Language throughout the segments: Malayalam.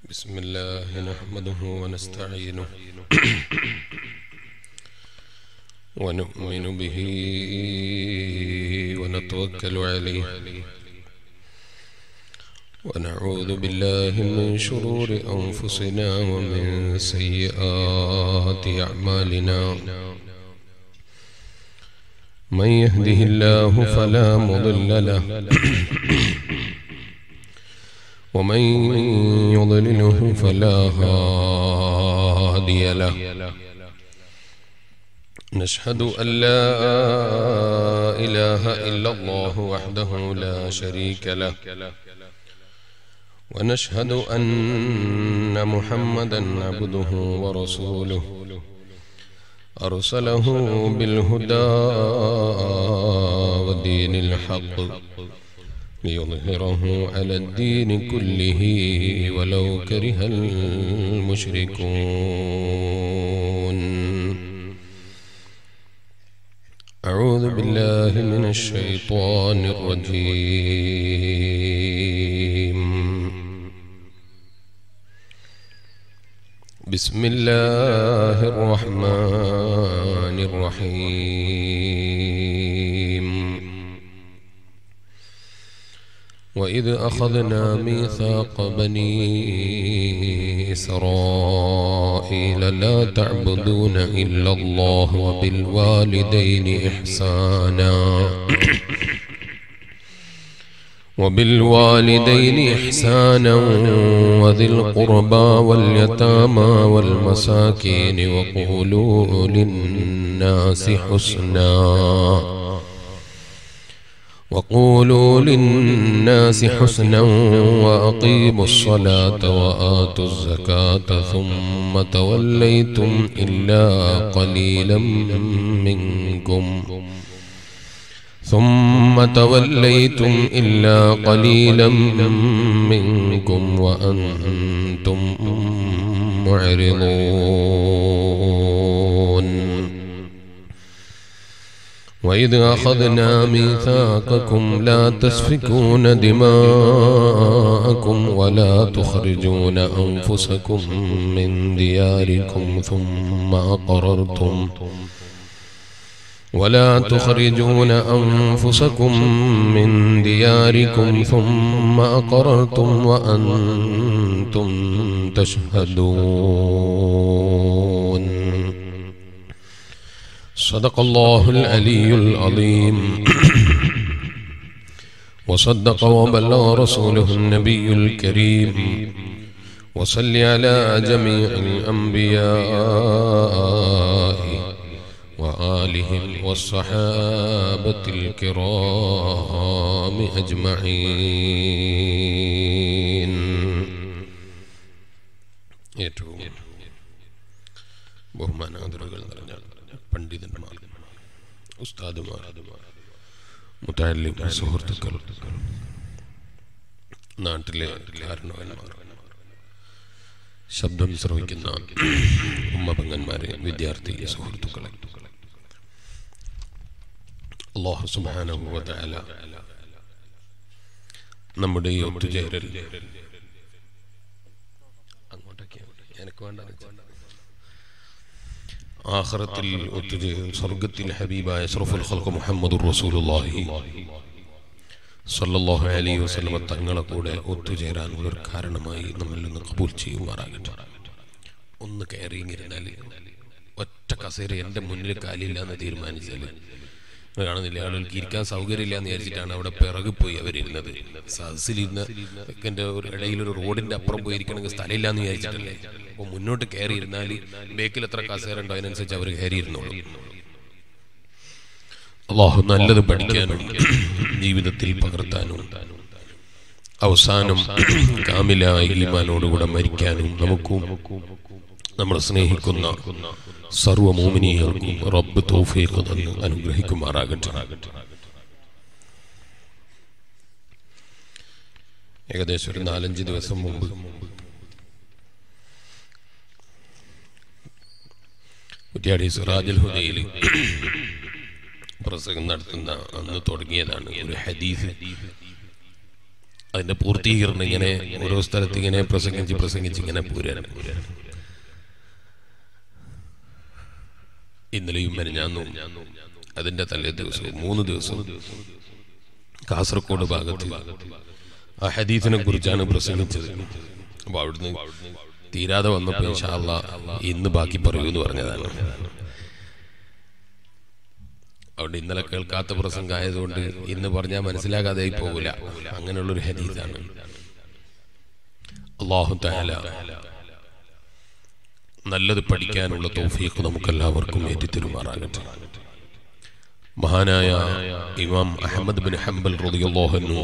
بسم الله نحمده ونستعينه ونؤمن به ونتوكل عليه ونعوذ بالله من شرور أنفسنا ومن سيئات أعمالنا من يهده الله فلا مضل له ومن يضلله فلا هادي له نشهد أن لا إله إلا الله وحده لا شريك له ونشهد أن محمدا عبده ورسوله أرسله بالهدى ودين الحق ليظهره على الدين كله ولو كره المشركون أعوذ بالله من الشيطان الرجيم بسم الله الرحمن الرحيم وإذ أخذنا ميثاق بني إسرائيل لا تعبدون إلا الله وبالوالدين إحسانا وبالوالدين إحسانا وذي القربى واليتامى والمساكين وقولوا للناس حسنا وقولوا للناس حسنا وأقيموا الصلاة وآتوا الزكاة ثم توليتم إلا قليلا منكم ثم توليتم إلا قليلا منكم وأنتم معرضون وإذ أخذنا ميثاقكم لا تسفكون دماءكم ولا تخرجون أنفسكم من دياركم ثم أقررتم ولا تخرجون أنفسكم من دياركم ثم أقررتم وأنتم تشهدون صدق الله العلي العظيم وصدق وبلغ رسوله النبي الكريم وصل على جميع الأنبياء وآلهم والصحابة الكرام أجمعين ഏറ്റവും ബഹുമാനാദരവുകൾ നിറഞ്ഞ പണ്ഡിതന്മാർ ഉസ്താദുമാർ മുത്താലിം സുഹൃത്തുക്കൾ നാട്ടിലെ കാരണവന്മാർ ശബ്ദം ശ്രവിക്കുന്ന ഉമ്മപങ്ങന്മാരെ വിദ്യാർത്ഥി സുഹൃത്തുക്കളെ അള്ളാഹു സുബാനുഭവത്തായ നമ്മുടെ ഈ ഒത്തുചേരൽ അങ്ങോട്ടൊക്കെ എനിക്ക് വേണ്ട ആഖിറത്തിൽ ഒത്തുചേരും സ്വർഗത്തിൽ ഹബീബായ അഷ്റഫുൽ ഖൽഖ് മുഹമ്മദുർ റസൂലുള്ളാഹി സല്ലല്ലാഹു അലൈഹി വസല്ലം തങ്ങളെ കൂടെ ഒത്തുചേരാനുള്ള ഒരു കാരണമായി നമ്മിൽ നിന്ന് കബൂൽ ചെയ്യുമാറാകട്ടെ ഒന്ന് കയറിയിരുന്നാൽ ഒറ്റ കസേര എൻ്റെ മുന്നിൽ കാലില്ല എന്ന് തീരുമാനിച്ചാൽ കാണുന്നില്ല ആളുകൾക്ക് ഇരിക്കാൻ സൗകര്യമില്ല എന്ന് വിചാരിച്ചിട്ടാണ് അവിടെ പിറകു പോയി അവരിരുന്നത് സദസ്സിലിരുന്ന് എൻ്റെ ഒരു ഇടയിൽ ഒരു റോഡിന്റെ അപ്പുറം പോയി ഇരിക്കണമെങ്കിൽ സ്ഥലമില്ല എന്ന് വിചാരിച്ചിട്ടല്ലേ അപ്പോൾ മുന്നോട്ട് കയറി ഇരുന്നാൽ ബേക്കിൽ എത്ര കസേര ഉണ്ടോ അതിനനുസരിച്ച് അവർ കയറി ഇരുന്നോളൂ അള്ളാഹു നല്ലത് പഠിക്കാനും ജീവിതത്തിൽ പകർത്താനും അവസാനം കാമിലായ ഈമാനോടുകൂടെ മരിക്കാനും നമുക്കും നമ്മൾ സ്നേഹിക്കുന്ന സർവ മോമിനിയർക്കും റബ്ബ് തോഫീഖ് തന്ന് അനുഗ്രഹിക്കുമാറാകട്ടെ ഏകദേശം ഒരു നാലഞ്ച് ദിവസം മുമ്പ് കുറ്റ്യാടി സിറാജുൽ ഹുദയിൽ പ്രസംഗം നടത്തുന്ന അന്ന് തുടങ്ങിയതാണ് ഒരു ഹദീസ് അതിന്റെ പൂർത്തീകരണം ഇങ്ങനെ ഓരോ സ്ഥലത്ത് ഇങ്ങനെ പ്രസംഗിച്ച് പ്രസംഗിച്ച് ഇങ്ങനെ പോരാണ് ഇന്നലെയും മെനഞ്ഞാന്നും അതിന്റെ തലേ ദിവസവും മൂന്ന് ദിവസവും കാസർഗോഡ് ഭാഗത്ത് ആ ഹദീസിനെ കുറിച്ചാണ് പ്രസംഗിച്ചത് അപ്പൊ അവിടുന്ന് തീരാതെ വന്നപ്പോ ഇൻഷാ അള്ളാ ഇന്ന് ബാക്കി പറയൂ എന്ന് പറഞ്ഞതാണ് അതുകൊണ്ട് ഇന്നലെ കേൾക്കാത്ത പ്രസംഗം ആയതുകൊണ്ട് ഇന്ന് പറഞ്ഞാൽ മനസ്സിലാകാതെ പോകില്ല അങ്ങനെയുള്ളൊരു ഹദീസാണ് അള്ളാഹു തആല നല്ലത് പഠിക്കാനുള്ള തൗഫീഖ് നമുക്കെല്ലാവർക്കും ഏറ്റിത്തരുമാറാകട്ടെ മഹാനായ ഇമാം അഹമ്മദ് ബിൻ ഹംബൽ റളിയല്ലാഹു അൻഹു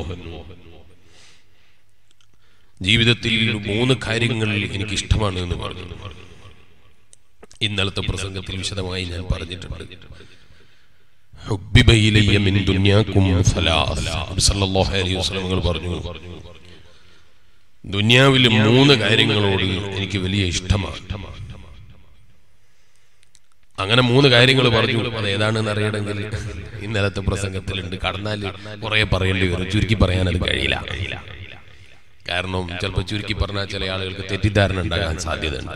ജീവിതത്തിൽ മൂന്ന് കാര്യങ്ങൾ എനിക്ക് ഇഷ്ടമാണ് എന്ന് പറഞ്ഞു ഇന്നലത്തെ പ്രസംഗത്തിൽ വിശദമായി ഞാൻ പറഞ്ഞിട്ടുണ്ട് ഹുബ്ബിബ ഇലയ്യ മിൻ ദുനിയാകും സലാസ് നബി സല്ലല്ലാഹു അലൈഹി വസല്ലം തങ്ങൾ പറഞ്ഞു ദുനിയാവിലെ മൂന്ന് കാര്യങ്ങളോട് എനിക്ക് വലിയ ഇഷ്ടമാണ് അങ്ങനെ മൂന്ന് കാര്യങ്ങൾ പറഞ്ഞു അത് ഏതാണെന്ന് അറിയണമെങ്കിൽ ഇന്നലത്തെ പ്രസംഗത്തിലുണ്ട് കടന്നാൽ കുറെ പറയേണ്ടി വരും ചുരുക്കി പറയാൻ അത് കഴിയില്ല കാരണം ചിലപ്പോൾ ചുരുക്കി പറഞ്ഞാൽ ചില ആളുകൾക്ക് തെറ്റിദ്ധാരണ ഉണ്ടാകാൻ സാധ്യതയുണ്ട്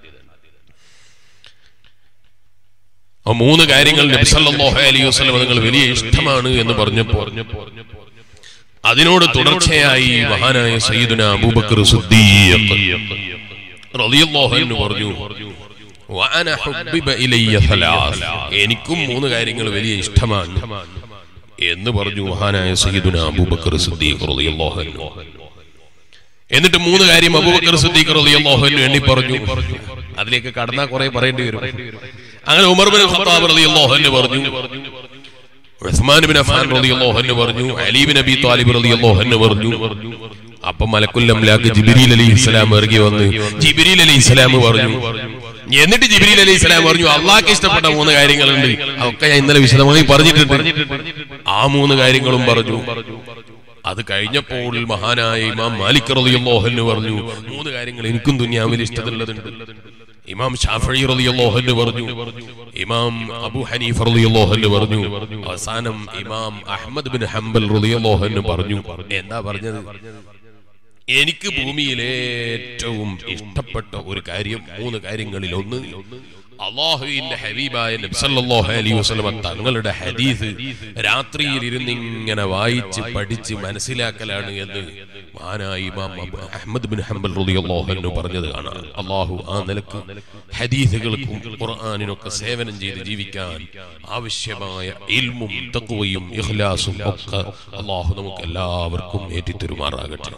ആ മൂന്ന് കാര്യങ്ങൾ നബി സല്ലല്ലാഹു അലൈഹി വസല്ലം നിങ്ങൾ വലിയ ഇഷ്ടമാണ് എന്ന് പറഞ്ഞപ്പോൾ അതിനോട് തുടർച്ചയായി മഹാനായ സയ്യിദുന അബൂബക്കർ സിദ്ദീഖ് റളിയല്ലാഹു അൻഹു പറഞ്ഞു വഅന ഹുബ്ബിബ ഇലയ്യ സലാസ് എനിക്കും മൂന്ന് കാര്യങ്ങൾ വലിയ ഇഷ്ടമാണ് എന്ന് പറഞ്ഞു മഹാനായ സയ്യിദുന അബൂബക്കർ സിദ്ദീഖ് റളിയല്ലാഹു അൻഹു എന്നിട്ട് മൂന്ന് കാര്യം അബൂബക്കർ സിദ്ദീഖ് റളിയല്ലാഹു അൻഹു എണ്ണി പറഞ്ഞു അതിലേക്ക് കടന്നാൽ കുറെ പറയേണ്ടി വരും അങ്ങനെ ഉമർ ബിൻ ഖത്താബ് റളിയല്ലാഹു അൻഹു പറഞ്ഞു ഉസ്മാൻ ബിൻ അഫ്ഫാൻ റളിയല്ലാഹു അൻഹു പറഞ്ഞു അലി ബിൻ അബി താലിബ് റളിയല്ലാഹു അൻഹു പറഞ്ഞു അപ്പം മലക്കുൽ അംലാക്ക് ജിബ്രീൽ അലൈഹിസ്സലാം ഇറങ്ങി വന്ന് ജിബ്രീൽ അലൈഹിസ്സലാം പറഞ്ഞു എന്നിട്ട് ജിബ്രീൽ അലൈഹിസ്സലാം പറഞ്ഞു അള്ളാഹ്ക്ക് ഇഷ്ടപ്പെട്ട മൂന്ന് കാര്യങ്ങളുണ്ട് അതൊക്കെ ഞാൻ ഇന്നലെ വിശദമായി പറഞ്ഞിട്ടുണ്ട് ആ മൂന്ന് കാര്യങ്ങളും പറഞ്ഞു അത് കഴിഞ്ഞപ്പോൾ മഹാനായ ഇമാം മാലിക് റളിയല്ലാഹു അൻഹു പറഞ്ഞു മൂന്ന് കാര്യങ്ങൾ എനിക്കും ദുനിയാവിൽ ഇഷ്ടമുള്ളതുണ്ട് ഇമാം ഷാഫി റളിയല്ലാഹു അൻഹു പറഞ്ഞു ഇമാം അബൂ ഹനീഫ റളിയല്ലാഹു അൻഹു പറഞ്ഞു അവസാനം ഇമാം അഹ്മദ് ബിൻ ഹംബൽ റളിയല്ലാഹു അൻഹു പറഞ്ഞു എന്താ പറഞ്ഞത് എനിക്ക് ഭൂമിയിൽ ഏറ്റവും ഇഷ്ടപ്പെട്ട ഒരു കാര്യം മൂന്ന് കാര്യങ്ങളിൽ ഒന്ന് അള്ളാഹുവിന്റെ ഹബീബായ നബി സല്ലല്ലാഹു അലൈഹി വസല്ലം തങ്ങളുടെ ഹദീസ് രാത്രിയിൽ ഇരുന്ന് ഇങ്ങനെ വായിച്ച് പഠിച്ച് മനസ്സിലാക്കലാണ് എന്ന് മഹാനായ ഇമാം അബു അഹ്മദ് ബിൻ ഹംബൽ റളിയല്ലാഹു അൻഹു പറഞ്ഞത് കാണാം അള്ളാഹു ആ നിലക്ക് ഹദീസുകൾക്കും ഖുർആനിനൊക്കെ സേവനം ചെയ്ത് ജീവിക്കാൻ ആവശ്യമായ ഇൽമും തഖ്വയും ഇഖ്ലാസും ഒക്കെ അള്ളാഹു നമുക്ക് എല്ലാവർക്കും ഏറ്റിത്തരുമാറാകട്ടെ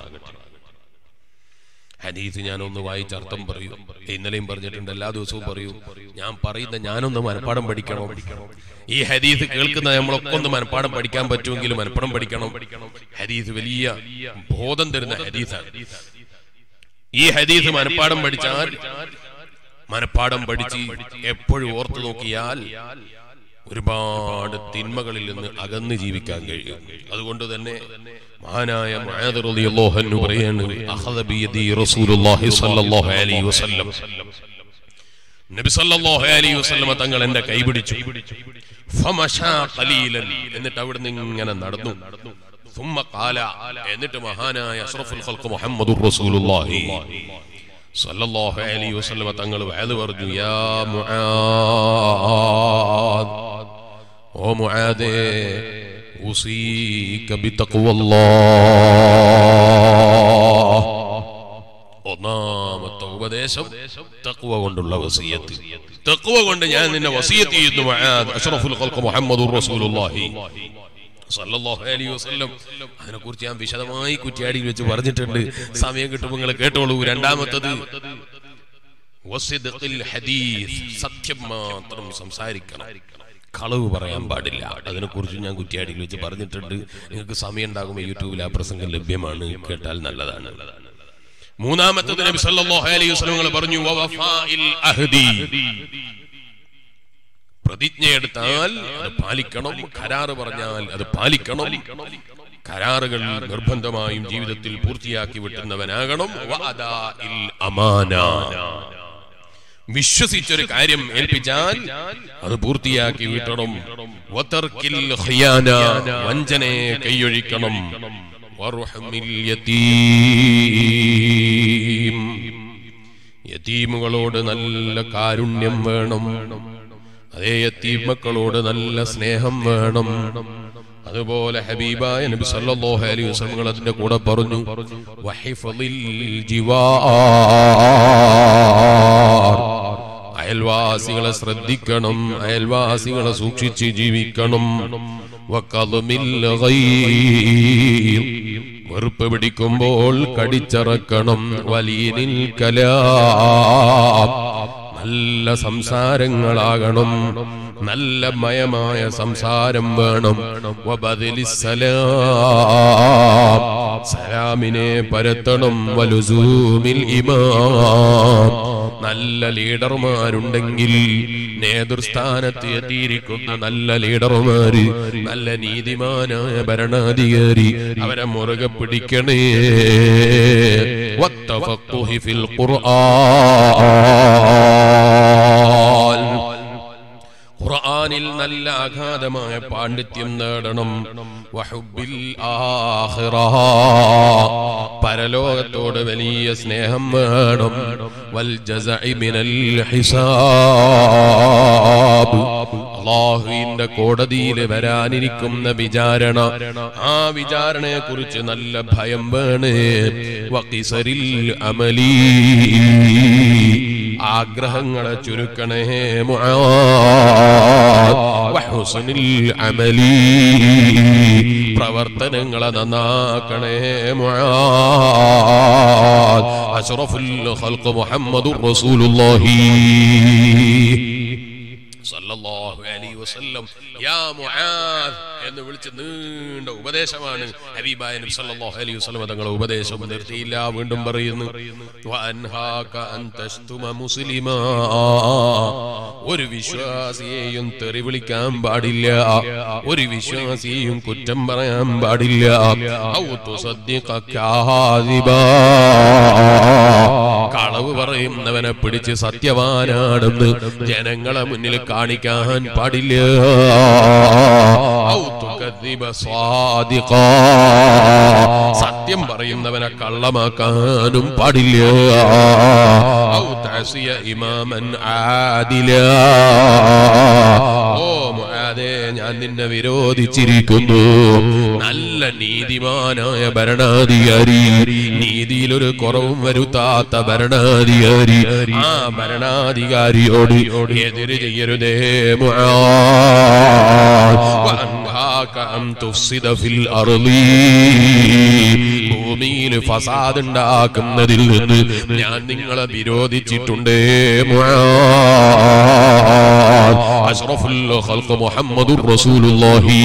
ഹദീസ് ഞാനൊന്ന് വായിച്ച് അർത്ഥം പറയൂ ഇന്നലെയും പറഞ്ഞിട്ടുണ്ട് എല്ലാ ദിവസവും പറയൂ ഞാൻ പറയുന്ന ഞാനൊന്ന് മനപ്പാടം പഠിക്കണം ഈ ഹദീസ് കേൾക്കുന്ന നമ്മളൊക്കെ ഒന്ന് മനപ്പാടം പഠിക്കാൻ പറ്റുമെങ്കിൽ മനപ്പാടം പഠിക്കണം ഹദീസ് വലിയ ബോധം തരുന്ന ഹദീസാണ് ഈ ഹദീസ് മനപ്പാടം പഠിച്ചാൽ മനപ്പാടം പഠിച്ച് എപ്പോഴും ഓർത്തു നോക്കിയാൽ ഒരുപാട് തിന്മകളിൽ നിന്ന് അകന്ന് ജീവിക്കാൻ കഴിയും അതുകൊണ്ട് തന്നെ മഹാനായ മുആദ് റളിയല്ലാഹു അൻഹു പറയാണ് അഖദ ബിയദി റസൂലുള്ളാഹി സ്വല്ലല്ലാഹു അലൈഹി വസല്ലം നബി സല്ലല്ലാഹു അലൈഹി വസല്ലം തങ്ങൾ എന്റെ കൈ പിടിച്ചു ഫമശാ ഖലീലൻ എന്നിട്ട് അവിടുന്ന് ഇങ്ങനെ നടന്നു ثم قال എന്നിട്ട് മഹാനായ അഷ്റഫുൽ ഖൽഖ് മുഹമ്മദുർ റസൂലുള്ളാഹി സല്ലല്ലാഹു അലൈഹി വസല്ലം തങ്ങൾ വഅദ് പറഞ്ഞു യാ മുആദ് ഓ മുആദേ ഉസീക ബിതഖ്വല്ലാഹ് ഒന്നാമത്തെ ഉപദേശം തഖ്വ കൊണ്ടുള്ള വസിയത്ത് തഖ്വ കൊണ്ട് ഞാൻ നിന്നെ വസിയത്ത് ചെയ്യുന്നു മുആദ് അഷ്റഫുൽ ഖൽഖ് മുഹമ്മദുർ റസൂലുള്ളാഹി സല്ലല്ലാഹു അലൈഹി വസല്ലം അതിനെ കുറിച്ച് ഞാൻ വിശദമായി കുറ്റ്യാടിയിൽ വെച്ച് പറഞ്ഞിട്ടുണ്ട് സമയം കിട്ടുമ്പോൾ നിങ്ങൾ കേട്ടോളൂ രണ്ടാമത്തത് വസിദ്ഖിൽ ഹദീസ് സത്യം മാത്രം സംസാരിക്കണം കളവ് പറയാൻ പാടില്ല അതിനെക്കുറിച്ച് ഞാൻ കുറ്റ്യാടിയിൽ വെച്ച് പറഞ്ഞിട്ടുണ്ട് നിങ്ങൾക്ക് സമയം ഉണ്ടാകുമ്പോൾ യൂട്യൂബിൽ ആ പ്രസംഗം ലഭ്യമാണ് കേട്ടാൽ നല്ലതാണ് മൂന്നാമത്തത് നബി സല്ലല്ലാഹു അലൈഹി വസല്ലം പറഞ്ഞു വവഫാഇൽ അഹ്ദി പ്രതിജ്ഞയെടുത്താൽ അത് പാലിക്കണം കരാറ് പറഞ്ഞാൽ അത് പാലിക്കണം കരാറുകൾ നിർബന്ധമായും ജീവിതത്തിൽ പൂർത്തിയാക്കി വിട്ടുന്നവനാകണം വഅദാഇൽ അമാന വിശ്വസിച്ചൊരു കാര്യം ഏൽപ്പിച്ചാൽ അത് പൂർത്തിയാക്കി വിട്ടണം വതർക്കിൽ ഖിയാന വഞ്ചനയെ കൈയൊഴിക്കണം വറുഹമിൽ യതീം യതീമുകളോട് നല്ല കാരുണ്യം വേണം അതേ യത്തീം മക്കളോട് നല്ല സ്നേഹം വേണം അതുപോലെ ഹബീബായ നബി സല്ലല്ലാഹു അലൈഹി വസല്ലം അതിന്റെ കൂടെ പറഞ്ഞു വഹിഫളിൽ ജിവാർ അയൽവാസികളെ ശ്രദ്ധിക്കണം അയൽവാസികളെ സൂക്ഷിച്ച് ജീവിക്കണം വഖദ്മിൽ ഗൈർ വെറുപ്പ് പിടിക്കുമ്പോൾ കടിച്ചറക്കണം വലിയനിൽ കലാം നല്ല സംസാരങ്ങളാകണം നല്ല മയമായ സംസാരം വേണം വബദിലിസ് സലാം സലാമിനെ പരത്തണം വലുസൂമിൽ ഇമാം നല്ല ലീഡർമാരുണ്ടെങ്കിൽ നേതൃസ്ഥാനത്ത് എത്തിയിരിക്കുന്ന നല്ല ലീഡർമാര് നല്ല നീതിമാനായ ഭരണാധികാരി അവരെ മുറുകെ പിടിക്കണേ വത്തഫഖുഹി ഫിൽ ഖുർആൻ ഖുർആനിൽ നല്ല അഗാധമായ പാണ്ഡിത്യം നേടണം വഹുബിൽ ആഖിറ പരലോകത്തോട് വലിയ സ്നേഹം വേണം വൽ ജസഇ മിനൽ ഹിസാബ് അള്ളാഹുവിന്റെ കോടതിയിൽ വരാനിരിക്കുന്ന വിചാരണ ആ വിചാരണയെ കുറിച്ച് നല്ല ഭയം വേണേ വക്കിസരിൽ അമലീ ആഗ്രഹങ്ങളെ ചുരുക്കണേ മുആദ് വഹുസ്നിൽ അമലി പ്രവർത്തനങ്ങളെ നന്നാക്കണേ മുആദ് അഷ്റഫുൽ ഖൽഖ് മുഹമ്മദുർ റസൂലുള്ളാഹി സല്ലല്ലാഹു അലൈഹി വസല്ലം യാ മുആദ് എന്ന് വിളിച്ച് നീണ്ട ഉപദേശമാണ് ഹബീബായ നബി സല്ലല്ലാഹു അലൈഹി വസല്ലം തങ്ങളുടെ ഉപദേശം നിർത്തിയില്ല വീണ്ടും പറയുന്നു വഅൻഹാക അൻ തസ്തുമ മുസ്ലിമാ ഒരു വിശ്വാസിയെയും തെറി വിളിക്കാൻ പാടില്ല ഒരു വിശ്വാസിയെയും കുറ്റം പറയാൻ പാടില്ല ഔ തുസദ്ദിഖ കാദിബാ കളവ് പറയുന്നവനെ പിടിച്ച് സത്യവാനാണെന്ന് ജനങ്ങളെ മുന്നിൽ കാണിക്കാൻ പാടില്ല ഔ തുകദ്ദിബ സ്വാദിഖാ. സത്യം പറയുന്നവനെ കള്ളമാക്കാനും പാടില്ല ഔ തഅസിയ ഇമാമൻ ആദില ഓ മുആദേ ഞാൻ നിന്നെ വിരോധിച്ചിരിക്കുന്നു നല്ല നീതിമാനായ ഭരണാധികാരി നീതിയിൽ ഒരു കുറവും വരുത്താത്ത ഭരണാധികാരി ആ ഭരണാധികാരിയോട് എതിര് ചെയ്യരുതേ മുആദ് വഅൻഹാക അൻ തുഫ്സിദ ഫിൽ അർളി ഭൂമിയിൽ ഫസാദ് ഉണ്ടാക്കുന്നതിൽ നിന്ന് ഞാൻ നിങ്ങളെ വിരോധിച്ചിട്ടുണ്ട് മുആദ് അഷ്റഫുൽ ഖൽഖ് മുഹമ്മദുർ റസൂലുള്ളാഹി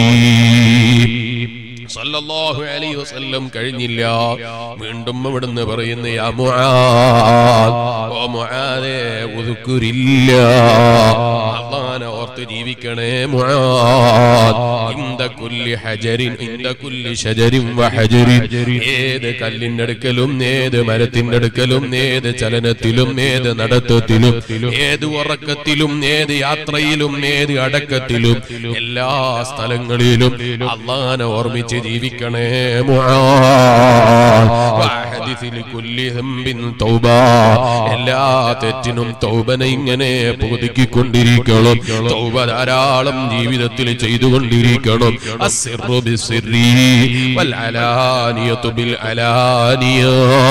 സല്ലല്ലാഹു അലൈഹി വസല്ലം കഴിഞ്ഞില്ല വീണ്ടും ഇവിടുന്ന് പറയുന്ന യാ മുആദ് ഓ മുആദേ ഉദ്കുരില്ല അള്ളാനെ ഓർത്ത് ജീവിക്കണേ മുആദ് ഇന്ദ കുല്ലി ഹജരിൻ ഇന്ദ കുല്ലി ഷജരിൻ വഹജരിൻ ഏത് കല്ലിന്റെ അടുക്കലും ഏത് മരത്തിന്റെ അടുക്കലും ഏത് ചലനത്തിലും ഏത് നടത്തത്തിലും ഏത് ഉറക്കത്തിലും ഏത് യാത്രയിലും ഏത് അടക്കത്തിലും എല്ലാ സ്ഥലങ്ങളിലും അള്ളാനെ ഓർമ്മിച്ച് ജീവിക്കണേ മുആദ് വഹദിഥി ലികുല്ലി ഹംബിൻ തൗബ എല്ലാ തെറ്റിനും തൗബനെ ഇങ്ങനെ പുതുക്കിക്കൊണ്ടിരിക്കണം തൗബ ധാരാളം ജീവിതത്തിൽ ചെയ്തുകൊണ്ടിരിക്കണം അസ്സിറു ബിസ്സിറി വൽ അലാനിയതു ബിൽ അലാനിയ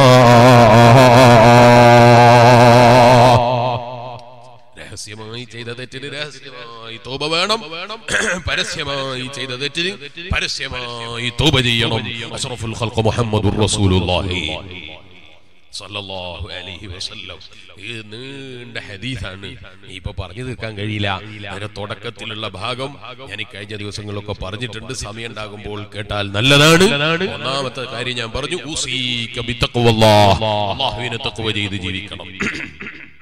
രഹസ്യമായി ചെയ്ത തെറ്റിന് രഹസ്യമായി തോപ വേണം പരസ്യമായി ചെയ്ത തെറ്റിന് പരസ്യമായി തോപ ചെയ്യണം അഷ്റഫുൽ ഖൽഖ് മുഹമ്മദുർ റസൂലുള്ളാഹി സല്ലല്ലാഹു അലൈഹി വസല്ലം ഇത് നീണ്ട ഹദീസാണ് ഇപ്പൊ പറഞ്ഞു തീർക്കാൻ കഴിയില്ല അതിന്റെ തുടക്കത്തിലുള്ള ഭാഗം ഞാൻ ഈ കഴിഞ്ഞ ദിവസങ്ങളിലൊക്കെ പറഞ്ഞിട്ടുണ്ട് സമയം ഉണ്ടാകുമ്പോൾ കേട്ടാൽ നല്ലതാണ് ഒന്നാമത്തെ കാര്യം ഞാൻ പറഞ്ഞു ഊസീക ബിത്തഖ്വല്ലാഹ്. അല്ലാഹുവിനെ തഖ്വ ചെയ്ത് ജീവിക്കണം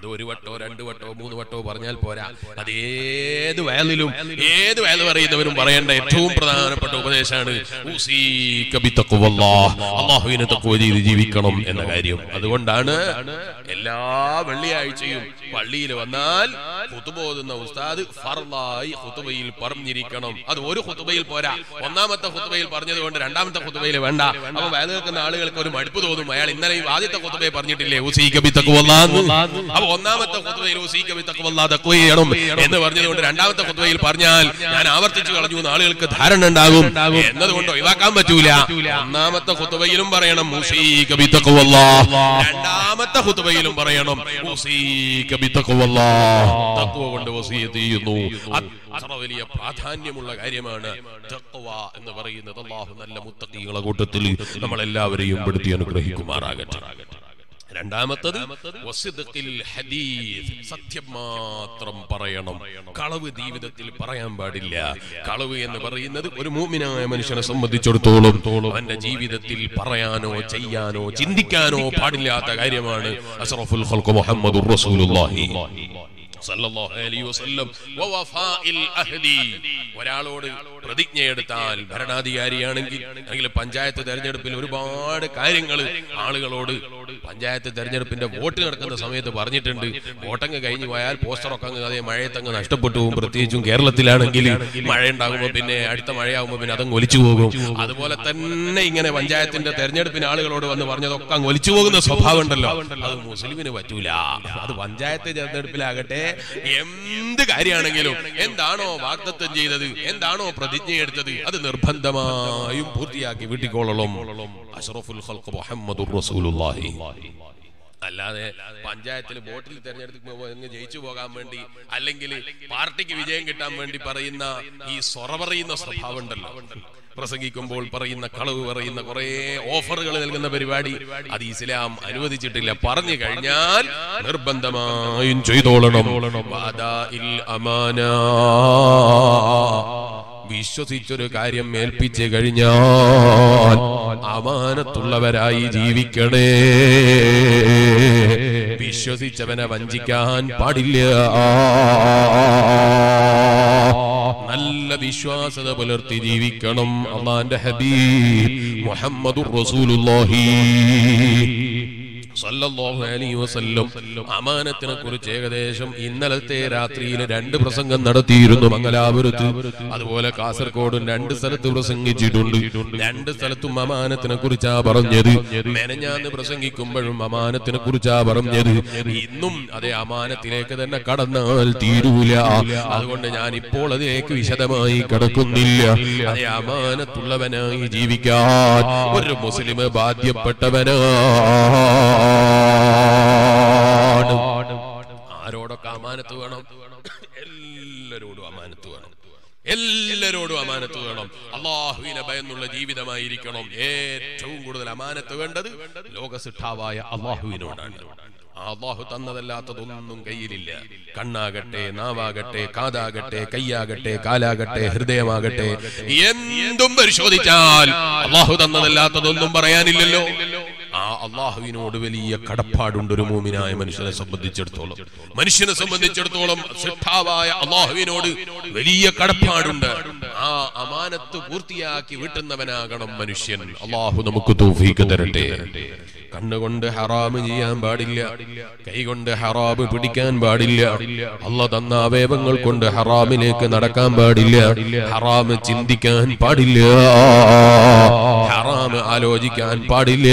അത് ഒരു വട്ടോ രണ്ട് വട്ടോ മൂന്ന് വട്ടോ പറഞ്ഞാൽ പോരാ അത് ഏത് വയലിലും ഏത് വയൽ പറയുന്നവരും പറയേണ്ട ഏറ്റവും പ്രധാനപ്പെട്ട ഉപദേശമാണ് ഊസീക ബിത്തഖ്വല്ലാഹ്. അള്ളാഹുവിനെ തഖ്വ ചെയ്ത് ജീവിക്കണം എന്ന കാര്യം അതുകൊണ്ടാണ് എല്ലാ വെള്ളിയാഴ്ചയും പള്ളിയിൽ വന്നാൽ ഖുതുബ ഓതുന്ന ഉസ്താദ് ഫർലായി ഖുതുബയിൽ പറഞ്ഞിരിക്കണം അത് ഒരു ഖുതുബയിൽ പോരാ ഒന്നാമത്തെ ഖുതുബയിൽ പറഞ്ഞത് കൊണ്ട് രണ്ടാമത്തെ ഖുതുബയിൽ വേണ്ട അപ്പൊ വയൽ നിൽക്കുന്ന ആളുകൾക്ക് ഒരു മടുപ്പ് തോന്നും അയാൾ ഇന്നലെ ഈ ആദ്യത്തെ ഖുതുബയെ പറഞ്ഞിട്ടില്ലേ ഊസീക ബിത്തഖ്വല്ലാഹ് അപ്പൊ ഒന്നാമത്തെ ഖുതുബയിൽ ഊസീക ബിത്തഖ്വല്ലാഹ് തഖ്വ ചെയ്യണം എന്ന് പറഞ്ഞതുകൊണ്ട് രണ്ടാമത്തെ ഖുതുബയിൽ പറഞ്ഞാൽ ഞാൻ ആവർത്തിച്ചു കളഞ്ഞു എന്ന് ആളുകൾക്ക് ധാരണ ഉണ്ടാകും എന്നതുകൊണ്ട് ഒഴിവാക്കാൻ പറ്റൂല ഒന്നാമത്തെ ഖുതുബയിലും പറയണം ഊസീക ബിത്തഖ്വല്ലാഹ് രണ്ടാമത്തെ ഖുതുബയിലും പറയണം ഊസീക ബിത്തഖ്വല്ലാഹ് തഖ്വ കൊണ്ട് വസിയത്ത് ചെയ്യുന്നു അത്ര വലിയ പ്രാധാന്യമുള്ള കാര്യമാണ് തഖ്വ എന്ന് പറയുന്നത് അല്ലാഹു നല്ല മുത്തഖീകളെ കൂട്ടത്തിൽ നമ്മളെല്ലാവരെയും പെടുത്തി അനുഗ്രഹിക്കുമാറാകട്ടെ രണ്ടാമത്തത് വസിദ്ഖിൽ ഹദീസ് സത്യം മാത്രം പറയണം കളവ് ജീവിതത്തിൽ പറയാൻ പാടില്ല കളവ് എന്ന് പറയുന്നത് ഒരു മൂമിനായ മനുഷ്യനെ സംബന്ധിച്ചിടത്തോളം അവന്റെ ജീവിതത്തിൽ പറയാനോ ചെയ്യാനോ ചിന്തിക്കാനോ പാടില്ലാത്ത കാര്യമാണ് അഷ്റഫുൽ ഖൽഖ് മുഹമ്മദുർ റസൂലുള്ളാഹി സല്ലല്ലാഹു അലൈഹി വസല്ലം വവഫാഇൽ അഹ്ദി ഒരാളോട് പ്രതിജ്ഞ എടുത്താൽ ഭരണാധികാരിയാണെങ്കിൽ അല്ലെങ്കിൽ പഞ്ചായത്ത് തെരഞ്ഞെടുപ്പിൽ ഒരുപാട് കാര്യങ്ങൾ ആളുകളോട് പഞ്ചായത്ത് തെരഞ്ഞെടുപ്പിന്റെ വോട്ട് നടക്കുന്ന സമയത്ത് പറഞ്ഞിട്ടുണ്ട് വോട്ടങ്ങ് കഴിഞ്ഞു പോയാൽ പോസ്റ്ററൊക്കെ അങ്ങ് അതേ മഴയത്തങ്ങ് നഷ്ടപ്പെട്ടു പോകും പ്രത്യേകിച്ചും കേരളത്തിലാണെങ്കിൽ മഴ ഉണ്ടാകുമ്പോൾ പിന്നെ അടുത്ത മഴയാകുമ്പോൾ പിന്നെ അതങ്ങ് ഒലിച്ചു പോകും അതുപോലെ തന്നെ ഇങ്ങനെ പഞ്ചായത്തിന്റെ തെരഞ്ഞെടുപ്പിന് ആളുകളോട് വന്ന് പറഞ്ഞതൊക്കെ അങ്ങ് ഒലിച്ചു പോകുന്ന സ്വഭാവം ഉണ്ടല്ലോ അത് മുസ്ലിമിന് പറ്റൂല അത് പഞ്ചായത്ത് തെരഞ്ഞെടുപ്പിലാകട്ടെ എന്ത് കാര്യമാണെങ്കിലും എന്താണോ വാഗ്ദത്തം ചെയ്തത് എന്താണോ പ്രതിജ്ഞ എടുത്തത് അത് നിർബന്ധമായും പൂർത്തിയാക്കി വീട്ടിക്കോളണം അഷ്റഫുൽ ഖൽഖ് മുഹമ്മദുർ റസൂലുള്ളാഹി അല്ലാതെ പഞ്ചായത്തിൽ വോട്ടിൽ തെരഞ്ഞെടുപ്പ് അങ്ങ് ജയിച്ചു പോകാൻ വേണ്ടി അല്ലെങ്കിൽ പാർട്ടിക്ക് വിജയം കിട്ടാൻ വേണ്ടി പറയുന്ന ഈ സൊറ പറയുന്ന സ്വഭാവം ഉണ്ടല്ലോ പ്രസംഗിക്കുമ്പോൾ പറയുന്ന കളവ് പറയുന്ന കുറെ ഓഫറുകൾ നൽകുന്ന പരിപാടി അത് ഇസ്ലാം അനുവദിച്ചിട്ടില്ല പറഞ്ഞു കഴിഞ്ഞാൽ നിർബന്ധമായും ചെയ്തോളണം വാദാഇൽ അമാന വിശ്വസിച്ചൊരു കാര്യം ഏൽപ്പിച്ചു കഴിഞ്ഞാൽ അമാനത്തുള്ളവരായി ജീവിക്കണേ വിശ്വസിച്ചവനെ വഞ്ചിക്കാൻ പാടില്ല നല്ല വിശ്വാസത പുലർത്തി ജീവിക്കണം അള്ളാന്റെ ഹബീബ് മുഹമ്മദുർ റസൂലുള്ളാഹി സല്ലല്ലാഹു അലൈഹി വസല്ലം അമാനത്തിനെ കുറിച്ച് ഏകദേശം ഇന്നലത്തെ രാത്രിയിൽ രണ്ട് പ്രസംഗം നടത്തിയിരുന്നു മംഗലാപുരത്ത് അതുപോലെ കാസർഗോഡും രണ്ട് സ്ഥലത്ത് പ്രസംഗിച്ചിട്ടുണ്ട് രണ്ട് സ്ഥലത്തും അമാനത്തിനെ കുറിച്ചാ പറഞ്ഞത് മെനഞ്ഞാന്ന് പ്രസംഗിക്കുമ്പോഴും അമാനത്തിനെ കുറിച്ചാ പറഞ്ഞത് ഇന്നും അതേ അമാനത്തിലേക്ക് തന്നെ കടന്നാൽ തീരൂല അതുകൊണ്ട് ഞാൻ ഇപ്പോൾ അതിലേക്ക് വിശദമായി കടക്കുന്നില്ല അതേ അമാനത്തുള്ളവനായി ജീവിക്കാൻ ഒരു മുസ്ലിം ബാധ്യപ്പെട്ടവനാണ് ആരോടൊക്കെ അമാനത്ത് വേണം എല്ലാരോടും അമാനത്ത് വേണം എല്ലാരോടും അമാനത്ത് വേണം അള്ളാഹുവിനെ ഭയന്നുള്ള ജീവിതമായിരിക്കണം ഏറ്റവും കൂടുതൽ അമാനത്ത് വേണ്ടത് ലോകസിട്ടാവായ അള്ളാഹുവിനോടാണ് ആ അള്ളാഹു തന്നതല്ലാത്തതൊന്നും കയ്യിലില്ല കണ്ണാകട്ടെ നാവാകട്ടെ കാതാകട്ടെ കയ്യാകട്ടെ കാലാകട്ടെ ഹൃദയമാകട്ടെ എന്തും പരിശോധിച്ചാൽ അള്ളാഹു തന്നതല്ലാത്തതൊന്നും പറയാനില്ലല്ലോ ആ അള്ളാഹുവിനോട് വലിയ കടപ്പാടുണ്ട് ഒരു മൂമിനായ മനുഷ്യനെ സംബന്ധിച്ചിടത്തോളം മനുഷ്യനെ സംബന്ധിച്ചിടത്തോളം സിദ്ധാവായ അള്ളാഹുവിനോട് വലിയ കടപ്പാടുണ്ട് ആ അമാനത്ത് പൂർത്തിയാക്കി വീട്ടുന്നവനാകണം മനുഷ്യൻ അള്ളാഹു നമുക്ക് തൗഫീഖ് തരട്ടെ കണ്ണുകൊണ്ട് ഹറാമ് ചെയ്യാൻ പാടില്ല കൈകൊണ്ട് ഹറാമ് പിടിക്കാൻ പാടില്ല അല്ല തന്ന അവയവങ്ങൾ കൊണ്ട് ഹറാമിലേക്ക് നടക്കാൻ പാടില്ല ഹറാമ് ചിന്തിക്കാൻ പാടില്ല ഹറാമ് ആലോചിക്കാൻ പാടില്ല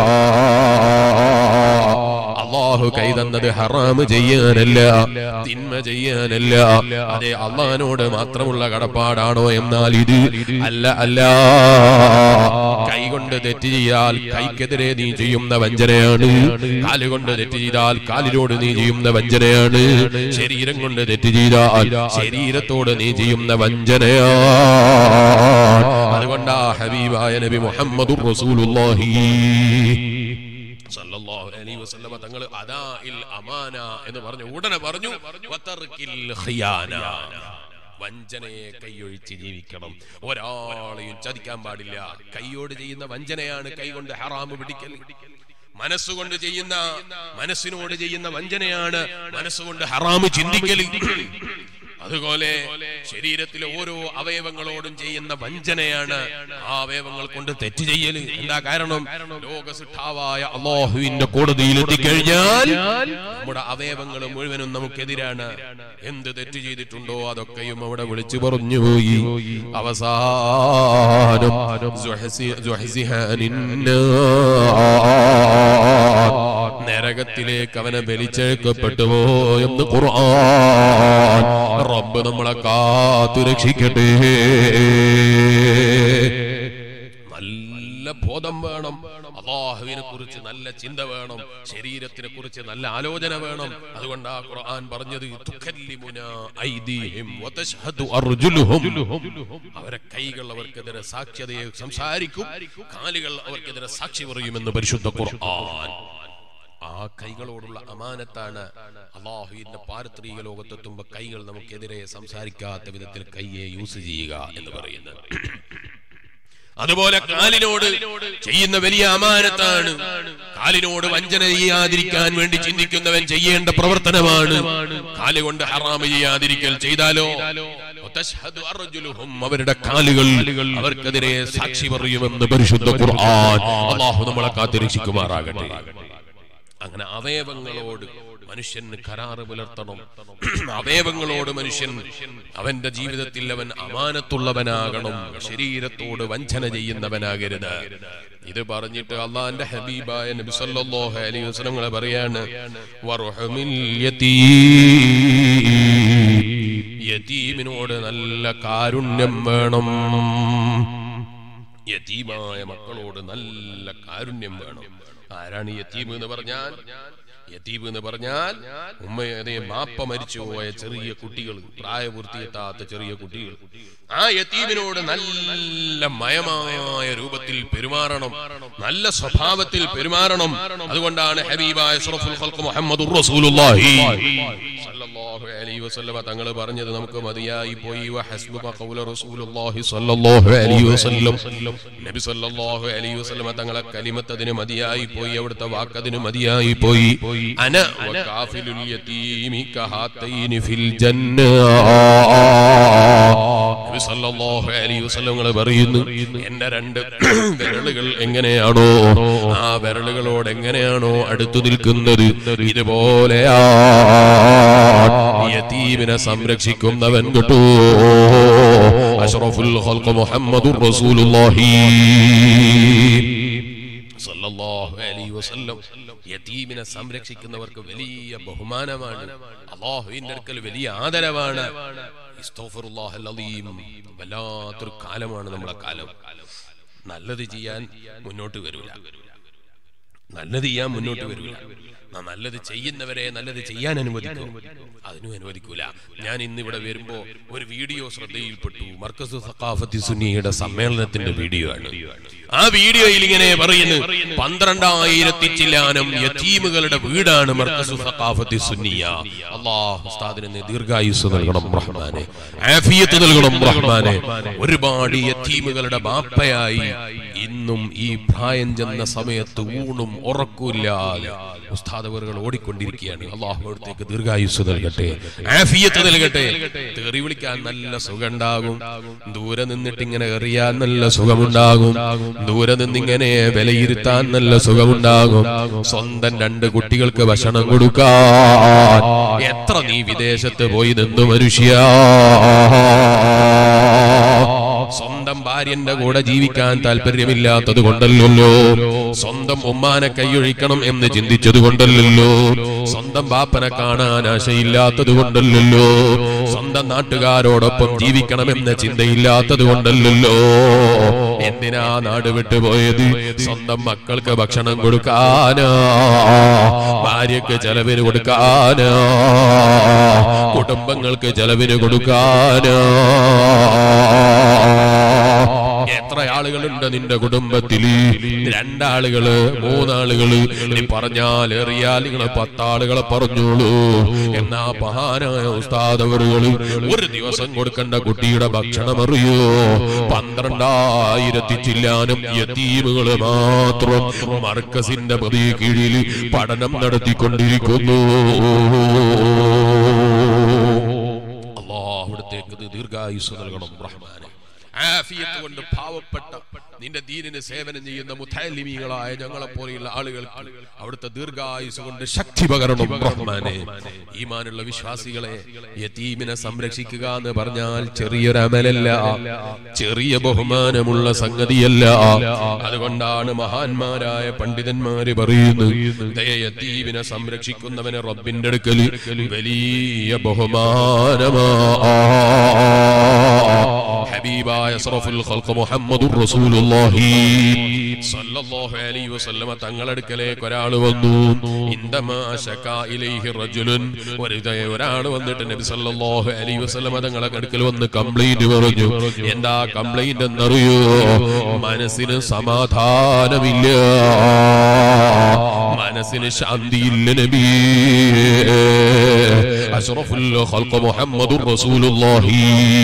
അള്ളാഹു കൈ തന്നത് ഹറാമ് ചെയ്യാനല്ല തിന്മ ചെയ്യാനല്ല അതെ അള്ളഹാനോട് മാത്രമുള്ള കടപ്പാടാണോ എന്നാൽ ഇത് അല്ല അല്ല കൈ കൊണ്ട് തെറ്റ് ചെയ്താൽ കൈക്കെതിരെ നീ ചെയ്യുന്ന വഞ്ചനയാണ് കാലുകൊണ്ട് തെറ്റ് ചെയ്താൽ കാലിനോട് നീ ചെയ്യുന്ന വഞ്ചനയാണ് ശരീരം കൊണ്ട് തെറ്റ് ചെയ്താൽ ശരീരത്തോട് നീ ചെയ്യുന്ന വഞ്ചനയാണ് അതുകൊണ്ടാ ഹബീബായ നബി മുഹമ്മദുർ റസൂലുള്ളാഹി സല്ലല്ലാഹു അലൈഹി വസല്ലമ തങ്ങൾ അദാഇൽ അമാന എന്ന് പറഞ്ഞു ഉടനെ പറഞ്ഞു വതർക്കിൽ ഖിയാന വഞ്ചനയെ കൈയൊഴിച്ച് ജീവിക്കണം ഒരാളെയും ചതിക്കാൻ പാടില്ല കൈയോട് ചെയ്യുന്ന വഞ്ചനയാണ് കൈകൊണ്ട് ഹറാമ് പിടിക്കൽ മനസ്സുകൊണ്ട് ചെയ്യുന്ന മനസ്സിനോട് ചെയ്യുന്ന വഞ്ചനയാണ് മനസ്സുകൊണ്ട് ഹറാമ് ചിന്തിക്കൽ അതുപോലെ ശരീരത്തിലെ ഓരോ അവയവങ്ങളോടും ചെയ്യുന്ന വഞ്ചനയാണ് ആ അവയവങ്ങൾ കൊണ്ട് തെറ്റ് ചെയ്യൽ എന്താ കാരണം ലോകസിട്ടാവായ അള്ളാഹുവിന്റെ കോടതിയിൽ എത്തിക്കഴിഞ്ഞാൽ നമ്മുടെ അവയവങ്ങൾ മുഴുവനും നമുക്കെതിരാണ് എന്ത് തെറ്റ് ചെയ്തിട്ടുണ്ടോ അതൊക്കെയും അവിടെ വിളിച്ചു പറഞ്ഞുപോയി അവസാനം സുഹസി- സുഹസിഹാനിന്നാർ. നരകത്തിലേക്ക് അവനെ വലിച്ചെഴുക്കപ്പെട്ടു പോയെന്ന് ഖുർആൻ റബ്ബ് നമ്മളെ കാത്തു രക്ഷിക്കട്ടെ നല്ല ബോധം വേണം അള്ളാഹുവിനെ കുറിച്ച് നല്ല ചിന്ത വേണം ശരീരത്തിനെ കുറിച്ച് നല്ല ആലോചന വേണം അതുകൊണ്ട് ആ ഖുർആൻ പറഞ്ഞത് തുകല്ലിമുനാ ഐദീഹിം വതശ്ഹദു അർജുലുഹും. അവരെ കൈകൾ അവർക്കെതിരെ സാക്ഷ്യതയെ സംസാരിക്കും കാലുകൾ അവർക്കെതിരെ സാക്ഷി പറയുമെന്ന് പരിശുദ്ധ ഖുർആൻ ആ കൈകളോടുള്ള അമാനത്താണ് അള്ളാഹുവിന്റെ പാരത്രിക ലോകത്തെത്തുമ്പോ കൈകൾ നമുക്കെതിരെ സംസാരിക്കാത്ത വിധത്തിൽ കൈയെ യൂസ് ചെയ്യുക എന്ന് പറയുന്നത് അതുപോലെ കാലിനോട് ചെയ്യുന്ന വലിയ അമാനത്താണ് കാലിനോട് വഞ്ചന ചെയ്യാതിരിക്കാൻ വേണ്ടി ചിന്തിക്കുന്നവൻ ചെയ്യേണ്ട പ്രവർത്തനമാണ് കാലുകൊണ്ട് ഹറാമ് ചെയ്യാതിരിക്കൽ ചെയ്താലോ വതശ്ഹദു അർജുലുഹും. അവരുടെ കാലുകൾ അവർക്കെതിരെ സാക്ഷി പറയുമെന്ന് പരിശുദ്ധ ഖുർആൻ അള്ളാഹു നമ്മളെ കാത്തിരക്ഷിക്കുമാറാകട്ടെ അങ്ങനെ അവയവങ്ങളോട് മനുഷ്യന് കരാറ് പുലർത്തണം അവയവങ്ങളോട് മനുഷ്യൻ അവന്റെ ജീവിതത്തിൽ അവൻ അമാനത്തുള്ളവനാകണം ശരീരത്തോട് വഞ്ചന ചെയ്യുന്നവനാകരുത് ഇത് പറഞ്ഞിട്ട് അള്ളാന്റെ ഹബീബായ നബി സല്ലല്ലാഹു അലൈഹി വസല്ലം പറയാണ് വറുഹമിൽ യതീം. യതീമിനോട് നല്ല കാരുണ്യം വേണം യതീമായ മക്കളോട് നല്ല കാരുണ്യം വേണം ആരാണ് ഈ യതീം എന്ന് പറഞ്ഞാൽ യതീം എന്ന് പറഞ്ഞാൽ ഉമ്മയതേ മാപ്പ മരിച്ചുപോയ ചെറിയ കുട്ടികൾ പ്രായപൂർത്തിയെത്താത്ത ചെറിയ കുട്ടികൾ ആ യതീമിനോട് നല്ല മയമായ രൂപത്തിൽ പെരുമാറണം നല്ല സ്വഭാവത്തിൽ പെരുമാറണം അതുകൊണ്ടാണ് ഹബീബായ അഷ്റഫുൽ ഖൽഖ് മുഹമ്മദുർ റസൂലുള്ളാഹി സല്ലല്ലാഹു അലൈഹി വസല്ലമ തങ്ങൾ പറഞ്ഞത് നമുക്ക് മതിയായി പോയി വഹസ്ബുക ഖൗല റസൂലുള്ളാഹി സല്ലല്ലാഹു അലൈഹി വസല്ലം നബി സല്ലല്ലാഹു അലൈഹി വസല്ലമ തങ്ങളെ കലിമത്ത് അതിന് മതിയായി പോയി അവിടുത്തെ വാക്കതിന് മതിയായി പോയി അന വകാഫിലുൽ യതീമി കഹാത്തൈനി ഫിൽ ജന്ന നബി സല്ലല്ലാഹു അലൈഹി വസല്ലം തങ്ങൾ പറയുന്നു എന്റെ രണ്ട് വിരലുകൾ എങ്ങനെയാണോ ആ വിരലുകളോട് എങ്ങനെയാണോ അടുത്തു നിൽക്കുന്നത് ഇതുപോലെയാ യതീമിനെ സംരക്ഷിക്കുന്നവൻ കേട്ടോ അഷ്റഫുൽ ഖൽഖ് മുഹമ്മദുർ റസൂലുള്ളാഹി സല്ലല്ലാഹു അലൈഹി വസല്ലം യതീമിനെ സംരക്ഷിക്കുന്നവർക്ക് വലിയ ബഹുമാനമാണ് അള്ളാഹുവിന്റെ അടുക്കൽ വലിയ ആദരവാണ് ഇസ്തഗ്ഫിറുല്ലാഹൽ അലീം. വല്ലാത്തൊരു കാലമാണ് നമ്മളെ കാലം നല്ലത് ചെയ്യാൻ മുന്നോട്ട് വരൂല നല്ലത് ചെയ്യാൻ മുന്നോട്ട് വരൂല നാ നല്ലത് ചെയ്യുന്നവരെ നല്ലത് ചെയ്യാൻ അനുവദിക്കും അതിനും അനുവദിക്കൂല ഞാൻ ഇന്ന് ഇവിടെ വരുമ്പോ ഒരു വീഡിയോ ശ്രദ്ധയിൽപ്പെട്ടു മർക്കസ് സഖാഫത്തി സുന്നിയുടെ സമ്മേളനത്തിന്റെ വീഡിയോ ആണ് ആ വീഡിയോയിൽ ഇങ്ങനെ പറയുന്നു പന്ത്രണ്ടായിരത്തി ചില്ലാനം യതീമുകളുടെ വീടാണ് മർക്കസ് സഖാഫത്തി സുന്നിയ അള്ളാഹ് ഉസ്താദിന് ദീർഘായുസ് നൽകണം റഹ്മാനെ ആഫിയത്ത് നൽകണം റഹ്മാനെ ഒരുപാട് യതീമുകളുടെ ബാപ്പയായി ഇന്നും ഈ പ്രായം ചെന്ന സമയത്ത് ഊണും ഉറക്കൂല്ലാതെ ഉസ്താദവറുകൾ ഓടിക്കൊണ്ടിരിക്കുകയാണ് അള്ളാഹു അവിടത്തേക്ക് ദീർഘായുസ് നൽകട്ടെ ആഫിയത്ത് നൽകട്ടെ തെറി വിളിക്കാൻ നല്ല സുഖമുണ്ടാകും ദൂരെ നിന്നിട്ട് ഇങ്ങനെ എറിയാൻ നല്ല സുഖമുണ്ടാകും ദൂരെ നിന്നിങ്ങനെ വിലയിരുത്താൻ നല്ല സുഖമുണ്ടാകും സ്വന്തം രണ്ട് കുട്ടികൾക്ക് ഭക്ഷണം കൊടുക്കാൻ എത്ര നീ വിദേശത്ത് പോയി നിന്നു മനുഷ്യ സ്വന്തം ഭാര്യന്റെ കൂടെ ജീവിക്കാൻ താല്പര്യമില്ലാത്തത് കൊണ്ടല്ലോ സ്വന്തം ഉമ്മാനെ കൈയൊഴിക്കണം എന്ന് ചിന്തിച്ചത് കൊണ്ടല്ലോ സ്വന്തം ബാപ്പനെ കാണാൻ ആശയില്ലാത്തത് കൊണ്ടല്ലോ സ്വന്തം നാട്ടുകാരോടൊപ്പം ജീവിക്കണമെന്ന ചിന്തയില്ലാത്തത് കൊണ്ടല്ലോ എന്തിനാ നാട് വിട്ടുപോയത് സ്വന്തം മക്കൾക്ക് ഭക്ഷണം കൊടുക്കാനാ ഭാര്യക്ക് ചെലവിന് കൊടുക്കാനാ കുടുംബങ്ങൾക്ക് ചെലവിന് കൊടുക്കാനാ എത്ര ആളുകളുണ്ട് നിന്റെ കുടുംബത്തിൽ രണ്ടാളുകള് മൂന്നാളുകള് നീ പറഞ്ഞാൽ എറിയാൽ നിങ്ങൾ പത്താളുകളെ പറഞ്ഞോളൂ എന്നാ മഹാനായ ഉസ്താദവറുകൾ ഒരു ദിവസം കൊടുക്കേണ്ട കുട്ടിയുടെ ഭക്ഷണം അറിയോ പന്ത്രണ്ടായിരത്തി ചില്ലാനും യത്തീമുകള് മാത്രം മർക്കസിന്റെ പതി കീഴിൽ പഠനം നടത്തിക്കൊണ്ടിരിക്കുന്നു അള്ളാഹുടത്തേക്ക് ദീർഘായുസ് നൽകണം റഹ്മാനെ ആഫിയത്ത് കൊണ്ട് പാവപ്പെട്ട നിന്റെ ദീനിന് സേവനം ചെയ്യുന്ന മുത്തലിമീകളായ ഞങ്ങളെ പോലെയുള്ള ആളുകൾ അവിടുത്തെ ദീർഘായുസ് കൊണ്ട് ശക്തി പകരണം റഹ്മാനെ ഈമാനുള്ള വിശ്വാസികളെ യതീമിനെ സംരക്ഷിക്കുക എന്ന് പറഞ്ഞാൽ ചെറിയൊരു അമലല്ല ചെറിയ ബഹുമാനമുള്ള സംഗതിയല്ല അതുകൊണ്ടാണ് മഹാന്മാരായ പണ്ഡിതന്മാര് പറയുന്നത് ദേ യതീമിനെ സംരക്ഷിക്കുന്നവനെ റബ്ബിന്റെ അടുക്കൽ വലിയ ബഹുമാനമാ ഹബീബായ അസ്റഫുൽ ഖൽഖ് മുഹമ്മദുർ റസൂലുള്ളാഹി സല്ലല്ലാഹു അലൈഹി വസല്ലമ തങ്ങളടുക്കലേക്ക് ഒരാൾ വന്നു ഇന്തമാ ശകാ ഇലൈഹി റജുലുൻ ഒരു ഒരാൾ വന്നിട്ട് നബി സല്ലല്ലാഹു അലൈഹി വസല്ലമ തങ്ങളെ അടുക്കൽ വന്ന് കംപ്ലൈന്റ് പറഞ്ഞു എന്താ കംപ്ലൈന്റ് എന്നറിയോ മനസ്സിന് സമാധാനമില്ല മനസ്സിന് ശാന്തിയില്ല നബി അഷ്റഫുൽ ഖൽഖ് മുഹമ്മദുർ റസൂലുള്ളാഹി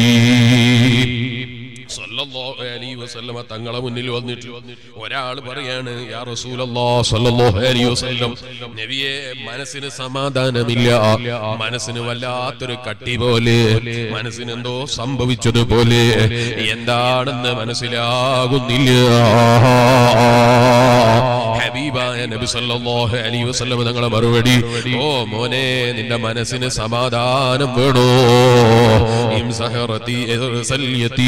സല്ലല്ലാഹു അലൈഹി വസല്ലമ തങ്ങളെ മുന്നിൽ വന്നിട്ട് ഒരാൾ പറയാണ് യാ റസൂലല്ലാഹ് സല്ലല്ലാഹു അലൈഹി വസല്ലം നബിയെ മനസ്സിന് സമാധാനമില്ല മനസ്സിന് വല്ലാത്തൊരു കട്ടി പോലെ മനസ്സിന് എന്തോ സംഭവിച്ചതുപോലെ എന്താണെന്ന് മനസ്സിലാകുന്നില്ല ഹബീബായ നബി സല്ലല്ലാഹു അലൈഹി വസല്ലം തങ്ങളെ മറുപടി ഓ മോനെ നിന്റെ മനസ്സിന് സമാധാനം വേണോ ഇംസഹറതി ഇർസൽ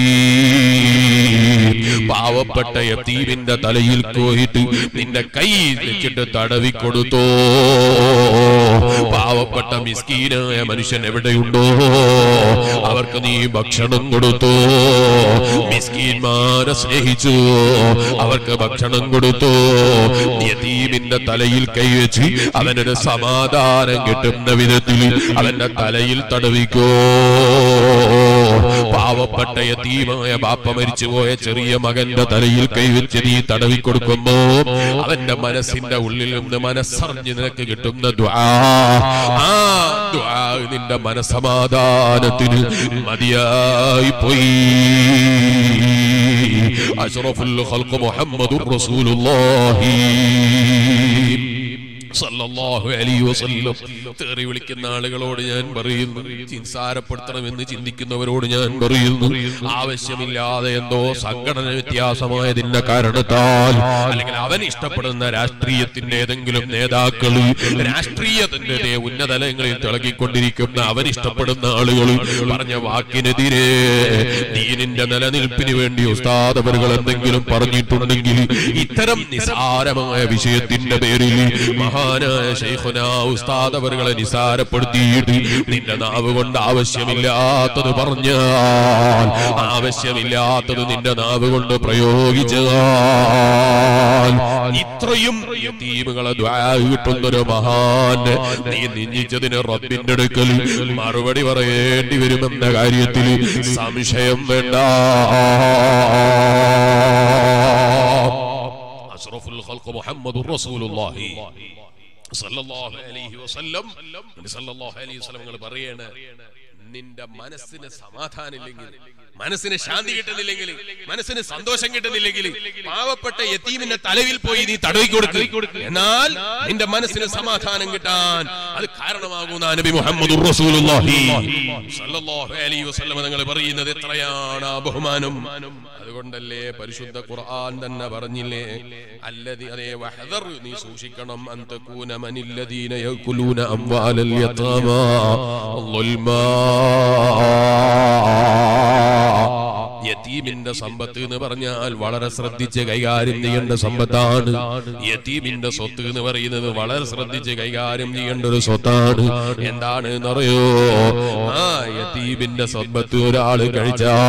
യതീം. പാവപ്പെട്ട യത്തീമിന്റെ തലയിൽ പോയിട്ട് നിന്റെ കൈ വെച്ചിട്ട് തടവി കൊടുത്തോ പാവപ്പെട്ട മിസ്കീനായ മനുഷ്യൻ എവിടെയുണ്ടോ അവർക്ക് നീ ഭക്ഷണം കൊടുത്തോ മിസ്കീന്മാരെ സ്നേഹിച്ചു അവർക്ക് ഭക്ഷണം കൊടുത്തു യതീമിന്റെ തലയിൽ കൈവച്ച് അവനൊരു സമാധാനം കിട്ടുന്ന വിധത്തിൽ അവന്റെ തലയിൽ തടവിക്കോ പാവപ്പെട്ട യതീമായ ബാപ്പ മരിച്ചുപോയ ചെറിയ മകന്റെ തലയിൽ കൈവച്ച് നീ തടവി കൊടുക്കുമ്പോ അവന്റെ മനസ്സിന്റെ ഉള്ളിൽ നിന്ന് മനസ്സറിഞ്ഞ് നിനക്ക് കിട്ടുന്ന ദ്വാ ആ ദ്വാ നിന്റെ മനസമാധാനത്തിന് മതിയായി പോയി അഷ്റഫുൽ ഖൽഖ് മുഹമ്മദുർ റസൂലുള്ളാഹി സല്ലല്ലാഹു അലൈഹി വസല്ലം തേറി വിളിക്കുന്ന ആളുകളോട് ഞാൻ പറയുന്നു ചിൻസാരപ്പെടുത്തണമെന്ന് ചിന്തിക്കുന്നവരോട് ഞാൻ പറയുന്നു ആവശ്യമില്ലാതെ എന്തോ സംഘടന വ്യത്യാസമായതിന്റെ കാരണത്താൽ അല്ലെങ്കിൽ അവൻ ഇഷ്ടപ്പെടുന്ന രാഷ്ട്രീയത്തിന്റെ ഏതെങ്കിലും നേതാക്കൾ രാഷ്ട്രീയത്തിന്റെ ഉന്നതലങ്ങളിൽ തിളങ്ങിക്കൊണ്ടിരിക്കുന്ന അവൻ ഇഷ്ടപ്പെടുന്ന ആളുകൾ പറഞ്ഞ വാക്കിനെതിരെ ദീനിന്റെ നിലനിൽപ്പിന് വേണ്ടി ഉസ്താദവറുകൾ എന്തെങ്കിലും പറഞ്ഞിട്ടുണ്ടെങ്കിൽ ഇത്തരം നിസാരമായ വിഷയത്തിന്റെ പേരിൽ മഹാനായ ശൈഖുന ഉസ്താദവറുകളെ നിസാരപ്പെടുത്തിയിട്ട് നിന്റെ നാവ് കൊണ്ട് ആവശ്യമില്ലാത്തത് പറഞ്ഞാൽ ആവശ്യമില്ലാത്തത് നിന്റെ നാവ് കൊണ്ട് പ്രയോഗിച്ചാൽ ഇത്രയും യതീമുകളെ കിട്ടുന്നൊരു മഹാൻ നീ നിന്ദിച്ചതിന് റബ്ബിന്റെ അടുക്കൽ മറുപടി പറയേണ്ടി വരുമെന്ന കാര്യത്തിൽ സംശയം വേണ്ട അഷ്റഫുൽ ഖൽഖ് മുഹമ്മദുർ റസൂലുള്ളാഹി സല്ലല്ലാഹു അലൈഹി വസല്ലം നബി സല്ലല്ലാഹു അലൈഹി വസല്ലം നിങ്ങൾ പറയാണ് നിന്റെ മനസ്സിന് സമാധാനമില്ലെങ്കിൽ മനസ്സിന് ശാന്തി കിട്ടുന്നില്ലെങ്കിൽ മനസ്സിന് സന്തോഷം കിട്ടുന്നില്ലെങ്കിൽ പാവപ്പെട്ട യത്തീമിന്റെ തലവിൽ പോയി നീ തടവി കൊടുക്കുക എന്നാൽ നിന്റെ മനസ്സിന് സമാധാനം കിട്ടാൻ അത് കാരണമാകുന്ന നബി മുഹമ്മദ് റസൂലുള്ളാഹി സല്ലല്ലാഹു അലൈഹി വസല്ലം നിങ്ങൾ പറയുന്നത് എത്രയാണ് ആ ബഹുമാനം അതുകൊണ്ടല്ലേ പരിശുദ്ധ ഖുർആൻ തന്നെ പറഞ്ഞില്ലേ അല്ലതി അതേ വഹദർ നീ സൂക്ഷിക്കണം അൻ തകൂന മനില്ലദീന യകുലൂന അംവാലൽ യതാമാ ളുൽമാ യതീമിന്റെ സമ്പത്ത് എന്ന് പറഞ്ഞാൽ വളരെ ശ്രദ്ധിച്ച് കൈകാര്യം ചെയ്യേണ്ട സമ്പത്താണ് യതീമിന്റെ സ്വത്ത് എന്ന് പറയുന്നത് വളരെ ശ്രദ്ധിച്ച് കൈകാര്യം ചെയ്യേണ്ട ഒരു സ്വത്താണ് എന്താണ് എന്നറിയോ ആ യതീമിന്റെ സമ്പത്ത് ഒരാൾ കഴിച്ചാൽ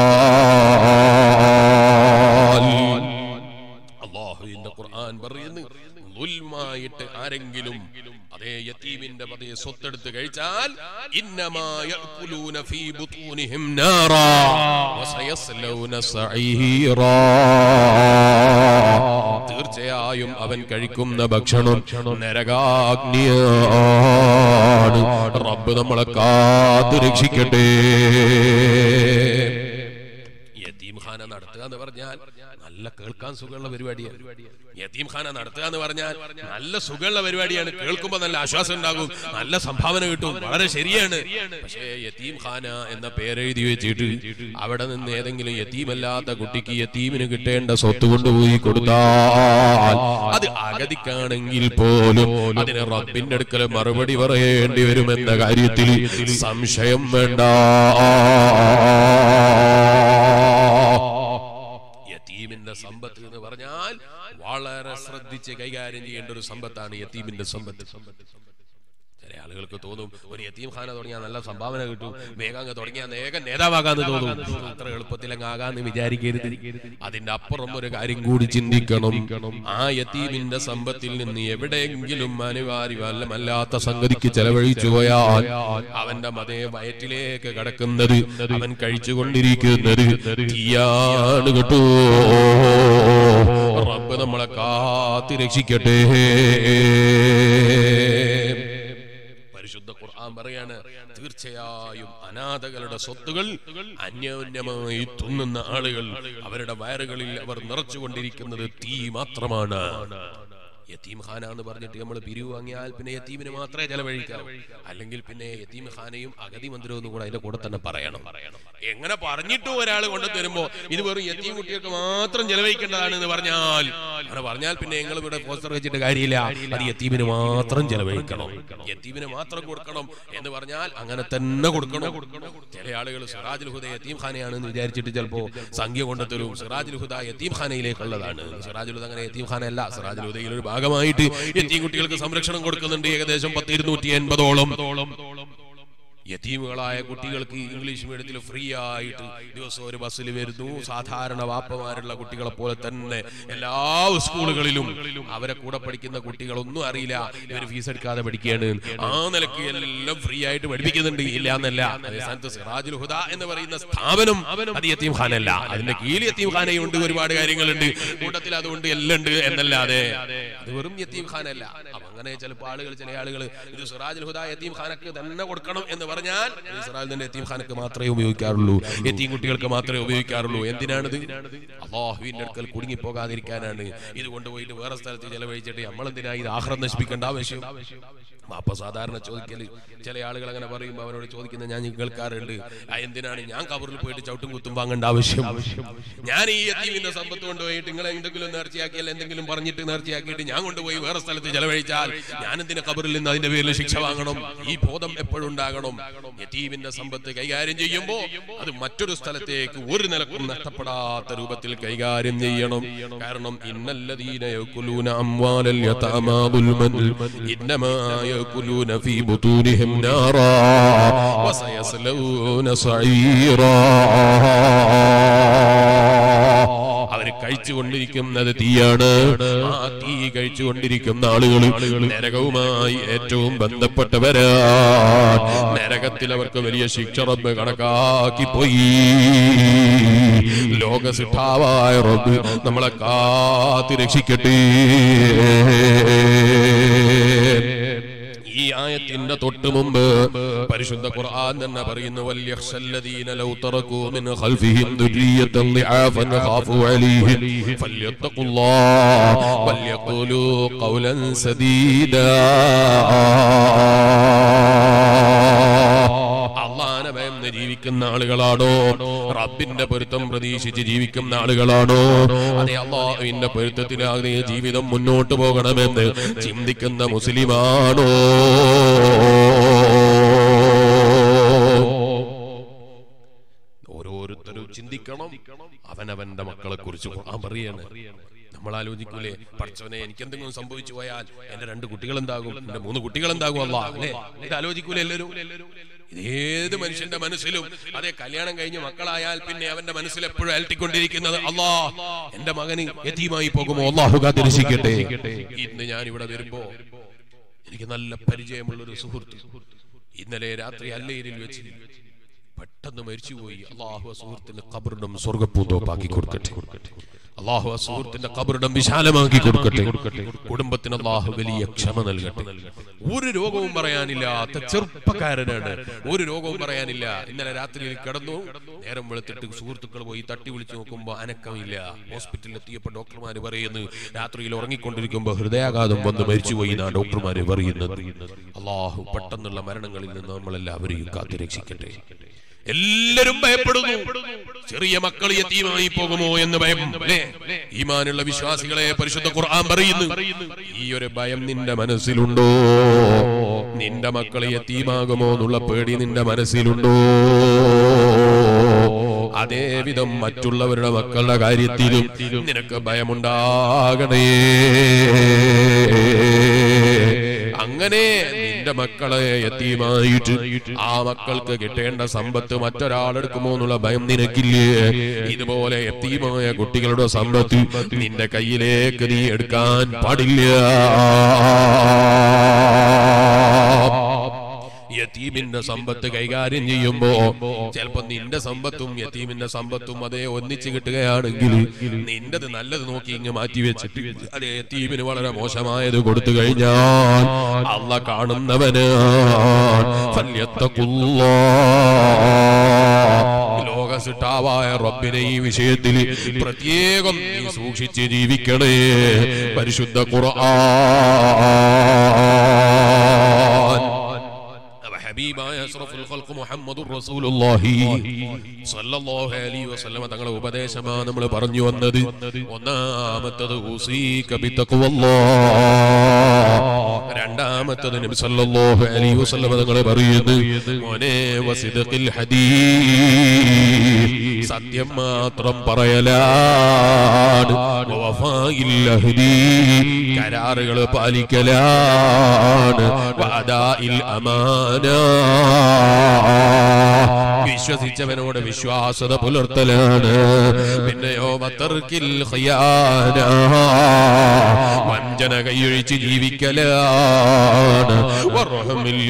അള്ളാഹുവിന്റെ ഖുർആൻ പറയുന്നു ദുൽമായിട്ട് ആരെങ്കിലും അതേ യത്തീമിന്റെ പതയെ സ്വത്തെടുത്ത് കഴിച്ചാൽ ഇന്നമാ യഅ്കുലൂന ഫീ ബുത്തൂനിഹിം നാറാ വസയസ്ലൗന സഈറാ തീർച്ചയായും അവൻ കഴിക്കുന്ന ഭക്ഷണം നരകാഗ്നിയാണ് റബ്ബ് നമ്മളെ കാത്തു രക്ഷിക്കട്ടെ യതീംഖാന നടത്തുക എന്ന് പറഞ്ഞാൽ നല്ല കേൾക്കാൻ സുഖമുള്ള പരിപാടിയാണ് യതീംഖാന നടത്തുക എന്ന് പറഞ്ഞാൽ നല്ല സുഖമുള്ള പരിപാടിയാണ് കേൾക്കുമ്പോ നല്ല ആശ്വാസം ഉണ്ടാകും നല്ല സംഭാവന കിട്ടും വളരെ ശരിയാണ് പക്ഷേ യതീംഖാന എന്ന പേരെഴുതി വെച്ചിട്ട് അവിടെ നിന്ന് ഏതെങ്കിലും യതീമല്ലാത്ത കുട്ടിക്ക് യതീമിന് കിട്ടേണ്ട സ്വത്ത് കൊണ്ടുപോയി കൊടുത്താൽ അത് അഗതിക്കാണെങ്കിൽ പോലും അതിന് റബ്ബിന്റെ അടുക്കൽ മറുപടി പറയേണ്ടി വരുമെന്ന കാര്യത്തിൽ സംശയം വേണ്ട യതീമിന്റെ സമ്പത്ത് എന്ന് പറഞ്ഞാൽ വളരെ ശ്രദ്ധിച്ച് കൈകാര്യം ചെയ്യേണ്ട ഒരു സമ്പത്താണ് യതീമിന്റെ സമ്പത്ത് ചില ആളുകൾക്ക് തോന്നും ഒരു യത്തീം ഖാന തുടങ്ങിയാൽ നല്ല സംഭാവന കിട്ടും വേഗം അങ്ങ് തുടങ്ങിയാൽ വേഗം നേതാവാകാന്ന് തോന്നും അത്ര എളുപ്പത്തിൽ അങ്ങ് ആകാന്ന് വിചാരിക്കരുത് അതിന്റെ അപ്പുറം ഒരു കാര്യം കൂടി ചിന്തിക്കണം ആ യത്തീമിന്റെ സമ്പത്തിൽ നിന്ന് എവിടെയെങ്കിലും അനിവാര്യമല്ലാത്ത സംഗതിക്ക് ചെലവഴിച്ചു പോയാൽ അവന്റെ മതേ വയറ്റിലേക്ക് കടക്കുന്നത് അവൻ കഴിച്ചുകൊണ്ടിരിക്കുന്നത് തീയാണ് കേട്ടോ റബ്ബ് നമ്മളെ കാത്തി രക്ഷിക്കട്ടെ പരിശുദ്ധ ഖുർആൻ പറയാണ് തീർച്ചയായും അനാഥകളുടെ സ്വത്തുകൾ അന്യോന്യമായി തുന്നുന്ന ആളുകൾ അവരുടെ വയറുകളിൽ അവർ നിറച്ചുകൊണ്ടിരിക്കുന്നത് തീ മാത്രമാണ് യത്തീം ഖാന എന്ന് പറഞ്ഞിട്ട് നമ്മൾ പിരിവ് വാങ്ങിയാൽ പിന്നെ യത്തീമിന് മാത്രമേ ചെലവഴിക്കാവൂ അല്ലെങ്കിൽ പിന്നെ യത്തീം ഖാനയും അഗതി മന്ദിരവും കൂടെ അതിന്റെ കൂടെ തന്നെ പറയണം എങ്ങനെ പറഞ്ഞിട്ടും ഒരാൾ കൊണ്ടു തരുമ്പോ ഇത് വെറും യത്തീം കുട്ടികൾക്ക് മാത്രം ചെലവഴിക്കേണ്ടതാണ് എന്ന് പറഞ്ഞാൽ അങ്ങനെ പറഞ്ഞാൽ പിന്നെ ഞങ്ങൾ ഇവിടെ പോസ്റ്റർ വെച്ചിട്ട് കാര്യമില്ല അത് യത്തീമിന് മാത്രം ചെലവഴിക്കണം യത്തീമിന് മാത്രം കൊടുക്കണം എന്ന് പറഞ്ഞാൽ അങ്ങനെ തന്നെ കൊടുക്കണം ചില ആളുകൾ സിറാജുൽ ഹുദ യത്തീം ഖാനയാണെന്ന് വിചാരിച്ചിട്ട് ചിലപ്പോ സംഖ്യ കൊണ്ടുതരും സിറാജുൽ ഹുദ യത്തീം ഖാനയിലേക്കുള്ളതാണ് സിറാജുൽ ഹുദ അങ്ങനെ യത്തീം ഖാന അല്ല സിറാജുൽ ഹുദയിൽ ഒരു ഭാഗമായിട്ട് യത്തീം കുട്ടികൾക്ക് സംരക്ഷണം കൊടുക്കുന്നുണ്ട് ഏകദേശം പത്ത് ഇരുന്നൂറ്റി എൺപതോളം യതീമുകളായ കുട്ടികൾക്ക് ഇംഗ്ലീഷ് മീഡിയത്തിൽ ഫ്രീ ആയിട്ട് ദിവസം ഒരു ബസ്സിൽ വരുന്നു സാധാരണ വാപ്പമാരുള്ള കുട്ടികളെ പോലെ തന്നെ എല്ലാ സ്കൂളുകളിലും അവരെ കൂടെ പഠിക്കുന്ന കുട്ടികളൊന്നും അറിയില്ല ഇവർ ഫീസ് എടുക്കാതെ പഠിക്കുകയാണ് ആ നിലക്ക് എല്ലാം ഫ്രീ ആയിട്ട് പഠിപ്പിക്കുന്നുണ്ട് ഇല്ല എന്നല്ല അതേ സ്ഥാനത്ത് സിറാജുൽ ഹുദ എന്ന് പറയുന്ന സ്ഥാപനം അത് യത്തീം ഖാനല്ല അതിന്റെ കീഴിൽ യത്തീം ഖാനയുണ്ട് ഒരുപാട് കാര്യങ്ങളുണ്ട് കൂട്ടത്തിൽ അതുകൊണ്ട് എല്ലാം ഉണ്ട് എന്നല്ലാതെ അത് വെറും യത്തീം ഖാനല്ല അപ്പൊ അങ്ങനെ ചിലപ്പോൾ ആളുകൾ ചില ആളുകൾ ഇത് സിറാജുൽ ഹുദ യത്തീം ഖാനക്ക് തന്നെ കൊടുക്കണം എന്ന് പറഞ്ഞാൽ ഇത് സിറാജുൽ യത്തീം ഖാനക്ക് മാത്രമേ ഉപയോഗിക്കാറുള്ളൂ യത്തീം കുട്ടികൾക്ക് മാത്രമേ ഉപയോഗിക്കാറുള്ളൂ എന്തിനാണിത് അള്ളാഹുവിന്റെ അടുക്കൽ കുടുങ്ങി പോകാതിരിക്കാനാണ് ഇത് കൊണ്ടുപോയിട്ട് വേറെ സ്ഥലത്ത് ചെലവഴിച്ചിട്ട് നമ്മൾ എന്തിനാ ഇത് ആഹ്റം നശിപ്പിക്കേണ്ട ആവശ്യം അപ്പൊ സാധാരണ ചോദിക്കല് ചില ആളുകൾ അങ്ങനെ പറയുമ്പോൾ അവരോട് ചോദിക്കുന്നത് ഞാൻ കേൾക്കാറുണ്ട് ആ എന്തിനാണ് ഞാൻ കബറിൽ പോയിട്ട് ചവിട്ടും കുത്തും വാങ്ങേണ്ട ആവശ്യം ഞാൻ ഈ യത്തീമിന്റെ സമ്പത്ത് കൊണ്ടുപോയിട്ട് നിങ്ങൾ എന്തെങ്കിലും നേർച്ചയാക്കിയാൽ എന്തെങ്കിലും പറഞ്ഞിട്ട് നേർച്ചയാക്കിയിട്ട് ഞാൻ കൊണ്ടുപോയി വേറെ സ്ഥലത്ത് ചെലവഴിച്ചാൽ ഞാൻ എന്തിനാ കബറിൽ നിന്ന് അതിന്റെ പേരിൽ ശിക്ഷ വാങ്ങണം ഈ ബോധം എപ്പോഴും ഉണ്ടാകണം യത്തീമിന്റെ സമ്പത്ത് കൈകാര്യം ചെയ്യുമ്പോ അത് മറ്റൊരു സ്ഥലത്തേക്ക് ഒരു നിലക്കും നഷ്ടപ്പെടാത്ത രൂപത്തിൽ കൈകാര്യം ചെയ്യണം കാരണം ഇന്നല്ലദീന യകുലൂന അംവാലൽ യതാമാ ദുൽമൻ ഇന്നമാ യകുലൂന ഫീ ബുതൂനിഹിം നാറാ വസയസ്ലൂന സഈറാ അവര് കഴിച്ചുകൊണ്ടിരിക്കുന്നത് തീയാണ് ആ തീ കഴിച്ചുകൊണ്ടിരിക്കുന്ന ആളുകൾ നരകവുമായി ഏറ്റവും ബന്ധപ്പെട്ടവരാ നരകത്തിൽ അവർക്ക് വലിയ ശിക്ഷ റബ്ബ് കണക്കാക്കി പോയി ലോകസിദ്ധാവായ റബ്ബ് നമ്മളെ കാത്തി രക്ഷിക്കട്ടെ ഈ ആയത്തിന്റെ തൊട്ട് മുമ്പ് പരിശുദ്ധ ഖുർആൻ തന്നെ പറയുന്നു വല്യഖ്ശല്ലദീന ലൗ തറകൂ മിൻ ഖൽഫിഹിം ദുരിയത്തൻ ളിആഫൻ ഖാഫു അലൈഹിം ഫല്യത്തഖുല്ലാഹ വല്യഖൂലൂ ഖൗലൻ സദീദാ അള്ളാനെ ഭയന്ന് ജീവിക്കുന്ന ആളുകളാണോ റബ്ബിന്റെ പൊരുത്തം പ്രതീക്ഷിച്ച് ജീവിക്കുന്ന ആളുകളാണോ അതെ അള്ളാഹുവിന്റെ പൊരുത്തത്തിലാകെ ജീവിതം മുന്നോട്ട് പോകണമെന്ന് ചിന്തിക്കുന്ന മുസ്ലിമാണോ ഓരോരുത്തരും ചിന്തിക്കണം അവനവന്റെ മക്കളെ കുറിച്ച് ഖുർആൻ പറയാണ് നമ്മൾ ആലോചിക്കൂലേ പഠിച്ചവനെ എനിക്ക് എന്തെങ്കിലും സംഭവിച്ചു പോയാൽ എന്റെ രണ്ട് കുട്ടികൾ എന്താകും എന്റെ മൂന്ന് കുട്ടികൾ എന്താകും അല്ല അല്ലേ ഇത് ആലോചിക്കൂലേ എല്ലാവരും ഇത് ഏത് മനുഷ്യന്റെ മനസ്സിലും അതെ കല്യാണം കഴിഞ്ഞ് മക്കളായാൽ പിന്നെ അവന്റെ മനസ്സിൽ എപ്പോഴും അലട്ടിക്കൊണ്ടിരിക്കുന്നത് അല്ലാ എന്റെ മകന് യതീമായി പോകുമോ അള്ളാഹു കാത്തിരക്ഷിക്കട്ടെ ഇന്ന് ഞാൻ ഇവിടെ വരുമ്പോ എനിക്ക് നല്ല പരിചയമുള്ള ഒരു സുഹൃത്ത് ഇന്നലെ രാത്രി അല്ലയിരിൽ വെച്ച് പെട്ടെന്ന് മരിച്ചുപോയി അള്ളാഹു ആ സുഹൃത്തിന്റെ കബറിടം സ്വർഗപ്പൂന്തോപ്പാക്കി കൊടുക്കട്ടെ അള്ളാഹു ആ സുഹൃത്തിന്റെ കബറിടം വിശാലമാക്കി കൊടുക്കട്ടെ കുടുംബത്തിന് അള്ളാഹു വലിയ ക്ഷമ നൽകട്ടെ ഒരു രോഗവും പറയാനില്ലാത്ത ചെറുപ്പക്കാരനാണ് ഒരു രോഗവും പറയാനില്ല ഇന്നലെ രാത്രിയിൽ കിടന്നു നേരം വെളുത്തിട്ട് സുഹൃത്തുക്കൾ പോയി തട്ടി വിളിച്ചു നോക്കുമ്പോ അനക്കമില്ല ഹോസ്പിറ്റലിൽ എത്തിയപ്പോൾ ഡോക്ടർമാര് പറയുന്നു രാത്രിയിൽ ഉറങ്ങിക്കൊണ്ടിരിക്കുമ്പോൾ ഹൃദയാഘാതം വന്ന് മരിച്ചുപോയി എന്നാണ് ഡോക്ടർമാര് പറയുന്നത് അള്ളാഹു പെട്ടെന്നുള്ള മരണങ്ങളിൽ നിന്ന് നമ്മളെല്ലാവരെയും കാത്തു രക്ഷിക്കട്ടെ എല്ലാരും ഭയപ്പെടുന്നു ചെറിയ മക്കൾ യത്തീമായി പോകുമോ എന്ന് ഭയം അല്ലേ ഈമാനുള്ള വിശ്വാസികളെ പരിശുദ്ധ ഖുർആൻ പറയുന്നു ഈ ഒരു ഭയം നിന്റെ മനസ്സിലുണ്ടോ നിന്റെ മക്കൾ യത്തീമാകുമോ എന്നുള്ള പേടി നിന്റെ മനസ്സിലുണ്ടോ അതേ വിധം മറ്റുള്ളവരുടെ മക്കളുടെ കാര്യത്തിലും നിനക്ക് ഭയമുണ്ടാകണേ അങ്ങനെ നിന്റെ മക്കളെ എത്തിയുമായിട്ട് ആ മക്കൾക്ക് കിട്ടേണ്ട സമ്പത്ത് മറ്റൊരാളെടുക്കുമോ എന്നുള്ള ഭയം നിനക്കില്ലേ ഇതുപോലെ എത്തിയുമായ കുട്ടികളുടെ സമ്പത്ത് നിന്റെ കയ്യിലേക്ക് നീ എടുക്കാൻ പാടില്ല യതീമിന്റെ സമ്പത്ത് കൈകാര്യം ചെയ്യുമ്പോ ചിലപ്പോ നിന്റെ സമ്പത്തും യതീമിന്റെ സമ്പത്തും അതേ ഒന്നിച്ച് കിട്ടുകയാണെങ്കിൽ നിന്റത് നല്ലത് നോക്കി ഇങ്ങ് മാറ്റി വെച്ചിട്ട് അതേ യതീമിന് വളരെ മോശമായത് കൊടുത്തു കഴിഞ്ഞാൽ അള്ള കാണുന്നവന് ലോക സിട്ടാവായ റബ്ബിനെ ഈ വിഷയത്തിൽ പ്രത്യേകം നീ സൂക്ഷിച്ച് ജീവിക്കണേ പരിശുദ്ധ ഖുർആൻ അവ ഹബീബായ അഷ്റഫുൽ ഖൽഖ് മുഹമ്മദുർ റസൂലുള്ളാഹി സ്വല്ലല്ലാഹു അലൈഹി വസല്ലമ തങ്ങളുടെ ഉപദേശമാണ് നമ്മൾ പറഞ്ഞു വന്നത് ഒന്നാമത്തത് ഉസീക ബിത്തഖ്വല്ലാഹ് രണ്ടാമത്തത് നബി സല്ലല്ലാഹു അലൈഹി വസല്ലമ തങ്ങൾ പറയുന്നു മോനെ വസിദഖിൽ ഹദീസ് സത്യം മാത്രം പറയലാണ് വഫാഇൽ അഹ്ദി കരാറുകൾ പാലിക്കലാണ് വഅദാഇൽ അമാന വിശ്വസിച്ചവനോട് വിശ്വാസത പുലർത്തലാണ് പിന്നെയോ വത്തർക്കിൽ ഖിയാന വഞ്ചന കൈയൊഴിച്ച് ജീവിക്കലാണ് വറഹമിൽ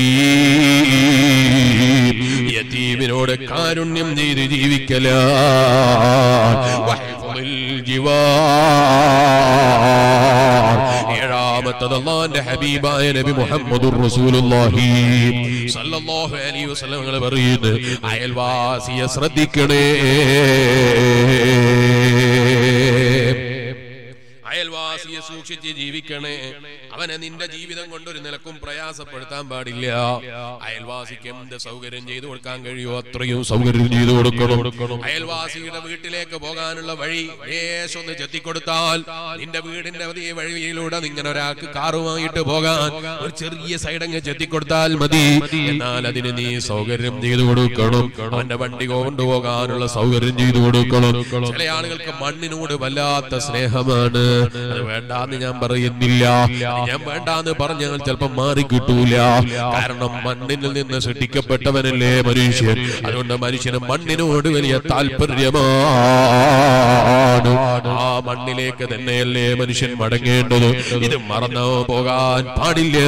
യതീം യതീമിനോട് കാരുണ്യം ചെയ്ത് ജീവിക്കലാണ് വഹിഫുൽ ജിവാർ ഏഴാമത്തത് അള്ളാന്റെ ഹബീബായ നബി മുഹമ്മദുർ റസൂലുള്ളാഹി സല്ലല്ലാഹു അലൈഹി വസല്ലം നിങ്ങൾ പറയുന്നത് അയൽവാസിയെ ശ്രദ്ധിക്കണേ അയൽവാസിയെ സൂക്ഷിച്ച് ജീവിക്കണേ അവനെ നിന്റെ ജീവിതം കൊണ്ട് ഒരു നിലക്കും പ്രയാസപ്പെടുത്താൻ പാടില്ല അയൽവാസിക്ക് എന്ത് സൗകര്യം ചെയ്തു കൊടുക്കാൻ കഴിയുമോ അത്രയും സൗകര്യം ചെയ്തു കൊടുക്കണം അയൽവാസിയുടെ വീട്ടിലേക്ക് പോകാനുള്ള വഴി ലേശം ഒന്ന് ചെത്തിക്കൊടുത്താൽ നിന്റെ വീടിന്റെ ഈ വഴിയിലൂടെ ഇങ്ങനെ ഒരാൾക്ക് കാറുമായിട്ട് പോകാൻ ഒരു ചെറിയ സൈഡങ്ങ് ചെത്തിക്കൊടുത്താൽ മതി എന്നാൽ അതിന് നീ സൗകര്യം ചെയ്തു കൊടുക്കണം അവന്റെ വണ്ടി കൊണ്ടുപോകാനുള്ള സൗകര്യം ചെയ്തു കൊടുക്കണം ചില ആളുകൾക്ക് മണ്ണിനോട് വല്ലാത്ത സ്നേഹമാണ് അത് വേണ്ടാന്ന് ഞാൻ പറയുന്നില്ല ഞാൻ വേണ്ടാന്ന് പറഞ്ഞാൽ ചിലപ്പം മാറി കിട്ടൂല കാരണം മണ്ണിൽ നിന്ന് സൃഷ്ടിക്കപ്പെട്ടവനല്ലേ മനുഷ്യൻ അതുകൊണ്ട് മനുഷ്യന് മണ്ണിനോട് വലിയ താല്പര്യമാണ് ആ മണ്ണിലേക്ക് തന്നെയല്ലേ മനുഷ്യൻ മടങ്ങേണ്ടത് ഇത് മറന്നു പോകാൻ പാടില്ല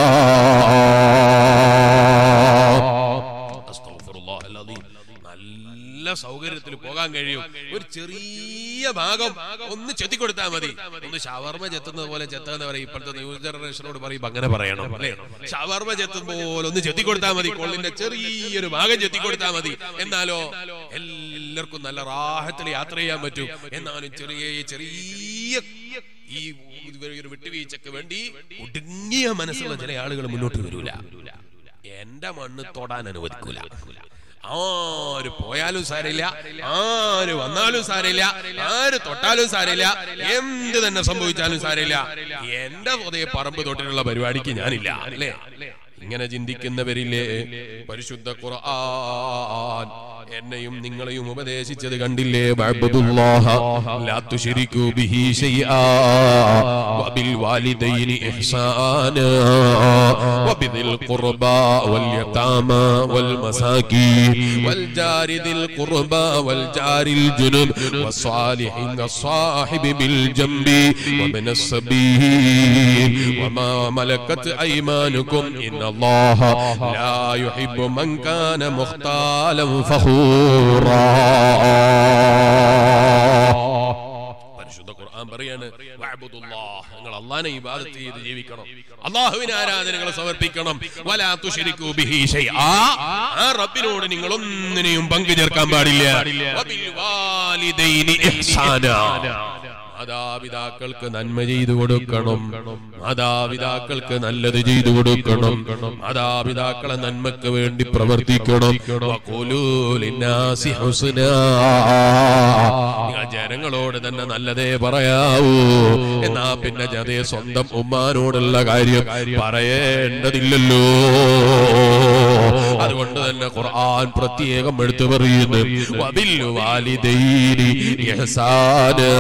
അസ്തഗ്ഫിറുല്ലാഹ് അൽ-അദീം. നല്ല സൗകര്യത്തിൽ പോകാൻ കഴിയും ഒരു ചെറിയ ഭാഗം ഒന്ന് ചെത്തിക്കൊടുത്താൽ മതി ഒന്ന് ഷവർമ ചെത്തുന്നത് പോലെ ചെത്തുന്ന പറയും ഇപ്പോഴത്തെ ന്യൂ ജനറേഷനോട് പറയുമ്പോ അങ്ങനെ പറയണം അല്ലേ ഷവർമ ചെത്തും പോലെ ഒന്ന് ചെത്തിക്കൊടുത്താൽ മതി കൊള്ളിന്റെ ചെറിയൊരു ഭാഗം ചെത്തിക്കൊടുത്താൽ മതി എന്നാലോ എല്ലാവർക്കും നല്ല റാഹത്തിൽ യാത്ര ചെയ്യാൻ പറ്റും എന്നാലും ചെറിയ ചെറിയ ഈ ഒരു വിട്ടുവീഴ്ചക്ക് വേണ്ടി ഒടുങ്ങിയ മനസ്സുള്ള ചില ആളുകൾ മുന്നോട്ട് വരൂല എന്റെ മണ്ണ് തൊടാൻ അനുവദിക്കൂല ആര് പോയാലും സാരമില്ല ആര് വന്നാലും സാരമില്ല ആര് തൊട്ടാലും സാരമില്ല എന്ത് തന്നെ സംഭവിച്ചാലും സാരമില്ല എന്റെ പുതിയ പറമ്പ് തൊട്ടിലുള്ള പരിപാടിക്ക് ഞാനില്ല അല്ലേ ഇങ്ങനെ ചിന്തിക്കുന്നവരില്ലേ പരിശുദ്ധ ഖുർആൻ എന്നെയും നിങ്ങളെയും ഉപദേശിച്ചത് കണ്ടില്ലേ വഅബ്ദുല്ലാഹ ലാ തുശ്രികൂ ബിഹി ശൈആ വബിൽ വാലിദൈനി ഇഹ്സാനാ വബിദിൽ ഖുർബാ വൽ യതാമാ വൽ മസാകീൻ വൽ ജാരി ദിൽ ഖുർബാ വൽ ജാരിൽ ജുനുബ് والصالحين الصاحب بالجنب ومن السبيل وما ملكت أيمانكم إن الله لا يحب من كان مختالا فخورا പരിശുദ്ധ ഖുർആൻ പറയാണ് വഅബ്ദുല്ലാഹ് നിങ്ങൾ അല്ലാഹനെ ഇബാദത്ത് ചെയ്ത് ജീവിക്കണം അല്ലാഹുവിനെ ആരാധനകൾ സമർപ്പിക്കണം വലാ തുശ്രികൂ ബിഹി ശൈആ ആ റബ്ബിനോട് നിങ്ങൾ ഒന്നിനെയും പങ്കു ചേർക്കാൻ പാടില്ല വബിൽ വാലിദൈനി ഇഹ്സാനാ മാതാപിതാക്കൾക്ക് നന്മ ചെയ്തു കൊടുക്കണം മാതാപിതാക്കൾക്ക് നല്ലത് ചെയ്തു കൊടുക്കണം മാതാപിതാക്കളെ നന്മക്ക് വേണ്ടി പ്രവർത്തിക്കണം വഖൂലൂ ലിന്നാസി ഹുസ്നാ. നിങ്ങൾ ജനങ്ങളോട് തന്നെ നല്ലതേ പറയാവൂ എന്നാ പിന്നെ ജതേ സ്വന്തം ഉമ്മാനോടുള്ള കാര്യം പറയേണ്ടതില്ലല്ലോ അതുകൊണ്ട് തന്നെ ഖുർആൻ പ്രത്യേകം എടുത്തു പറയുന്നു വബിൽ വാലിദൈനി ഇഹ്സാനാ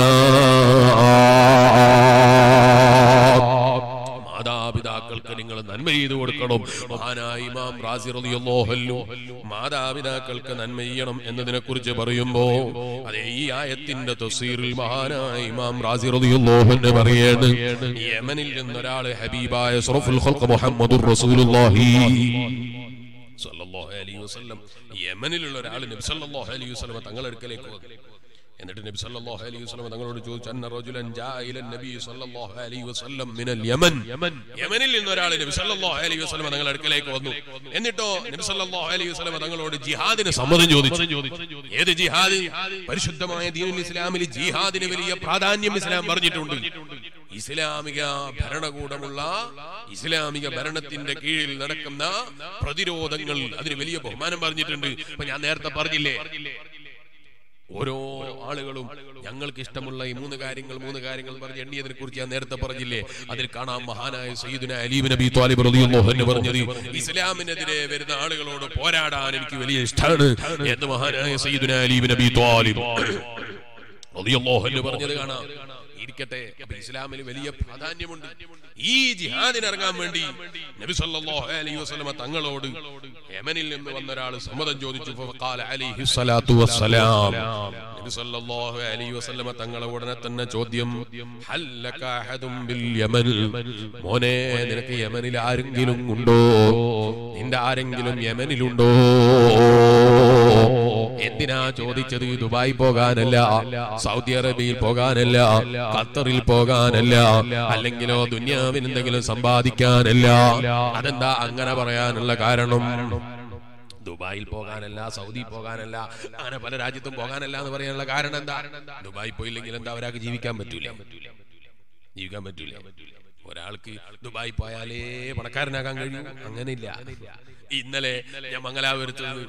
മാതാപിതാക്കൾക്ക് നിങ്ങൾ നന്മ ചെയ്തു കൊടുക്കണം മഹാനായ ഇമാം റാസി റളിയല്ലാഹു അൻഹു മാതാപിതാക്കൾക്ക് നന്മ ചെയ്യണം എന്നതിനെ കുറിച്ച് പറയുമ്പോ അതെ ഈ ആയത്തിന്റെ തഫ്സീറിൽ മഹാനായ ഇമാം റാസി റളിയല്ലാഹു അൻഹു പറയാണ് യമനിൽ നിന്നൊരാള് ഹബീബായ സറഫുൽ ഖൽഖ് മുഹമ്മദുർ റസൂലുള്ളാഹി സല്ലല്ലാഹു അലൈഹി വസല്ലം യമനിലുള്ള ഒരാൾ നബി സല്ലല്ലാഹു അലൈഹി വസല്ലം തങ്ങളുടെ അടുക്കലേക്ക് വന്നു എന്നിട്ട് നബി സല്ലല്ലാഹു അലൈഹി വസല്ലം തങ്ങളോട് ചോദിച്ചു അന്ന റജുലൻ ജാ ഇല നബി സല്ലല്ലാഹു അലൈഹി വസല്ലം മിനൽ യമൻ യമനിൽ നിന്ന് ഒരാൾ നബി സല്ലല്ലാഹു അലൈഹി വസല്ലം തങ്ങളുടെ അടുക്കലേക്ക് വന്നു എന്നിട്ടോ നബി സല്ലല്ലാഹു അലൈഹി വസല്ലം തങ്ങളോട് ജിഹാദിന് സമ്മതം ചോദിച്ചു ഏത് ജിഹാദ് പരിശുദ്ധമായ ദീനുൽ ഇസ്ലാമിൽ ജിഹാദിന് വലിയ പ്രാധാന്യം ഇസ്ലാം പറഞ്ഞിട്ടുണ്ട് ഇസ്ലാമിക ഭരണകൂടമുള്ള ഇസ്ലാമിക ഭരണത്തിന്റെ കീഴിൽ നടക്കുന്ന പ്രതിരോധങ്ങൾ അതിന് വലിയ ബഹുമാനം പറഞ്ഞിട്ടുണ്ട് ഇപ്പൊ ഞാൻ നേരത്തെ പറഞ്ഞില്ലേ ഓരോ ആളുകളും ഞങ്ങൾക്ക് ഇഷ്ടമുള്ള ഈ മൂന്ന് കാര്യങ്ങൾ മൂന്ന് കാര്യങ്ങൾ പറഞ്ഞ് എണ്ണിയതിനെ കുറിച്ച് ഞാൻ നേരത്തെ പറഞ്ഞില്ലേ അതിൽ കാണാം മഹാനായ സയ്യിദുന അലീബ് നബി ത്വാലിബ് റളിയല്ലാഹു അൻഹു പറഞ്ഞത് ഇസ്ലാമിനെതിരെ വരുന്ന ആളുകളോട് പോരാടാൻ എനിക്ക് വലിയ ഇഷ്ടമാണ് എന്ന് മഹാനായ സയ്യിദുന അലീബ് നബി ത്വാലിബ് റളിയല്ലാഹു അൻഹു പറഞ്ഞത് കാണാം ഇരിക്കട്ടെ അപ്പൊ ഇസ്ലാമിൽ വലിയ പ്രാധാന്യമുണ്ട് ഈ ജിഹാദിന് ഇറങ്ങാൻ വേണ്ടി നബി സല്ലല്ലാഹു അലൈഹി വസല്ലമ തങ്ങളോട് യമനിൽ നിന്ന് വന്ന ഒരാൾ സമ്മതം ചോദിച്ചു ഫഖാല അലൈഹി സ്വലാത്തു വസ്സലാം നബി സല്ലല്ലാഹു അലൈഹി വസല്ലമ തങ്ങളെ ഉടനെ തന്നെ ചോദ്യം ഹല്ലക അഹദും ബിൽ യമൻ മോനെ നിനക്ക് യമനിൽ ആരെങ്കിലും ഉണ്ടോ നിന്റെ ആരെങ്കിലും യമനിലുണ്ടോ എന്തിനാ ചോദിച്ചത് ദുബായ് പോകാനല്ല സൗദി അറേബ്യയിൽ പോകാനല്ല ഖത്തറിൽ പോകാനല്ല അല്ലെങ്കിലോ ദുന്യാവിന് എന്തെങ്കിലും സമ്പാദിക്കാനല്ല അതെന്താ അങ്ങനെ പറയാനുള്ള കാരണം ദുബായിൽ പോകാനല്ല സൗദി പോകാനല്ല അങ്ങനെ പല രാജ്യത്തും പോകാനല്ല എന്ന് പറയാനുള്ള കാരണം എന്താ ദുബായി പോയില്ലെങ്കിൽ എന്താ ഒരാൾക്ക് ജീവിക്കാൻ പറ്റൂല ജീവിക്കാൻ പറ്റൂല ഒരാൾക്ക് ദുബായി പോയാലേ പണക്കാരനാകാൻ കഴിയും അങ്ങനെയില്ല ഇന്നലെ ഞാൻ മംഗലാപുരത്ത് നിന്ന്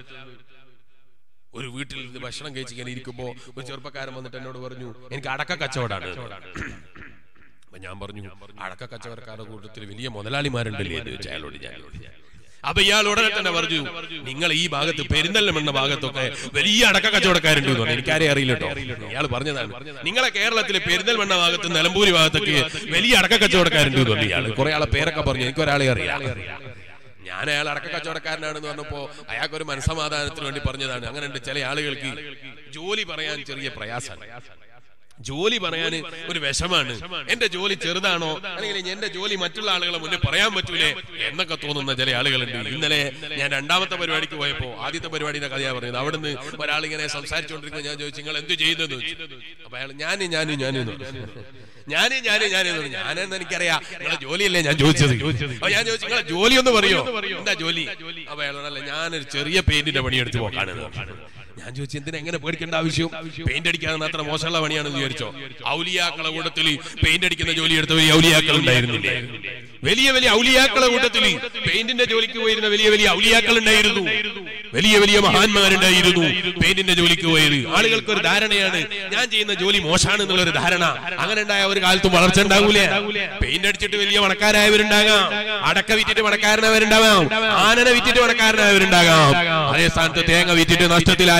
ഒരു വീട്ടിൽ നിന്ന് ഭക്ഷണം കഴിച്ച് ഇങ്ങനെ ഇരിക്കുമ്പോ ഒരു ചെറുപ്പക്കാരൻ വന്നിട്ട് എന്നോട് പറഞ്ഞു എനിക്ക് അടക്ക കച്ചവടാണ് അപ്പൊ ഞാൻ പറഞ്ഞു അടക്ക കച്ചവടക്കാരുടെ കൂട്ടത്തിൽ വലിയ മുതലാളിമാരുണ്ടല്ലേ എന്ന് ചോദിച്ചു അയാളോട് ഞാൻ അപ്പൊ ഇയാൾ ഉടനെ തന്നെ പറഞ്ഞു നിങ്ങൾ ഈ ഭാഗത്ത് പെരിന്തൽമണ്ണ ഭാഗത്തൊക്കെ വലിയ അടക്ക കച്ചവടക്കാരുണ്ട് എന്ന് പറഞ്ഞു എനിക്കാരെ അറിയില്ല കേട്ടോ ഇയാൾ പറഞ്ഞതാണ് നിങ്ങളെ കേരളത്തിലെ പെരിന്തൽമണ്ണ ഭാഗത്ത് നിലമ്പൂരി ഭാഗത്തൊക്കെ വലിയ അടക്ക കച്ചവടക്കാരുണ്ട് എന്ന് പറഞ്ഞു ഇയാൾ കുറെ ആളെ പേരൊക്കെ പറഞ്ഞു എനിക്ക് ഒരാളെ അറിയാം ഞാൻ അയാൾ അടക്ക കച്ചവടക്കാരനാണെന്ന് പറഞ്ഞപ്പോ അയാൾക്ക് ഒരു മനസമാധാനത്തിന് വേണ്ടി പറഞ്ഞതാണ് അങ്ങനെ ഉണ്ട് ചില ആളുകൾക്ക് ജോലി പറയാൻ ചെറിയ പ്രയാസമാണ് ജോലി പറയാൻ ഒരു വിഷമാണ് എന്റെ ജോലി ചെറുതാണോ അല്ലെങ്കിൽ എന്റെ ജോലി മറ്റുള്ള ആളുകളെ മുന്നിൽ പറയാൻ പറ്റൂലേ എന്നൊക്കെ തോന്നുന്ന ചില ആളുകളുണ്ട് ഇന്നലെ ഞാൻ രണ്ടാമത്തെ പരിപാടിക്ക് പോയപ്പോ ആദ്യത്തെ പരിപാടിയുടെ കഥയാ പറഞ്ഞത് അവിടുന്ന് ഒരാൾ ഇങ്ങനെ സംസാരിച്ചുകൊണ്ടിരിക്കുമ്പോൾ ഞാൻ ചോദിച്ചു നിങ്ങൾ എന്ത് ചെയ്യുന്നത് അപ്പൊ അയാൾ ഞാന് ഞാന് ഞാന് ഞാന് ഞാന് ഞാന് ഞാനെന്ന് എനിക്കറിയാം നിങ്ങളെ ജോലിയല്ലേ ഞാൻ ചോദിച്ചത് അപ്പൊ ഞാൻ ചോദിച്ചു നിങ്ങളെ ജോലി ഒന്ന് പറയോ എന്താ ജോലി അപ്പൊ അയാളോടല്ല ഞാനൊരു ചെറിയ പെയിന്റിന്റെ പണിയെടുത്ത് പോക്കാണ് ഞാൻ ചോദിച്ചു എന്തിനാ എങ്ങനെ പേടിക്കേണ്ട ആവശ്യം പെയിന്റ് അടിക്കാതെ മാത്രം മോശമുള്ള പണിയാണെന്ന് വിചാരിച്ചോ ഔലിയാക്കളെ കൂട്ടത്തിൽ പെയിന്റ് അടിക്കുന്ന ജോലി എടുത്ത വലിയ ഔലിയാക്കൾ ഉണ്ടായിരുന്നില്ലേ വലിയ വലിയ ഔലിയാക്കളെ കൂട്ടത്തിൽ പെയിന്റിന്റെ ജോലിക്ക് പോയിരുന്ന വലിയ വലിയ ഔലിയാക്കൾ ഉണ്ടായിരുന്നു വലിയ വലിയ മഹാന്മാരുണ്ടായിരുന്നു പെയിന്റിന്റെ ജോലിക്ക് പോയത് ആളുകൾക്ക് ഒരു ധാരണയാണ് ഞാൻ ചെയ്യുന്ന ജോലി മോശമാണ് എന്നുള്ള ഒരു ധാരണ അങ്ങനെ ഉണ്ടായ ഒരു കാലത്തും വളർച്ച ഉണ്ടാവൂലേ പെയിന്റ് അടിച്ചിട്ട് വലിയ പണക്കാരായവരുണ്ടാകാം അടക്ക വിറ്റിട്ട് പണക്കാരനായവരുണ്ടാകാം ആനനെ വിറ്റിട്ട് പണക്കാരനായവരുണ്ടാകാം അതേ സ്ഥാനത്ത് തേങ്ങ വിറ്റിട്ട് നഷ്ടത്തിലായവരുണ്ടാകാം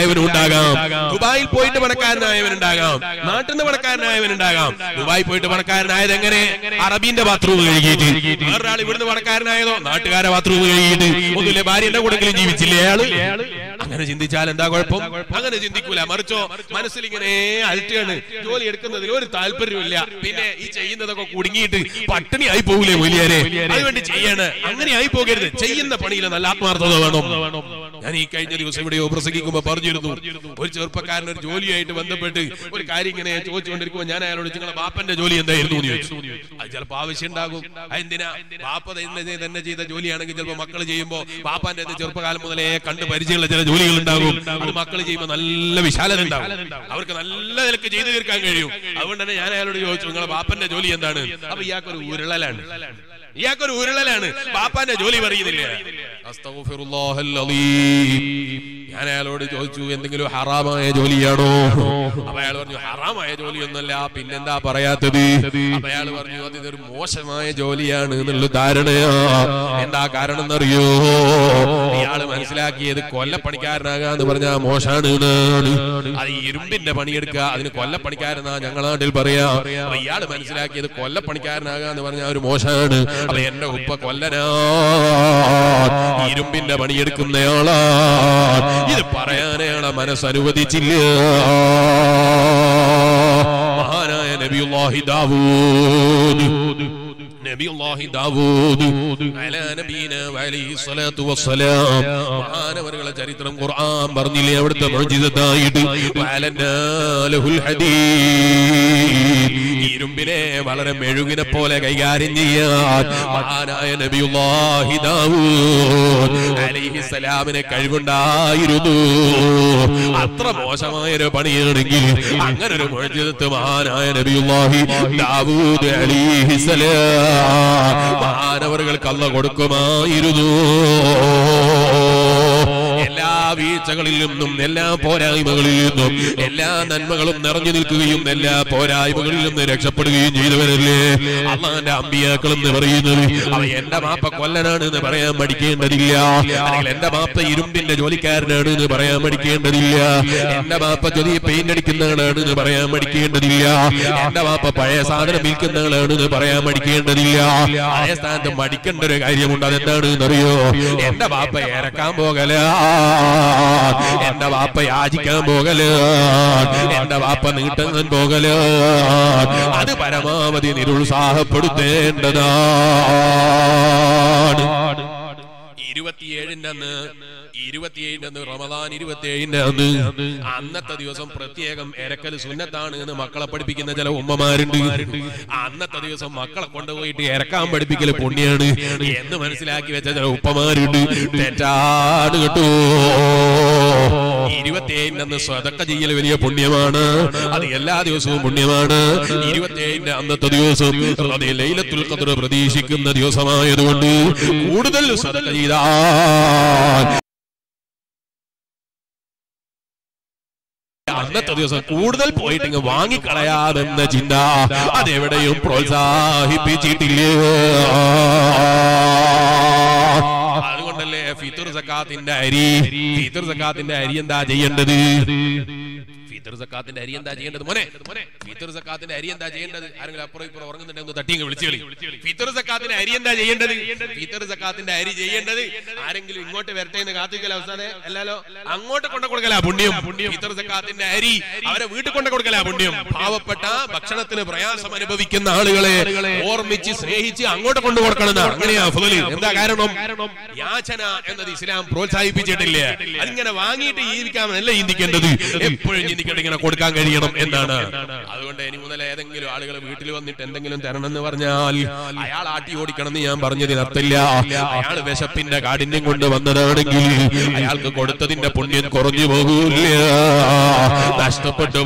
പണക്കാരനായവനും ഉണ്ടാകാം ദുബായിൽ പോയിട്ട് പണക്കാരനായവനുണ്ടാകാം നാട്ടിൽ നിന്ന് പണക്കാരനായവനുണ്ടാകാം ദുബായിൽ പോയിട്ട് പണക്കാരനായത് എങ്ങനെ അറബിന്റെ ബാത്റൂം കഴുകിയിട്ട് വേറൊരാൾ ഇവിടുന്ന് പണക്കാരനായതോ നാട്ടുകാരെ ബാത്റൂം കഴുകിയിട്ട് ഒന്നുമില്ല ഭാര്യന്റെ കൂടെങ്കിലും ജീവിച്ചില്ലേ അയാള് അങ്ങനെ ചിന്തിച്ചാൽ എന്താ കുഴപ്പം അങ്ങനെ ചിന്തിക്കൂല മറിച്ചോ മനസ്സിൽ ഇങ്ങനെ അലട്ടുകയാണ് ജോലി എടുക്കുന്നതിൽ ഒരു താല്പര്യമില്ല പിന്നെ ഈ ചെയ്യുന്നതൊക്കെ കുടുങ്ങിയിട്ട് പട്ടിണി ആയി പോകൂലേ വലിയരെ അതുവേണ്ടി ചെയ്യാണ് അങ്ങനെ ആയി പോകരുത് ചെയ്യുന്ന പണിയിൽ നല്ല ആത്മാർത്ഥത വേണം ഞാൻ ഈ കഴിഞ്ഞ ദിവസം എവിടെയോ പ്രസംഗിക്കുമ്പോ പറഞ്ഞിരുന്നു ഒരു ചെറുപ്പക്കാരൻ ഒരു ജോലിയായിട്ട് ബന്ധപ്പെട്ട് ഒരു കാര്യം ഇങ്ങനെ ചോദിച്ചുകൊണ്ടിരിക്കുമ്പോൾ ഞാൻ അയാളോട് നിങ്ങളെ ബാപ്പന്റെ ജോലി എന്തായിരുന്നു എന്ന് ചോദിച്ചു അത് ചിലപ്പോൾ ആവശ്യം ഉണ്ടാകും അതെന്തിനാ ബാപ്പ തന്നെ തന്നെ ചെയ്ത ജോലിയാണെങ്കിൽ ചിലപ്പോൾ മക്കൾ ചെയ്യുമ്പോൾ ബാപ്പാന്റെ അത് ചെറുപ്പകാലം മുതലേ കണ്ട് പരിചയമുള്ള ചില ജോലികൾ ഉണ്ടാകും അത് മക്കൾ ചെയ്യുമ്പോൾ നല്ല വിശാലത ഉണ്ടാകും അവർക്ക് നല്ല നിലക്ക് ചെയ്തു തീർക്കാൻ കഴിയും അതുകൊണ്ട് തന്നെ ഞാൻ അയാളോട് ചോദിച്ചു നിങ്ങളെ ബാപ്പന്റെ ജോലി എന്താണ് അപ്പൊ ഇയാൾക്കൊരു ഉരുളലാണ് ഇയാൾക്കൊരു ഉരുളലാണ് ബാപ്പാന്റെ ജോലി പറയുന്നില്ല അസ്തഗ്ഫിറുല്ലാഹൽ അലീം. ഞാൻ അയാളോട് ചോദിച്ചു എന്തെങ്കിലും ഹറാമായ ജോലിയാണോ അപ്പൊ അയാൾ പറഞ്ഞു ഹറാമായ ജോലിയൊന്നല്ല പിന്നെന്താ പറയാത്തത് അപ്പൊ അയാൾ പറഞ്ഞു അത് ഇതൊരു മോശമായ ജോലിയാണ് എന്നുള്ള ധാരണയാ എന്താ കാരണം എന്നറിയോ ഇയാള് മനസ്സിലാക്കിയത് കൊല്ലപ്പണിക്കാരനാകാന്ന് പറഞ്ഞാ മോശാണ് എന്നാണ്. അത് ഇരുമ്പിന്റെ പണിയെടുക്കുക അതിന് കൊല്ലപ്പണിക്കാരെന്നാ ഞങ്ങളെ നാട്ടിൽ പറയാ അപ്പൊ ഇയാള് മനസ്സിലാക്കിയത് കൊല്ലപ്പണിക്കാരനാകാന്ന് പറഞ്ഞാൽ ഒരു മോശാണ് അപ്പൊ എന്റെ ഉപ്പ കൊല്ലനാ ഇരുമ്പിന്റെ പണിയെടുക്കുന്നയാളാ ഇത് പറയാൻ അയാളെ മനസ്സനുവദിച്ചില്ല മഹാനായ നബിയുല്ലാഹി ദാവൂദ് നബിയുല്ലാഹി ദാവൂദ് അലാ നബീന വഅലൈഹി സ്വലാത്തു വസ്സലാം മഹാനവറുകളെ ചരിത്രം ഖുർആൻ പറഞ്ഞില്ലേ അവിടുത്തെ മുഅ്ജിസത്തായിട്ട് വഅലന്നാ ലഹുൽ ഹദീദ് ഇരുമ്പിനെ വളരെ മെഴുകിനെ പോലെ കൈകാര്യം ചെയ്യാൻ മഹാനായ നബിയുല്ലാഹി ദാവൂദ് അലൈഹി സലാമിന് കഴിവുണ്ടായിരുന്നു അത്ര മോശമായ ഒരു പണിയാണെങ്കിൽ അങ്ങനെ ഒരു മുഅ്ജിസത്ത് മഹാനായ നബിയുല്ലാഹി ദാവൂദ് അലൈഹി സലാം മഹാനവറുകൾക്ക് അല്ല കൊടുക്കുമായിരുന്നു എല്ലാ വീഴ്ചകളിൽ നിന്നും എല്ലാ പോരായ്മകളിൽ നിന്നും എല്ലാ നന്മകളും നിറഞ്ഞു നിൽക്കുകയും എല്ലാ പോരായ്മകളിൽ നിന്ന് രക്ഷപ്പെടുകയും ചെയ്തവരല്ലേ അള്ളാന്റെ അമ്പിയാക്കൾ എന്ന് പറയുന്നത് അവ എന്റെ മാപ്പ കൊല്ലനാണ് എന്ന് പറയാൻ മടിക്കേണ്ടതില്ല അല്ലെങ്കിൽ എന്റെ മാപ്പ ഇരുമ്പിന്റെ ജോലിക്കാരനാണ് എന്ന് പറയാൻ മടിക്കേണ്ടതില്ല എന്റെ മാപ്പ ജൊലി പെയിന്റ് അടിക്കുന്ന ആളാണ് എന്ന് പറയാൻ മടിക്കേണ്ടതില്ല എന്റെ മാപ്പ പഴയ സാധനം വിൽക്കുന്ന ആളാണ് എന്ന് പറയാൻ മടിക്കേണ്ടതില്ല അതേ സ്ഥാനത്ത് മടിക്കേണ്ട ഒരു കാര്യമുണ്ട് അതെന്താണ് എന്നറിയോ എന്റെ ബാപ്പ ഇറക്കാൻ പോകല എന്റെ ബാപ്പ യാചിക്കാൻ പോകല എന്റെ ബാപ്പ നീട്ടുന്നൻ പോകല അത് പരമാവധി നിരുത്സാഹപ്പെടുത്തേണ്ടതാണ് ഇരുപത്തിയേഴിന്റെ അന്ന് ഇരുപത്തിയേഴിന്റെ അന്ന് റമദാൻ ഇരുപത്തിയേഴിന്റെ അന്ന് അന്നത്തെ ദിവസം പ്രത്യേകം എരക്കൽ സുന്നത്താണ് എന്ന് മക്കളെ പഠിപ്പിക്കുന്ന ചില ഉമ്മമാരുണ്ട് അന്നത്തെ ദിവസം മക്കളെ കൊണ്ടുപോയിട്ട് ഇറക്കാൻ പഠിപ്പിക്കൽ പുണ്യാണ് എന്ന് മനസ്സിലാക്കി വെച്ച ചില ഉപ്പമാരുണ്ട് തെറ്റാണ് കേട്ടോ ഇരുപത്തിയേഴിന്റെ അന്ന് സ്വതക്ക ചെയ്യൽ വലിയ പുണ്യമാണ് അത് എല്ലാ ദിവസവും പുണ്യമാണ് ഇരുപത്തിയേഴിന്റെ അന്നത്തെ ദിവസം അത് ലൈലത്തുൽ ഖദ്ർ പ്രതീക്ഷിക്കുന്ന ദിവസമായതുകൊണ്ട് കൂടുതൽ സ്വതക്ക ചെയ്താൽ അന്നത്തെ ദിവസം കൂടുതൽ പോയിട്ട് ഇങ്ങ് വാങ്ങിക്കളയാമെന്ന ചിന്ത അതെവിടെയും പ്രോത്സാഹിപ്പിച്ചിട്ടില്ല അതുകൊണ്ടല്ലേ ഫിത്തുർ സക്കാത്തിന്റെ അരി ഫിത്തുർ സക്കാത്തിന്റെ അരി എന്താ ചെയ്യേണ്ടത് ഫിത്തർ സക്കാത്തിന്റെ അരി എന്താ ചെയ്യേണ്ടത് മോനെ ഫിത്തർ സക്കാത്തിന്റെ അരി എന്താ ചെയ്യേണ്ടത് ആരെങ്കിലും അപ്പുറം ഇപ്പുറം ഉറങ്ങുന്നുണ്ടെങ്കിൽ ഒന്ന് തട്ടി വിളിച്ചു കളി ഫിത്തർ സക്കാത്തിന്റെ അരി എന്താ ചെയ്യേണ്ടത് ഫിത്തർ സക്കാത്തിന്റെ അരി ചെയ്യേണ്ടത് ആരെങ്കിലും ഇങ്ങോട്ട് വരട്ടെ എന്ന് കാത്തിക്കല അവസാനെ അല്ലല്ലോ അങ്ങോട്ട് കൊണ്ട കൊടുക്കല പുണ്യം ഫിത്തർ സക്കാത്തിന്റെ അരി അവരെ വീട്ടിൽ കൊണ്ട കൊടുക്കല പുണ്യം പാവപ്പെട്ട ഭക്ഷണത്തിന് പ്രയാസം അനുഭവിക്കുന്ന ആളുകളെ ഓർമ്മിച്ച് സ്നേഹിച്ച് അങ്ങോട്ട് കൊണ്ടു കൊടുക്കണം അങ്ങനെയാ ഫുദല് എന്താ കാരണം യാചന എന്നത് ഇസ്ലാം പ്രോത്സാഹിപ്പിച്ചിട്ടില്ല അതിങ്ങനെ വാങ്ങിയിട്ട് ജീവിക്കാമെന്നല്ല ചിന്തിക്കേണ്ടത് എപ്പോഴും ചിന്തിക്കേണ്ടത് ഇങ്ങനെ കൊടുക്കാൻ കഴിയണം എന്നാണ് അതുകൊണ്ട് ഇനി മുതൽ ഏതെങ്കിലും ആളുകൾ വീട്ടിൽ വന്നിട്ട് എന്തെങ്കിലും തരണം എന്ന് പറഞ്ഞാൽ അയാൾ ആട്ടി ഓടിക്കണം എന്ന് ഞാൻ പറഞ്ഞതിന് അർത്ഥമില്ല അയാൾ വിശപ്പിന്റെ കാഠിന്യം കൊണ്ട് വന്നതാണെങ്കിൽ അയാൾക്ക് കൊടുത്തതിന്റെ പുണ്യം കുറഞ്ഞു പോകൂല നഷ്ടപ്പെട്ടു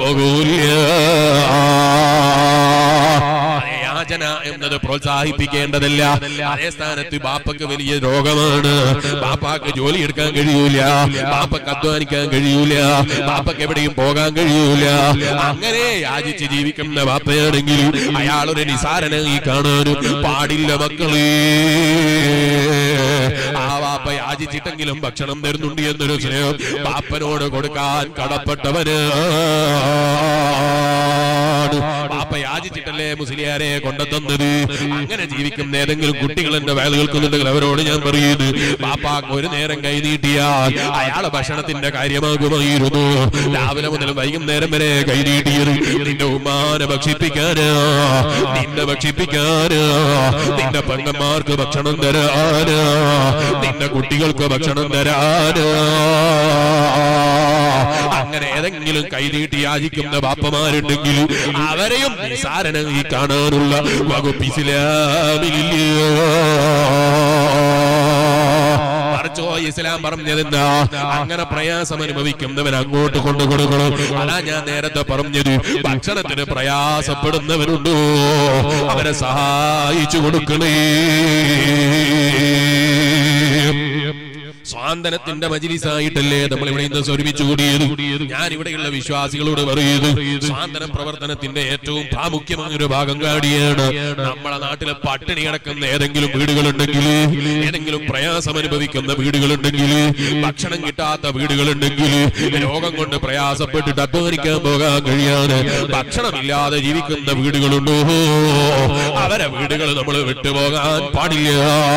പോകൂല യാചന എന്നത് പ്രോത്സാഹിപ്പിക്കേണ്ടതല്ല അതേ സ്ഥാനത്ത് ബാപ്പക്ക് വലിയ രോഗമാണ് ബാപ്പാക്ക് ജോലി എടുക്കാൻ കഴിയൂല ബാപ്പക്ക് അധ്വാനിക്കാൻ കഴിയൂല ബാപ്പക്ക് എവിടെയും പോകാൻ കഴിയൂല അങ്ങനെ യാചിച്ച് ജീവിക്കുന്ന ബാപ്പയാണെങ്കിൽ അയാളൊരു നിസാരനായി കാണാനും പാടില്ല മക്കളെ ആ ബാപ്പ യാചിച്ചിട്ടെങ്കിലും ഇതെങ്കിലും ഭക്ഷണം തരുന്നുണ്ട് എന്നൊരു സ്നേഹം പാപ്പനോട് കൊടുക്കാൻ കടപ്പെട്ടവന് പാപ്പ യാചിച്ചിട്ടല്ലേ മുസ്ലിയാരെ കൊണ്ടെത്തുന്നത് അങ്ങനെ ജീവിക്കുന്ന ഏതെങ്കിലും കുട്ടികൾ എന്റെ വയൽ കേൾക്കുന്നുണ്ടെങ്കിൽ അവരോട് ഞാൻ പറയുന്നു പാപ്പാക്ക് ഒരു നേരം കൈ നീട്ടിയാൽ അയാളെ ഭക്ഷണത്തിന്റെ കാര്യമാകുമായിരുന്നു രാവിലെ മുതൽ വൈകുന്നേരം വരെ കൈ നീട്ടിയത് നിന്റെ ഉമ്മാനെ ഭക്ഷിപ്പിക്കാനാ നിന്നെ ഭക്ഷിപ്പിക്കാനാ നിന്റെ പെങ്ങന്മാർക്ക് ഭക്ഷണം തരാനാ നിന്റെ കുട്ടികൾക്ക് ഭക്ഷണം തരാനാ അങ്ങനെ ഏതെങ്കിലും കൈനീട്ടി യാചിക്കുന്ന ബാപ്പമാരുണ്ടെങ്കിൽ അവരെയും നിസാരനായി കാണാനുള്ള വകുപ്പ് ഇസ്ലാമില്ല മറിച്ചോ ഇസ്ലാം പറഞ്ഞതെന്താ അങ്ങനെ പ്രയാസം അനുഭവിക്കുന്നവൻ അങ്ങോട്ട് കൊണ്ടു കൊടുക്കണം അതാ ഞാൻ നേരത്തെ പറഞ്ഞത് ഭക്ഷണത്തിന് പ്രയാസപ്പെടുന്നവരുണ്ടോ അവരെ സഹായിച്ചു കൊടുക്കണേ സ്വാന്തനത്തിന്റെ മജിലിസായിട്ടല്ലേ നമ്മൾ ഇവിടെ ഇന്ന് ഒരുമിച്ച് കൂടിയത് ഞാൻ ഇവിടെയുള്ള വിശ്വാസികളോട് പറയുന്നു സ്വാന്തന പ്രവർത്തനത്തിന്റെ ഏറ്റവും പ്രാമുഖ്യമായ ഒരു ഭാഗം കാടിയാണ് നമ്മളെ നാട്ടിലെ പട്ടിണി കിടക്കുന്ന ഏതെങ്കിലും വീടുകളുണ്ടെങ്കിൽ ഏതെങ്കിലും പ്രയാസം അനുഭവിക്കുന്ന വീടുകളുണ്ടെങ്കിൽ ഭക്ഷണം കിട്ടാത്ത വീടുകളുണ്ടെങ്കിൽ രോഗം കൊണ്ട് പ്രയാസപ്പെട്ടിട്ട് അധ്വാനിക്കാൻ പോകാൻ കഴിയാതെ ഭക്ഷണമില്ലാതെ ജീവിക്കുന്ന വീടുകളുണ്ടോ അവരെ വീടുകൾ നമ്മൾ വിട്ടുപോകാൻ പാടില്ല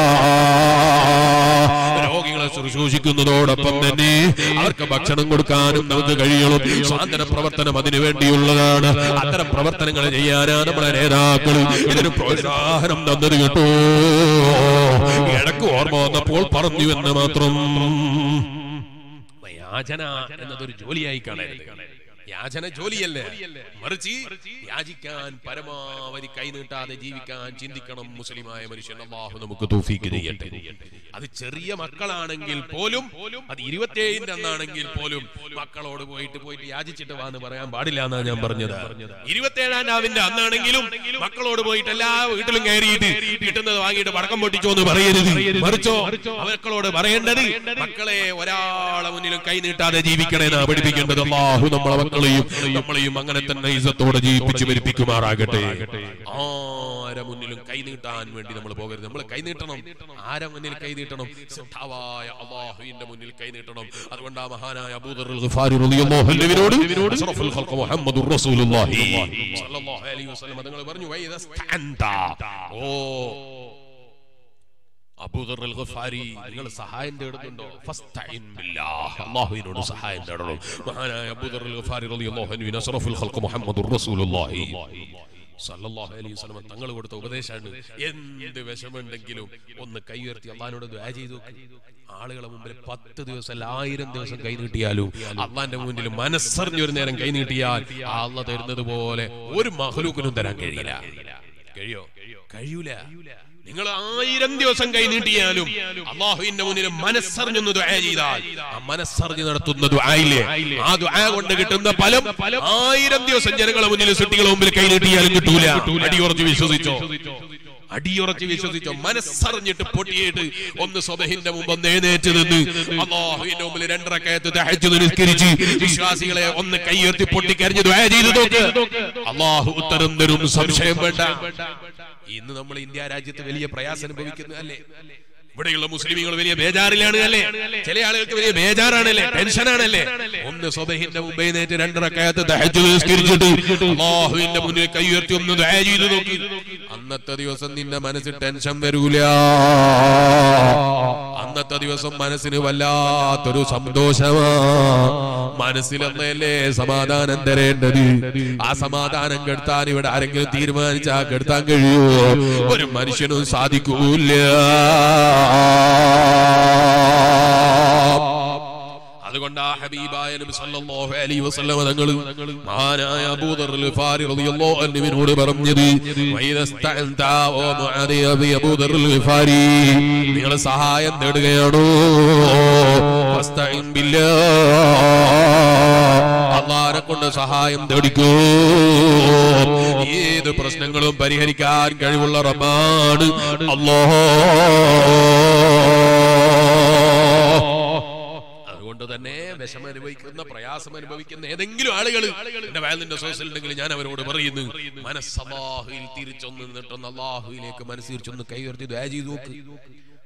രോഗികളെ ശുശ്രൂഷിക്കുന്നതോടൊപ്പം തന്നെ അവർക്ക് ഭക്ഷണം കൊടുക്കാനും നമുക്ക് കഴിയണം സ്വാതന്ത്ര്യ പ്രവർത്തനം അതിനു വേണ്ടിയുള്ളതാണ് അത്തരം പ്രവർത്തനങ്ങൾ ചെയ്യാനാണ് നമ്മളെ നേതാക്കൾ ഇതിന് പ്രോത്സാഹനം തന്നത് കേട്ടോ ഇടക്ക് ഓർമ്മ വന്നപ്പോൾ പറഞ്ഞു എന്ന് മാത്രം യാചന എന്നതൊരു ജോലിയായി കാണരുത് യാചന ജോലിയല്ലേ മറിച്ച് യാചിക്കാൻ പരമാവധി കൈനീട്ടാതെ ജീവിക്കാൻ ചിന്തിക്കണം മുസ്ലിമായ മനുഷ്യൻ അള്ളാഹു നമുക്ക് തൗഫീക്ക് ചെയ്യട്ടെ അത് ചെറിയ മക്കളാണെങ്കിൽ പോലും അത് ഇരുപത്തിയേഴിന്റെ അന്നാണെങ്കിൽ പോലും മക്കളോട് പോയിട്ട് പോയിട്ട് യാചിച്ചിട്ട് വാന്ന് പറയാൻ പാടില്ല എന്നാണ് ഞാൻ പറഞ്ഞത് ഇരുപത്തിയേഴാം രാവിന്റെ അന്നാണെങ്കിലും മക്കളോട് പോയിട്ട് എല്ലാ വീട്ടിലും കയറിയിട്ട് കിട്ടുന്നത് വാങ്ങിയിട്ട് പടക്കം പൊട്ടിച്ചോ എന്ന് പറയരുത് മറിച്ചോ മക്കളോട് പറയേണ്ടത് മക്കളെ ഒരാളെ മുന്നിലും കൈ നീട്ടാതെ ജീവിക്കണേ എന്നാ പഠിപ്പിക്കേണ്ടത് അള്ളാഹു നമ്മളെ മക്കളെയും നമ്മളെയും അങ്ങനെ തന്നെ ഇസത്തോടെ ജീവിപ്പിച്ച് മരിപ്പിക്കുമാറാകട്ടെ ആരെ മുന്നിലും കൈ നീട്ടാൻ വേണ്ടി നമ്മൾ പോകരുത് നമ്മൾ കൈ നീട്ടണം ആരെ മുന്നിൽ കൈ നീട്ടണം സിദ്ധാവായ അള്ളാഹുവിന്റെ മുന്നിൽ കൈ നീട്ടണം അതുകൊണ്ട് ആ മഹാനായ അബൂദർ ഗഫാരി റളിയല്ലാഹു അൻഹുവിനോട് അഷ്റഫുൽ ഖൽഖ് മുഹമ്മദുർ റസൂലുള്ളാഹി സ്വല്ലല്ലാഹു അലൈഹി വസല്ലം തങ്ങൾ പറഞ്ഞു വൈദസ്തഅൻത ഓ അബൂദർ അൽ ഗഫാരി നിങ്ങൾ സഹായം തേടുന്നുണ്ടോ ഫസ്തഇൻ ബില്ലാഹ് അല്ലാഹുവിനോട് സഹായം തേടണം മഹാനായ അബൂദർ അൽ ഗഫാരി റളിയല്ലാഹു അൻഹു അഷ്റഫുൽ ഖൽഖ് മുഹമ്മദുർ റസൂലുള്ളാഹി സല്ലല്ലാഹു അലൈഹി വസല്ലം തങ്ങൾ കൊടുത്ത ഉപദേശമാണ് എന്ത് വിഷമുണ്ടെങ്കിലും ഒന്ന് കൈ ഉയർത്തി അള്ളഹാനോട് ദുആ ചെയ്തു ആളുകളെ മുമ്പിൽ പത്ത് ദിവസം അല്ല ആയിരം ദിവസം കൈ നീട്ടിയാലും അള്ളാന്റെ മുന്നിൽ മനസ്സറിഞ്ഞ ഒരു നേരം കൈ നീട്ടിയാൽ ആ അള്ള തരുന്നത് പോലെ ഒരു മഹലൂക്കിനും തരാൻ കഴിയില്ല കഴിയോ കഴിയൂല നിങ്ങൾ ആയിരം ദിവസം കൈ നീട്ടിയാലും അള്ളാഹുവിന്റെ മുന്നിൽ മനസ്സറിഞ്ഞൊന്ന് ദുആ ചെയ്താൽ ആ മനസ്സറിഞ്ഞ് നടത്തുന്ന ദുആയില്ലേ ആ ദുആ കൊണ്ട് കിട്ടുന്ന ഫലം ആയിരം ദിവസം ജനങ്ങളെ മുന്നിൽ സൃഷ്ടികളെ മുമ്പിൽ കൈ നീട്ടിയാലും കിട്ടൂല അടിയുറച്ച് വിശ്വസിച്ചോ അടിയുറച്ച് വിശ്വസിച്ചോ മനസ്സറിഞ്ഞിട്ട് പൊട്ടിയിട്ട് ഒന്ന് സ്വബഹിന്റെ മുമ്പ് ഒന്ന് എഴുന്നേറ്റ് നിന്ന് അള്ളാഹുവിന്റെ മുമ്പിൽ രണ്ടരക്കയത്ത് തഹജ്ജുദ് നിസ്കരിച്ച് വിശ്വാസികളെ ഒന്ന് കൈയുയർത്തി പൊട്ടിക്കരിഞ്ഞ് ദുആ ചെയ്ത് നോക്ക് അള്ളാഹു ഉത്തരം തരും സംശയം വേണ്ട ഇന്ന് നമ്മൾ ഇന്ത്യ രാജ്യത്ത് വലിയ പ്രയാസം അനുഭവിക്കുന്നു അല്ലേ ഇവിടെയുള്ള മുസ്ലിമുകൾ വലിയ ബേജാറിലാണ് അല്ലേ ചില ആളുകൾക്ക് വലിയ ബേജാറാണല്ലേ ടെൻഷനാണല്ലേ ഒന്ന് സ്വബഹിന്റെ മുമ്പേ നേറ്റ് രണ്ടരക്കയത്ത് തഹജ്ജുദ് നിസ്കരിച്ചിട്ട് അല്ലാഹുവിന്റെ മുന്നിൽ കൈ ഉയർത്തി ഒന്ന് ദുആ ചെയ്തു നോക്കി അന്നത്തെ ദിവസം നിന്റെ മനസ്സിൽ ടെൻഷൻ വരൂല അന്നത്തെ ദിവസം മനസ്സിന് വല്ലാത്തൊരു സന്തോഷമാ മനസ്സിലൊന്നല്ലേ സമാധാനം തരേണ്ടത് ആ സമാധാനം കെടുത്താൻ ഇവിടെ ആരെങ്കിലും തീരുമാനിച്ചാ കെടുത്താൻ കഴിയുമോ ഒരു മനുഷ്യനും സാധിക്കൂല അതുകൊണ്ട് ആ ഹബീബായ നബി സല്ലല്ലാഹു അലൈഹി വസല്ലം തങ്ങൾ മഹാനായ അബൂദർ ഗഫാരി റളിയല്ലാഹു അൻഹുവിനോട് പറഞ്ഞത് വൈദസ്തഅൻത ഓ മുആദി അബി അബൂദർ ഗഫാരി നിങ്ങൾ സഹായം തേടുകയാണോ ഫസ്തഇൻ ബില്ലാഹ് അള്ളാഹനെ കൊണ്ട് സഹായം തേടിക്കൂ ഏത് പ്രശ്നങ്ങളും പരിഹരിക്കാൻ കഴിവുള്ള റബ്ബാണ് അല്ലാഹ് അതുകൊണ്ട് തന്നെ വിഷമം അനുഭവിക്കുന്ന പ്രയാസം അനുഭവിക്കുന്ന ഏതെങ്കിലും ആളുകൾ എന്റെ വയലിന്റെ സോഷ്യൽ ഉണ്ടെങ്കിൽ ഞാൻ അവരോട് പറയുന്നു മനസ്സല്ലാഹുയിൽ തിരിച്ചൊന്ന് നിന്നിട്ടൊന്ന് അള്ളാഹുയിലേക്ക് മനസ്സിരിച്ചൊന്ന് കൈ ഉയർത്തി ദയ ചെയ്തു നോക്ക്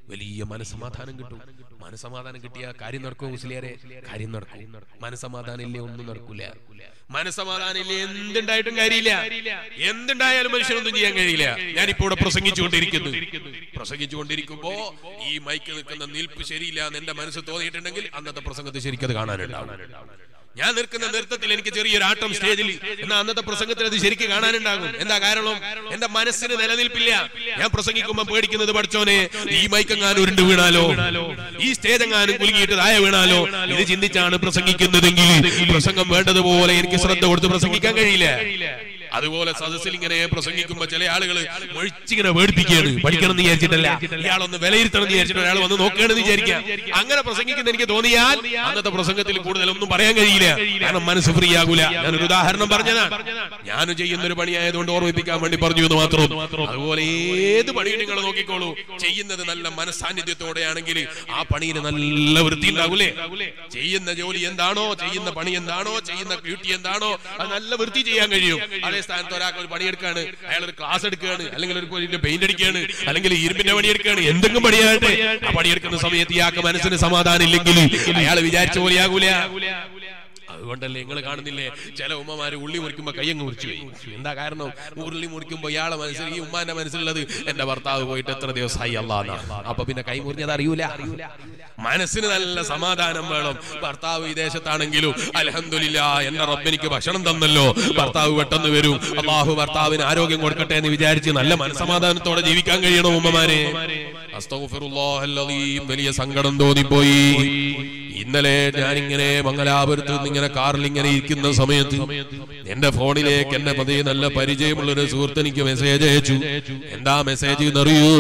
വലിയ മനസമാധാനം കിട്ടും മനസമാധാനം കിട്ടിയ കാര്യം നടക്കുമോ മുസ്ലിയാരെ കാര്യം നടക്കും മനസമാധാനം ഇല്ലേ ഒന്നും നടക്കൂല മനസമാധാനം ഇല്ലേ എന്തുണ്ടായിട്ടും കാര്യമില്ല എന്തുണ്ടായാലും മനുഷ്യനൊന്നും ചെയ്യാൻ കഴിയില്ല ഞാനിപ്പോ ഇവിടെ പ്രസംഗിച്ചുകൊണ്ടിരിക്കുന്നു പ്രസംഗിച്ചുകൊണ്ടിരിക്കുമ്പോ ഈ മൈക്ക് നിൽക്കുന്ന നിൽപ്പ് ശരിയില്ല എന്ന് എന്റെ മനസ്സ് തോന്നിയിട്ടുണ്ടെങ്കിൽ അന്നത്തെ പ്രസംഗത്തിൽ ശരിക്കത് കാണാനുണ്ടാവും ഞാൻ നിൽക്കുന്ന നൃത്തത്തിൽ എനിക്ക് ചെറിയൊരു ആട്ടം സ്റ്റേജിൽ എന്നാ അന്നത്തെ പ്രസംഗത്തിൽ അത് ശരിക്കും കാണാനുണ്ടാകും എന്താ കാരണം എന്റെ മനസ്സിന് നിലനിൽപ്പില്ല ഞാൻ പ്രസംഗിക്കുമ്പോൾ പേടിക്കുന്നത് പഠിച്ചോനെ ഈ മൈക്കെങ്ങാനും ഉരുണ്ട് വീണാലോ ഈ സ്റ്റേജ് എങ്ങാനും കുലുങ്ങിയിട്ട് താഴെ വീണാലോ ഇത് ചിന്തിച്ചാണ് പ്രസംഗിക്കുന്നതെങ്കിൽ പ്രസംഗം വേണ്ടതുപോലെ എനിക്ക് ശ്രദ്ധ കൊടുത്ത് പ്രസംഗിക്കാൻ കഴിയില്ല അതുപോലെ സദസ്സിൽ ഇങ്ങനെ പ്രസംഗിക്കുമ്പോ ചില ആളുകൾ മൊഴിച്ചിങ്ങനെ വേടിപ്പിക്കുകയാണ് പഠിക്കണം എന്ന് വിചാരിച്ചിട്ടല്ല ഇയാളൊന്ന് വിലയിരുത്തണം എന്ന് വിചാരിച്ചിട്ട് ഒരാൾ വന്ന് നോക്കുകയാണെന്ന് വിചാരിക്കാം അങ്ങനെ പ്രസംഗിക്കുന്ന എനിക്ക് തോന്നിയാൽ അന്നത്തെ പ്രസംഗത്തിൽ കൂടുതലൊന്നും പറയാൻ കഴിയില്ല കാരണം മനസ്സ് ഫ്രീ ആകൂല ഞാനൊരു ഉദാഹരണം പറഞ്ഞതാണ് ഞാൻ ചെയ്യുന്ന ഒരു പണിയായതുകൊണ്ട് ഓർമ്മിപ്പിക്കാൻ വേണ്ടി പറഞ്ഞു എന്ന് മാത്രം അതുപോലെ ഏത് പണിയും നിങ്ങൾ നോക്കിക്കോളൂ ചെയ്യുന്നത് നല്ല മനസ്സാന്നിധ്യത്തോടെയാണെങ്കിൽ ആ പണിയിൽ നല്ല വൃത്തി ഉണ്ടാകൂലേ ചെയ്യുന്ന ജോലി എന്താണോ ചെയ്യുന്ന പണി എന്താണോ ചെയ്യുന്ന ഡ്യൂട്ടി എന്താണോ അത് നല്ല വൃത്തി ചെയ്യാൻ കഴിയും അതേ സ്ഥാനത്ത് ഒരാൾക്ക് ഒരു പണിയെടുക്കാണ് അയാൾ ഒരു ക്ലാസ് എടുക്കുകയാണ് അല്ലെങ്കിൽ ഒരു പെയിന്റ് അടിക്കുകയാണ് അല്ലെങ്കിൽ ഇരുമ്പിന്റെ പണിയെടുക്കുകയാണ് എന്തെങ്കിലും പണിയാകട്ടെ ആ പണിയെടുക്കുന്ന സമയത്ത് ഇയാൾക്ക് മനസ്സിന് സമാധാനം ഇല്ലെങ്കിൽ അയാൾ വിചാരിച്ച പോലെയാകൂല അതുകൊണ്ടല്ലേ നിങ്ങൾ കാണുന്നില്ലേ ചില ഉമ്മമാര് ഉള്ളി മുറിക്കുമ്പോ കയ്യങ്ങ് മുറിച്ചു പോയി എന്താ കാരണം ഉരുളി മുറിക്കുമ്പോ ഇയാളെ മനസ്സിൽ ഈ ഉമ്മാന്റെ മനസ്സിലുള്ളത് എന്റെ ഭർത്താവ് പോയിട്ട് എത്ര ദിവസമായി അല്ലാന്ന അപ്പൊ പിന്നെ കൈ മുറിഞ്ഞത് അറിയൂല മനസ്സിന് നല്ല സമാധാനം വേണം ഭർത്താവ് വിദേശത്താണെങ്കിലും അലഹമില്ല എന്റെ റബ്ബെനിക്ക് ഭക്ഷണം തന്നല്ലോ ഭർത്താവ് പെട്ടെന്ന് വരും അള്ളാഹു ഭർത്താവിന് ആരോഗ്യം കൊടുക്കട്ടെ എന്ന് വിചാരിച്ച് നല്ല മനസമാധാനത്തോടെ ജീവിക്കാൻ കഴിയണം ഉമ്മമാരെ അസ്തഗ്ഫിറുല്ലാഹൽ അലീം. വലിയ സങ്കടം തോന്നിപ്പോയി ഇന്നലെ ഞാനിങ്ങനെ മംഗലാപുരത്ത് നിന്ന് ഇങ്ങനെ കാറിൽ ഇങ്ങനെ ഇരിക്കുന്ന സമയത്ത് എന്റെ ഫോണിലേക്ക് എന്നെ പതി നല്ല പരിചയമുള്ള ഒരു സുഹൃത്ത് എനിക്ക് മെസ്സേജ് അയച്ചു എന്താ മെസ്സേജ് എന്നറിയോ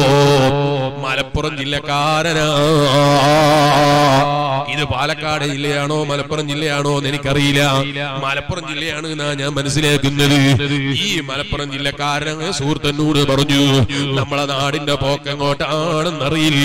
മലപ്പുറം ജില്ലക്കാരനാ ഇത് പാലക്കാട് ജില്ലയാണോ മലപ്പുറം ജില്ലയാണോ എന്ന് എനിക്കറിയില്ല മലപ്പുറം ജില്ലയാണ് എന്നാ ഞാൻ മനസ്സിലാക്കുന്നത് ഈ മലപ്പുറം ജില്ലക്കാരൻ സുഹൃത്തനോട് പറഞ്ഞു നമ്മളെ നാടിന്റെ പോക്കെങ്ങോട്ടാണെന്നറിയില്ല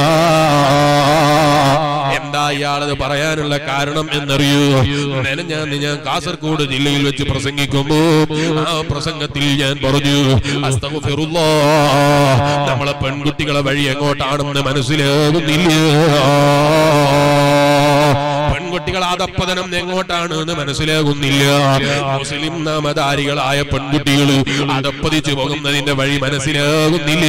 എന്താ ഇയാളത് പറയാനുള്ള കാരണം എന്നറിയോ മെനഞ്ഞാന്ന് ഞാൻ കാസർഗോഡ് ജില്ലയിൽ വെച്ച് പ്രസംഗിക്കുമ്പോ ആ പ്രസംഗത്തിൽ ഞാൻ പറഞ്ഞു അസ്തഗ്ഫിറുല്ലാ നമ്മളെ പെൺകുട്ടികളെ വഴി എങ്ങോട്ടാണെന്ന് മനസ്സിലാകുന്നില്ല പെൺകുട്ടികൾ അധപ്പതനം എങ്ങോട്ടാണ് എന്ന് മനസ്സിലാകുന്നില്ല മുസ്ലിം നാമധാരികളായ പെൺകുട്ടികൾ അധപ്പതിച്ചു പോകുന്നതിന്റെ വഴി മനസ്സിലാകുന്നില്ല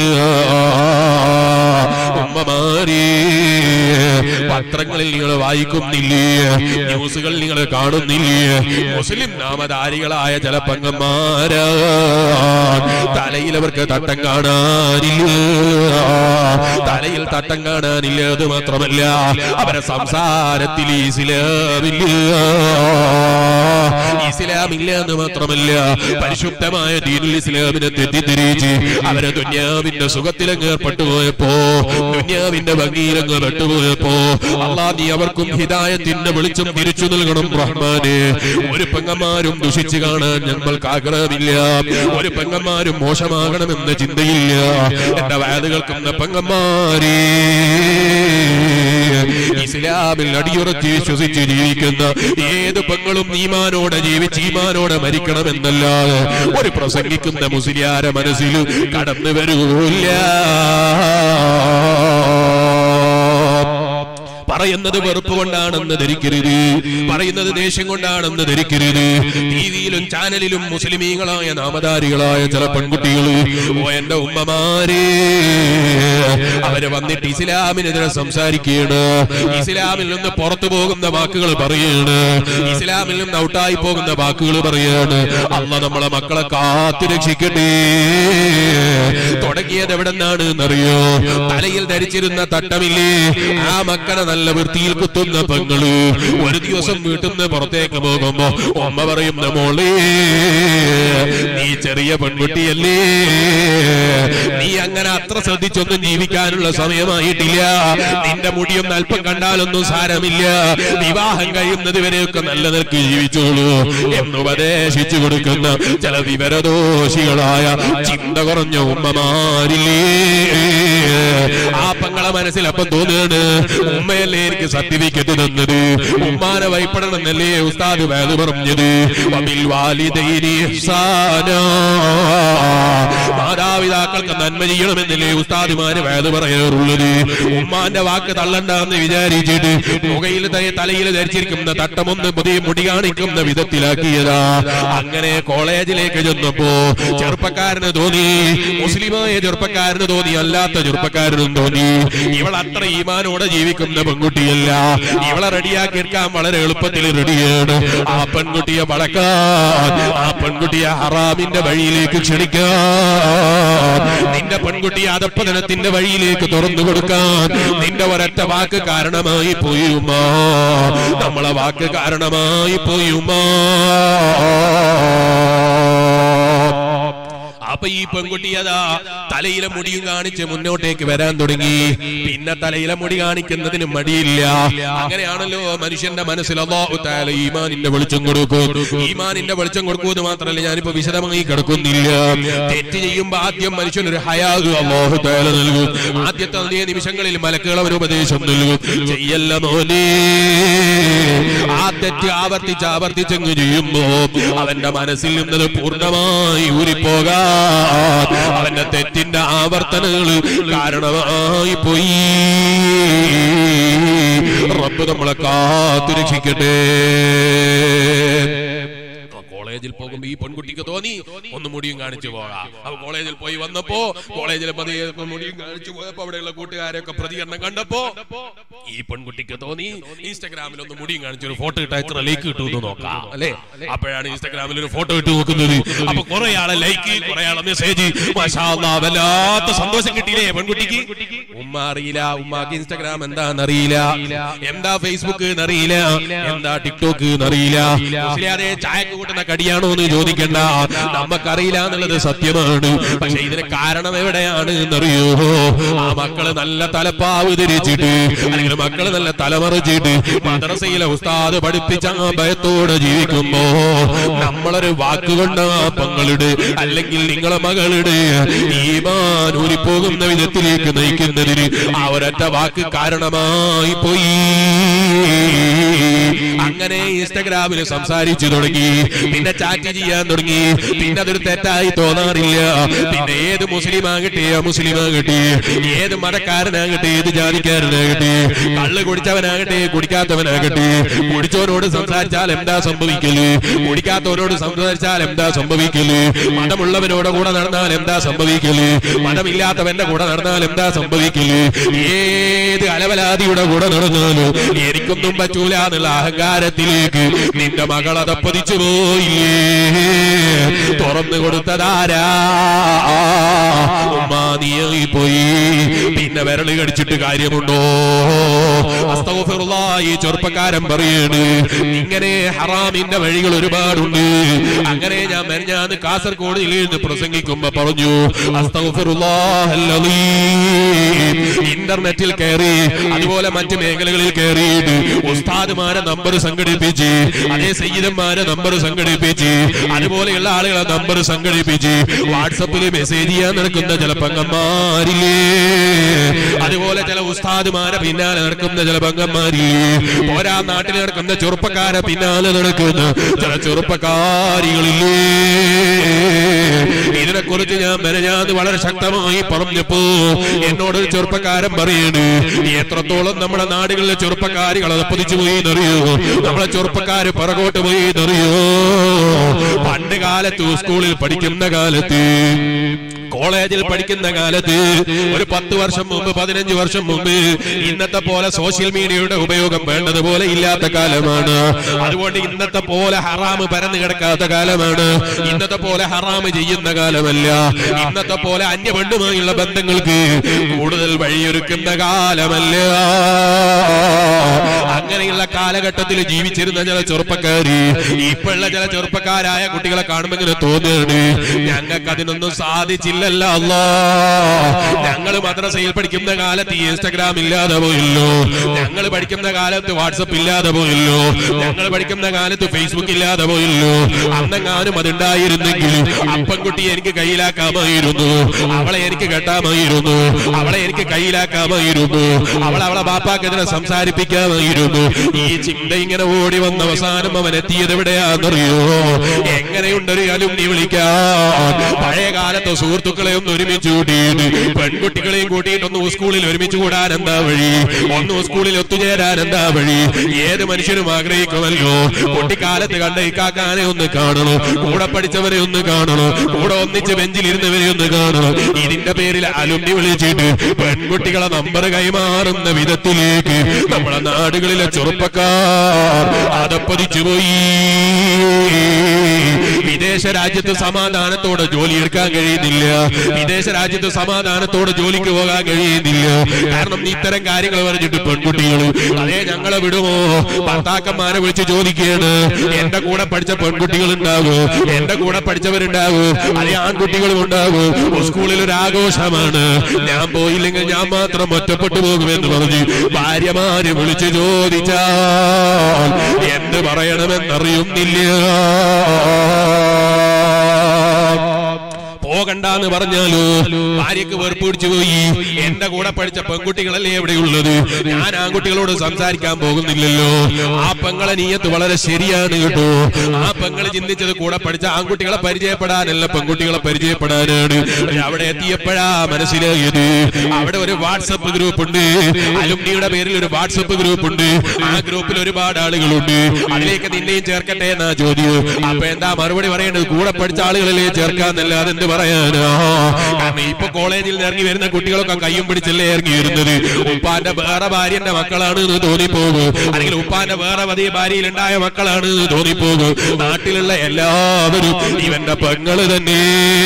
ഉമ്മമാരെ പത്രങ്ങളിൽ നിങ്ങൾ വായിക്കുന്നില്ലേ ന്യൂസുകൾ നിങ്ങൾ കാണുന്നില്ലേ മുസ്ലിം നാമധാരികളായ ചില പങ്കന്മാരാ തലയിൽ അവർക്ക് തട്ടം കാണാനില്ല തലയിൽ തട്ടം കാണാനില്ല അത് മാത്രമല്ല അവരെ സംസാരത്തിൽ ഇസ്ലാമില്ല ഇസ്ലാമില്ല എന്ന് മാത്രമല്ല പരിശുദ്ധമായ ദീനുൽ ഇസ്ലാമിനെ തെറ്റിദ്ധരിച്ച് അവരെ ദുന്യാവിന്റെ സുഖത്തിലങ്ങ് ഏർപ്പെട്ടു പോയപ്പോ ദുന്യാവിന്റെ ഭംഗിയിലങ്ങ് പെട്ടുപോയപ്പോ അള്ളാ നീ അവർക്കും ഹിദായത്തിന്റെ വെളിച്ചം തിരിച്ചു നൽകണം റഹ്മാന് ഒരു പെങ്ങന്മാരും ദുഷിച്ചു കാണാൻ ഞങ്ങൾക്ക് ആഗ്രഹമില്ല ഒരു പെങ്ങന്മാരും മോശമാകണമെന്ന ചിന്തയില്ല എന്റെ വയത് കേൾക്കുന്ന പെങ്ങന്മാരേ ഇസ്ലാമിൽ അടിയുറച്ച് വിശ്വസിച്ച് ജീവിക്കുന്ന ഏത് പെങ്ങളും ഈമാനോടെ ജീവിച്ച് ഈമാനോടെ മരിക്കണമെന്നല്ലാതെ ഒരു പ്രസംഗിക്കുന്ന മുസ്ലിയാര മനസ്സിൽ കടന്നു വരൂല്ല പറയുന്നത് വെറുപ്പ് കൊണ്ടാണെന്ന് ധരിക്കരുത് പറയുന്നത് ദേഷ്യം കൊണ്ടാണെന്ന് ധരിക്കരുത് ടിവിയിലും ചാനലിലും മുസ്ലിമീങ്ങളായ നാമധാരികളായ ചില പെൺകുട്ടികൾ ഓ എന്റെ ഉമ്മമാരെ അവര് വന്നിട്ട് ഇസ്ലാമിനെതിരെ സംസാരിക്കുകയാണ് ഇസ്ലാമിൽ നിന്ന് പുറത്തു പോകുന്ന വാക്കുകൾ പറയുകയാണ് ഇസ്ലാമിൽ നിന്ന് ഔട്ടായി പോകുന്ന വാക്കുകൾ പറയുകയാണ് അല്ല നമ്മളെ മക്കളെ കാത്തു രക്ഷിക്കട്ടെ തുടങ്ങിയത് എവിടെ നിന്നാണ് എന്നറിയോ തലയിൽ ധരിച്ചിരുന്ന തട്ടമില്ലേ ആ മക്കളെ നല്ല വൃത്തിയിൽ കുത്തുന്ന പെങ്ങള് ഒരു ദിവസം വീട്ടിൽ നിന്ന് പുറത്തേക്ക് പോകുമ്പോ ഉമ്മ പറയുന്ന മോളെ നീ ചെറിയ പെൺകുട്ടിയല്ലേ നീ അങ്ങനെ അത്ര ശ്രദ്ധിച്ചൊന്നും ജീവിക്കാനുള്ള സമയമായിട്ടില്ല നിന്റെ മുടിയൊന്നും അല്പം കണ്ടാലൊന്നും സാരമില്ല വിവാഹം കഴിയുന്നത് വരെയൊക്കെ നല്ല നിലക്ക് ജീവിച്ചോളൂ എന്ന് ഉപദേശിച്ചു കൊടുക്കുന്ന ചില വിവരദോഷികളായ ചിന്ത കുറഞ്ഞ ഉമ്മമാരില്ലേ ആ പെങ്ങളെ പെങ്ങളെ മനസ്സിൽ അപ്പം തോന്നുകയാണ് ഉമ്മയല്ലേ എനിക്ക് സർട്ടിഫിക്കറ്റ് തന്നത് ഉമ്മാനെ ഭയപ്പെടണമെന്നല്ലേ ഉസ്താദ് വേദ പറഞ്ഞത് വബിൽ വാലിദൈനി ഇഹ്സാനാ. മാതാപിതാക്കൾക്ക് നന്മ ചെയ്യണമെന്നല്ലേ ഉസ്താദിമാര് വേദ പറയാറുള്ളത് ഉമ്മാന്റെ വാക്ക് തള്ളണ്ടെന്ന് വിചാരിച്ചിട്ട് മുഖയിൽ ത- തലയിൽ ധരിച്ചിരിക്കുന്ന തട്ടമൊന്ന് പുതിയ മുടി കാണിക്കുന്ന വിധത്തിലാക്കിയതാ അങ്ങനെ കോളേജിലേക്ക് ചെന്നപ്പോ ചെറുപ്പക്കാരന് തോന്നി മുസ്ലിമായ ചെറുപ്പക്കാരന് തോന്നി അല്ലാത്ത ചെറുപ്പക്കാരനും തോന്നി ഇവൾ അത്ര ഈമാനോടെ ജീവിക്കുന്ന പെൺകുട്ടിയല്ല ഇവളെ റെഡിയാക്കി എടുക്കാൻ വളരെ എളുപ്പത്തിൽ റെഡിയാണ് ആ പെൺകുട്ടിയെ വളക്കാൻ ആ പെൺകുട്ടിയെ ഹറാമിന്റെ വഴിയിലേക്ക് ക്ഷണിക്കാൻ നിന്റെ പെൺകുട്ടിയെ അധപ്പതനത്തിന്റെ വഴിയിലേക്ക് തുറന്നു കൊടുക്കാൻ നിന്റെ ഒരൊറ്റ വാക്ക് കാരണമായി പോയുമാ നമ്മളെ വാക്ക് കാരണമായി പോയുമാ അപ്പൊ ഈ പെൺകുട്ടി അതാ തലയിലെ മുടിയും കാണിച്ച് മുന്നോട്ടേക്ക് വരാൻ തുടങ്ങി പിന്നെ തലയിലെ മുടി കാണിക്കുന്നതിന് മടിയില്ല അങ്ങനെയാണല്ലോ മനുഷ്യന്റെ മനസ്സിൽ അള്ളാഹു താല ഈമാനിന്റെ വെളിച്ചം കൊടുക്കും ഈമാനിന്റെ വെളിച്ചം കൊടുക്കുമെന്ന് മാത്രമല്ല ഞാനിപ്പോ വിശദമായി കിടക്കുന്നില്ല തെറ്റ് ചെയ്യുമ്പോ ആദ്യം മനുഷ്യനൊരു ഹയാദ് അള്ളാഹു താല നൽകും ആദ്യത്തെ അതേ നിമിഷങ്ങളിൽ മലക്കുകൾ ഒരു ഉപദേശം നൽകും ചെയ്യല്ല മോനെ ആ തെറ്റ് ആവർത്തിച്ച് ആവർത്തിച്ചങ്ങ് ചെയ്യുമ്പോ അവന്റെ മനസ്സിൽ നിന്നത് പൂർണ്ണമായി ഊരിപ്പോകാൻ അവന്റെ തെറ്റിന്റെ ആവർത്തനങ്ങൾ കാരണമായി പോയി റബ്ബ് നമ്മളെ കാത്തു രക്ഷിക്കട്ടെ കോളേജിൽ പോകുമ്പോ ഈ പെൺകുട്ടിക്ക് തോന്നി ഒന്ന് മുടിയും കാണിച്ചു പോകാം അപ്പൊ കോളേജിൽ പോയി വന്നപ്പോ കോളേജിൽ പതിയെ മുടിയും കാണിച്ചു പോയപ്പോ അവിടെയുള്ള കൂട്ടുകാരൊക്കെ പ്രതികരണം കണ്ടപ്പോ ഈ പെൺകുട്ടിക്ക് തോന്നി ഇൻസ്റ്റാഗ്രാമിൽ ഒന്ന് മുടിയും കാണിച്ചു ഒരു ഫോട്ടോ ഇട്ടാ എത്ര ലൈക്ക് കിട്ടുമെന്ന് നോക്കാം അല്ലെ അപ്പോഴാണ് ഇൻസ്റ്റാഗ്രാമിൽ ഒരു ഫോട്ടോ ഇട്ട് നോക്കുന്നത് അപ്പൊ കുറെ ആളെ ലൈക്ക് കുറെ ആളെ മെസ്സേജ് വല്ലാത്ത സന്തോഷം കിട്ടിയില്ലേ പെൺകുട്ടിക്ക് ഉമ്മ അറിയില്ല ഉമ്മാക്ക് ഇൻസ്റ്റാഗ്രാം എന്താന്ന് അറിയില്ല എന്താ ഫേസ്ബുക്ക് എന്നറിയില്ല എന്താ ടിക്ടോക്ക് എന്നറിയില്ല മുസ്ലിയാരെ ചായക്ക് കൂട്ടുന്ന കടിയാണോ എന്ന് ചോദിക്കണ്ട നമുക്കറിയില്ല എന്നുള്ളത് സത്യമാണ് പക്ഷെ ഇതിന് കാരണം എവിടെയാണ് എന്നറിയോ ആ മക്കള് നല്ല തലപ്പാവ് ധരിച്ചിട്ട് അല്ലെങ്കിൽ മക്കള് നല്ല തലമറിച്ചിട്ട് മദ്രസയിലെ ഉസ്താദ് പഠിപ്പിച്ച ആ ഭയത്തോടെ ജീവിക്കുമ്പോ നമ്മളൊരു വാക്കുകൊണ്ട് ആ പങ്ങളുടെ അല്ലെങ്കിൽ നിങ്ങളെ മകളുടെ ഈമാൻ ഊരിപ്പോകുന്ന വിധത്തിലേക്ക് നയിക്കുന്നതിന് ആ ഒരൊറ്റ വാക്ക് കാരണമായി പോയി അങ്ങനെ ഇൻസ്റ്റഗ്രാമിൽ സംസാരിച്ചു തുടങ്ങി പിന്നെ ചാറ്റ് ചെയ്യാൻ തുടങ്ങി പിന്നെ അതൊരു തെറ്റായി തോന്നാറില്ല പിന്നെ ഏത് മുസ്ലിം ആകട്ടെ മുസ്ലിം ആകട്ടെ ഏത് മതക്കാരനാകട്ടെ ഏത് ജാതിക്കാരനാകട്ടെ കള്ള് കുടിച്ചവനാകട്ടെ കുടിക്കാത്തവനാകട്ടെ കുടിച്ചവനോട് സംസാരിച്ചാൽ എന്താ സംഭവിക്കല് കുടിക്കാത്തവനോട് സംസാരിച്ചാൽ എന്താ സംഭവിക്കല് മതമുള്ളവനോട് കൂടെ നടന്നാൽ എന്താ സംഭവിക്കല് മതമില്ലാത്തവന്റെ കൂടെ നടന്നാൽ എന്താ സംഭവിക്കല് ഏത് അലവലാതിയുടെ കൂടെ നടന്നാലും എനിക്കൊന്നും പറ്റൂല എന്നുള്ള അഹങ്കാരത്തിലേക്ക് നിന്റെ മകൾ അതപ്പതിച്ചു പോയില്ലേ തുറന്നു കൊടുത്തതാരാ ഉമ്മാ നീയായി പോയി പിന്നെ വിരളി കടിച്ചിട്ട് കാര്യമുണ്ടോ അസ്തഗ്ഫിറുല്ലാ, ഈ ചെറുപ്പക്കാരൻ പറയാണ് ഇങ്ങനെ ഹറാമിന്റെ വഴികൾ ഒരുപാടുണ്ട് അങ്ങനെ ഞാൻ മെരഞ്ഞാന്ന് കാസർഗോഡ് നിന്ന് പ്രസംഗിക്കുമ്പോ പറഞ്ഞു അസ്തഗ്ഫിറുല്ലാഹൽ അലീം. ഇന്റർനെറ്റിൽ കയറി അതുപോലെ മറ്റു മേഖലകളിൽ കയറിയിട്ട് ഉസ്താദുമാരെ നമ്പർ സംഘടിപ്പിച്ച് അതേ സയ്യിദന്മാരെ നമ്പർ സംഘടിപ്പിച്ച് അതുപോലെയുള്ള ആളുകളെ നമ്പർ സംഘടിപ്പിച്ച് വാട്സപ്പിൽ മെസ്സേജ് ചെയ്യാൻ നടക്കുന്ന ചില പങ്കന്മാരില്ലേ അതുപോലെ ചില ഉസ്താദുമാരെ പിന്നാലെ നടക്കുന്ന ചില പങ്കന്മാരില്ലേ പോരാ നാട്ടിൽ നടക്കുന്ന ചെറുപ്പക്കാരെ പിന്നാലെ നടക്കുന്ന ചില ചെറുപ്പക്കാരികളില്ലേ ഇതിനെ കുറിച്ച് ഞാൻ മെനഞ്ഞാന്ന് വളരെ ശക്തമായി പറഞ്ഞപ്പോ എന്നോടൊരു ചെറുപ്പക്കാരൻ പറയാണ് എത്രത്തോളം നമ്മുടെ നാടുകളിലെ ചെറുപ്പക്കാരികൾ അതപ്പതിച്ചു പോയി എന്നറിയോ നമ്മളെ ചെറുപ്പക്കാര് പുറകോട്ട് പോയി എന്നറിയോ പണ്ട് കാലത്ത് സ്കൂളിൽ പഠിക്കുന്ന കാലത്ത് കോളേജിൽ പഠിക്കുന്ന കാലത്ത് ഒരു പത്ത് വർഷം മുമ്പ് പതിനഞ്ച് വർഷം മുമ്പ് ഇന്നത്തെ പോലെ സോഷ്യൽ മീഡിയയുടെ ഉപയോഗം വേണ്ടതുപോലെ ഇല്ലാത്ത കാലമാണ് അതുകൊണ്ട് ഇന്നത്തെ പോലെ ഹറാമ് പരന്നു കിടക്കാത്ത കാലമാണ് ഇന്നത്തെ പോലെ ഹറാമ് ചെയ്യുന്ന കാലമല്ല ഇന്നത്തെ പോലെ അന്യ പെണ്ണുമായുള്ള ബന്ധങ്ങൾക്ക് കൂടുതൽ വഴിയൊരുക്കുന്ന കാലമല്ല അങ്ങനെയുള്ള കാലഘട്ടത്തിൽ ജീവിച്ചിരുന്ന ചില ചെറുപ്പക്കാര് ഇപ്പോഴുള്ള ചില ചെറുപ്പക്കാരായ കുട്ടികളെ കാണുമ്പോൾ ഇങ്ങനെ തോന്നുകയാണ് ഞങ്ങൾക്ക് അതിനൊന്നും സാധിച്ചില്ലല്ലോ പഠിക്കുന്നതല്ല അല്ലാ ഞങ്ങൾ മദ്രസയിൽ പഠിക്കുന്ന കാലത്ത് ഈ ഇൻസ്റ്റഗ്രാം ഇല്ലാതെ പോയല്ലോ ഞങ്ങൾ പഠിക്കുന്ന കാലത്ത് വാട്സപ്പ് ഇല്ലാതെ പോയല്ലോ ഞങ്ങൾ പഠിക്കുന്ന കാലത്ത് ഫേസ്ബുക്ക് ഇല്ലാതെ പോയല്ലോ അന്നെങ്ങാനും അതുണ്ടായിരുന്നെങ്കിൽ അപ്പൻകുട്ടി എനിക്ക് കയ്യിലാക്കാമായിരുന്നു അവളെ എനിക്ക് കെട്ടാമായിരുന്നു അവളെ എനിക്ക് കയ്യിലാക്കാമായിരുന്നു അവളെ അവളെ ബാപ്പാക്കെതിരെ സംസാരിപ്പിക്കാമായിരുന്നു ഈ ചിന്ത ഇങ്ങനെ ഓടി വന്ന അവസാനം അവൻ എത്തിയത് എവിടെയാണെന്നറിയോ എങ്ങനെയുണ്ടൊരു അലുമിനി വിളിക്കാൻ പഴയ കാലത്തെ സുഹൃത്തുക്കളെ ഒന്ന് ഒരുമിച്ച് കൂട്ടിയിട്ട് പെൺകുട്ടികളെയും കൂട്ടിയിട്ട് ഒന്ന് സ്കൂളിൽ ഒരുമിച്ച് കൂടാൻ എന്താ വഴി ഒന്ന് സ്കൂളിൽ ഒത്തുചേരാൻ എന്താ വഴി ഏത് മനുഷ്യനും ആഗ്രഹിക്കുമല്ലോ കുട്ടിക്കാലത്ത് കണ്ട ഇക്കാക്കാനെ ഒന്ന് കാണണം കൂടെ പഠിച്ചവരെ ഒന്ന് കാണണം കൂടെ ഒന്നിച്ച് ബെഞ്ചിലിരുന്നവരെ ഒന്ന് കാണണം ഇതിന്റെ പേരിൽ അലുമിനി വിളിച്ചിട്ട് പെൺകുട്ടികളെ നമ്പർ കൈമാറുന്ന വിധത്തിലേക്ക് നമ്മളെ നാടുകളിലെ ചെറുപ്പക്കാർ അതപ്പതിച്ചു പോയി വിദേശ രാജ്യത്ത് സമാധാനത്തോടെ ജോലി എടുക്കാൻ കഴിയുന്നില്ല വിദേശ രാജ്യത്ത് സമാധാനത്തോടെ ജോലിക്ക് പോകാൻ കഴിയുന്നില്ല കാരണം ഇത്തരം കാര്യങ്ങൾ പറഞ്ഞിട്ട് പെൺകുട്ടികൾ അതേ ഞങ്ങളെ വിടുമോ ഭർത്താക്കന്മാരെ വിളിച്ച് ചോദിക്കുകയാണ് എന്റെ കൂടെ പഠിച്ച പെൺകുട്ടികൾ ഉണ്ടാകും എന്റെ കൂടെ പഠിച്ചവരുണ്ടാകും അതേ ആൺകുട്ടികളും ഉണ്ടാകും സ്കൂളിൽ ഒരു ആഘോഷമാണ് ഞാൻ പോയില്ലെങ്കിൽ ഞാൻ മാത്രം ഒറ്റപ്പെട്ടു പോകുമെന്ന് പറഞ്ഞ് ഭാര്യമാര് വിളിച്ച് ചോദിച്ചാൽ എന്ത് പറയണമെന്നറിയുന്നില്ല പോകണ്ടെന്ന് പറഞ്ഞാലോ ഭാര്യക്ക് വെറുപ്പ് പിടിച്ചു പോയി എന്റെ കൂടെ പഠിച്ച പെൺകുട്ടികളല്ലേ എവിടെയുള്ളത് ഞാൻ ആൺകുട്ടികളോട് സംസാരിക്കാൻ പോകുന്നില്ലല്ലോ ആ പെങ്ങളെ നീയത്ത് വളരെ ശരിയാണ് കേട്ടോ ആ പെങ്ങള് ചിന്തിച്ചത് കൂടെ പഠിച്ച ആൺകുട്ടികളെ പരിചയപ്പെടാനല്ല പെൺകുട്ടികളെ പരിചയപ്പെടാനാണ് അവിടെ എത്തിയപ്പോഴാ മനസ്സിലായത് അവിടെ ഒരു വാട്സപ്പ് ഗ്രൂപ്പ് ഉണ്ട് അലുമിനിയുടെ പേരിൽ ഒരു വാട്സപ്പ് ഗ്രൂപ്പ് ഉണ്ട് ആ ഗ്രൂപ്പിൽ ഒരുപാട് ആളുകളുണ്ട് അതിലേക്ക് നിന്നെയും ചേർക്കട്ടെ എന്നാ ചോദ്യം അപ്പൊ എന്താ മറുപടി പറയേണ്ടത് കൂടെ പഠിച്ച ആളുകളല്ലേ ചേർക്കാന്നല്ലാതെ എന്ത് പറയാനാ കാരണം ഇപ്പൊ കോളേജിൽ നിന്ന് ഇറങ്ങി വരുന്ന കുട്ടികളൊക്കെ കയ്യും പിടിച്ചല്ലേ ഇറങ്ങി വരുന്നത് ഉപ്പാന്റെ വേറെ ഭാര്യന്റെ മക്കളാണ് എന്ന് തോന്നിപ്പോകും അല്ലെങ്കിൽ ഉപ്പാന്റെ വേറെ വലിയ ഭാര്യയിലുണ്ടായ മക്കളാണ് എന്ന് തോന്നിപ്പോകും നാട്ടിലുള്ള എല്ലാവരും ഇവന്റെ പെങ്ങള് തന്നെ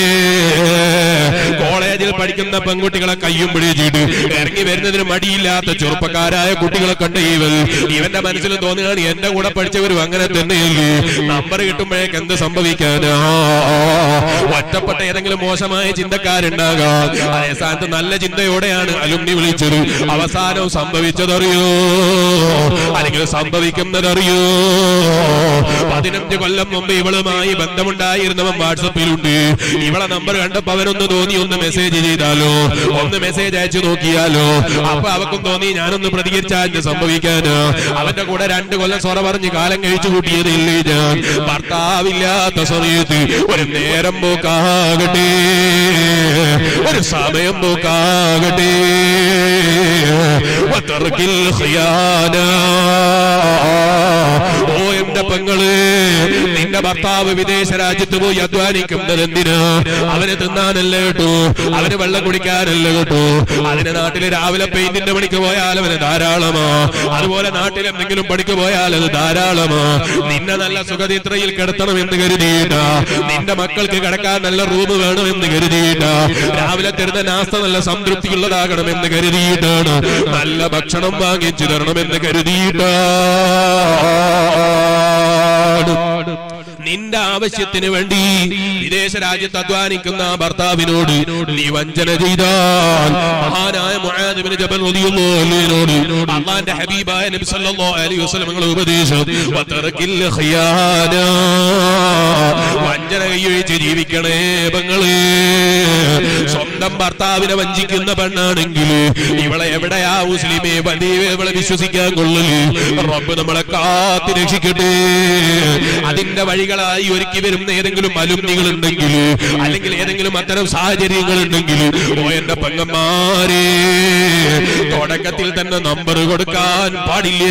കോളേജിൽ പഠിക്കുന്ന പെൺകുട്ടികളെ കയ്യും പിടിച്ചിട്ട് ഇറങ്ങി വരുന്നതിന് മടിയില്ലാത്ത ചെറുപ്പക്കാരായ കുട്ടികളെ കണ്ട ഇവൻ ഇവന്റെ മനസ്സിൽ തോന്നുകയാണ് എന്റെ കൂടെ പഠിച്ചവരും അങ്ങനെ തന്നെയല്ലേ നമ്പർ കിട്ടുമ്പോഴേക്ക് എന്ത് സംഭവിക്കാനാ ഒറ്റപ്പെട്ട ഏതെങ്കിലും മോശമായ ചിന്തക്കാരുണ്ടാകാം അതേ സ്ഥാനത്ത് നല്ല ചിന്തയോടെയാണ് അലുമിനി വിളിച്ചത് അവസാനം സംഭവിച്ചതറിയോ അല്ലെങ്കിൽ സംഭവിക്കുന്നതറിയോ പതിനഞ്ച് കൊല്ലം മുമ്പ് ഇവളുമായി ബന്ധമുണ്ടായിരുന്നവൻ വാട്സപ്പിലുണ്ട് ഇവളെ നമ്പർ കണ്ടപ്പോ അവനൊന്ന് തോന്നി ഒന്ന് മെസ്സേജ് ചെയ്താലോ ഒന്ന് മെസ്സേജ് അയച്ചു നോക്കിയാലോ അപ്പൊ അവക്കും തോന്നി ഞാനൊന്ന് പ്രതികരിച്ചാൽ എന്ത് സംഭവിക്കാന് അവന്റെ കൂടെ രണ്ട് കൊല്ലം സ്വറ പറഞ്ഞ് കാലം കഴിച്ചു കൂട്ടിയതില്ലേ ഞാൻ ഭർത്താവില്ലാത്ത സമയത്ത് ഒരു നേരം പോക്കാകട്ടെ ഒരു സമയം പോക്കാകട്ടെ വതർക്കിൽ ഖിയാന. ഓ എന്റെ പെങ്ങള് നിന്റെ ഭർത്താവ് വിദേശ രാജ്യത്ത് പോയി അധ്വാനിക്കുന്നത് എന്തിനാ അവന് തിന്നാനല്ല കേട്ടോ അവന് വെള്ളം കുടിക്കാനല്ല കേട്ടോ അതിന് നാട്ടില് രാവിലെ പെയിന്റിന്റെ പണിക്ക് പോയാൽ അവന് ധാരാളമാ അതുപോലെ നാട്ടിൽ എന്തെങ്കിലും പണിക്ക് പോയാൽ അത് ധാരാളമാ നിന്നെ നല്ല സുഖനിദ്രയിൽ കിടത്തണം എന്ന് കരുതിയിട്ടാ നിന്റെ മക്കൾക്ക് കിടക്കാൻ നല്ല റൂം വേണം എന്ന് കരുതിയിട്ടാ രാവിലെ തരുന്ന നാസ്ത നല്ല സംതൃപ്തിയുള്ളതാകണം എന്ന് കരുതിയിട്ടാണ് നല്ല ഭക്ഷണം വാങ്ങിച്ചു തരണമെന്ന് കരുതിയിട്ടാണ് നിന്റെ ആവശ്യത്തിന് വേണ്ടി വിദേശ രാജ്യത്ത് അധ്വാനിക്കുന്ന ആ ഭർത്താവിനോട് നീ വഞ്ചന ചെയ്താൽ മഹാനായ മുആദ് ഇബ്നു ജബൽ റളിയല്ലാഹു അൻഹുവിനോട് അള്ളാന്റെ ഹബീബായ നബി സല്ലല്ലാഹു അലൈഹി വസല്ലം നിങ്ങൾ ഉപദേശം വതറക്കിൽ ഖിയാന വഞ്ചന കൈയൊഴിച്ച് ജീവിക്കണേ പെങ്ങളെ സ്വന്തം ഭർത്താവിനെ വഞ്ചിക്കുന്ന പെണ്ണാണെങ്കിൽ ഇവളെ എവിടെയാ മുസ്ലിമേ വലിയ ഇവളെ വിശ്വസിക്കാൻ കൊള്ളല് റബ്ബ് നമ്മളെ കാത്തി രക്ഷിക്കട്ടെ അതിന്റെ വഴികളായി ഒരുക്കി വരുന്ന ഏതെങ്കിലും അലുമിനികൾ ഉണ്ടെങ്കിൽ അല്ലെങ്കിൽ ഏതെങ്കിലും അത്തരം സാഹചര്യങ്ങൾ ഉണ്ടെങ്കിൽ ഓ എന്റെ പെങ്ങന്മാരെ തുടക്കത്തിൽ തന്നെ നമ്പർ കൊടുക്കാൻ പാടില്ല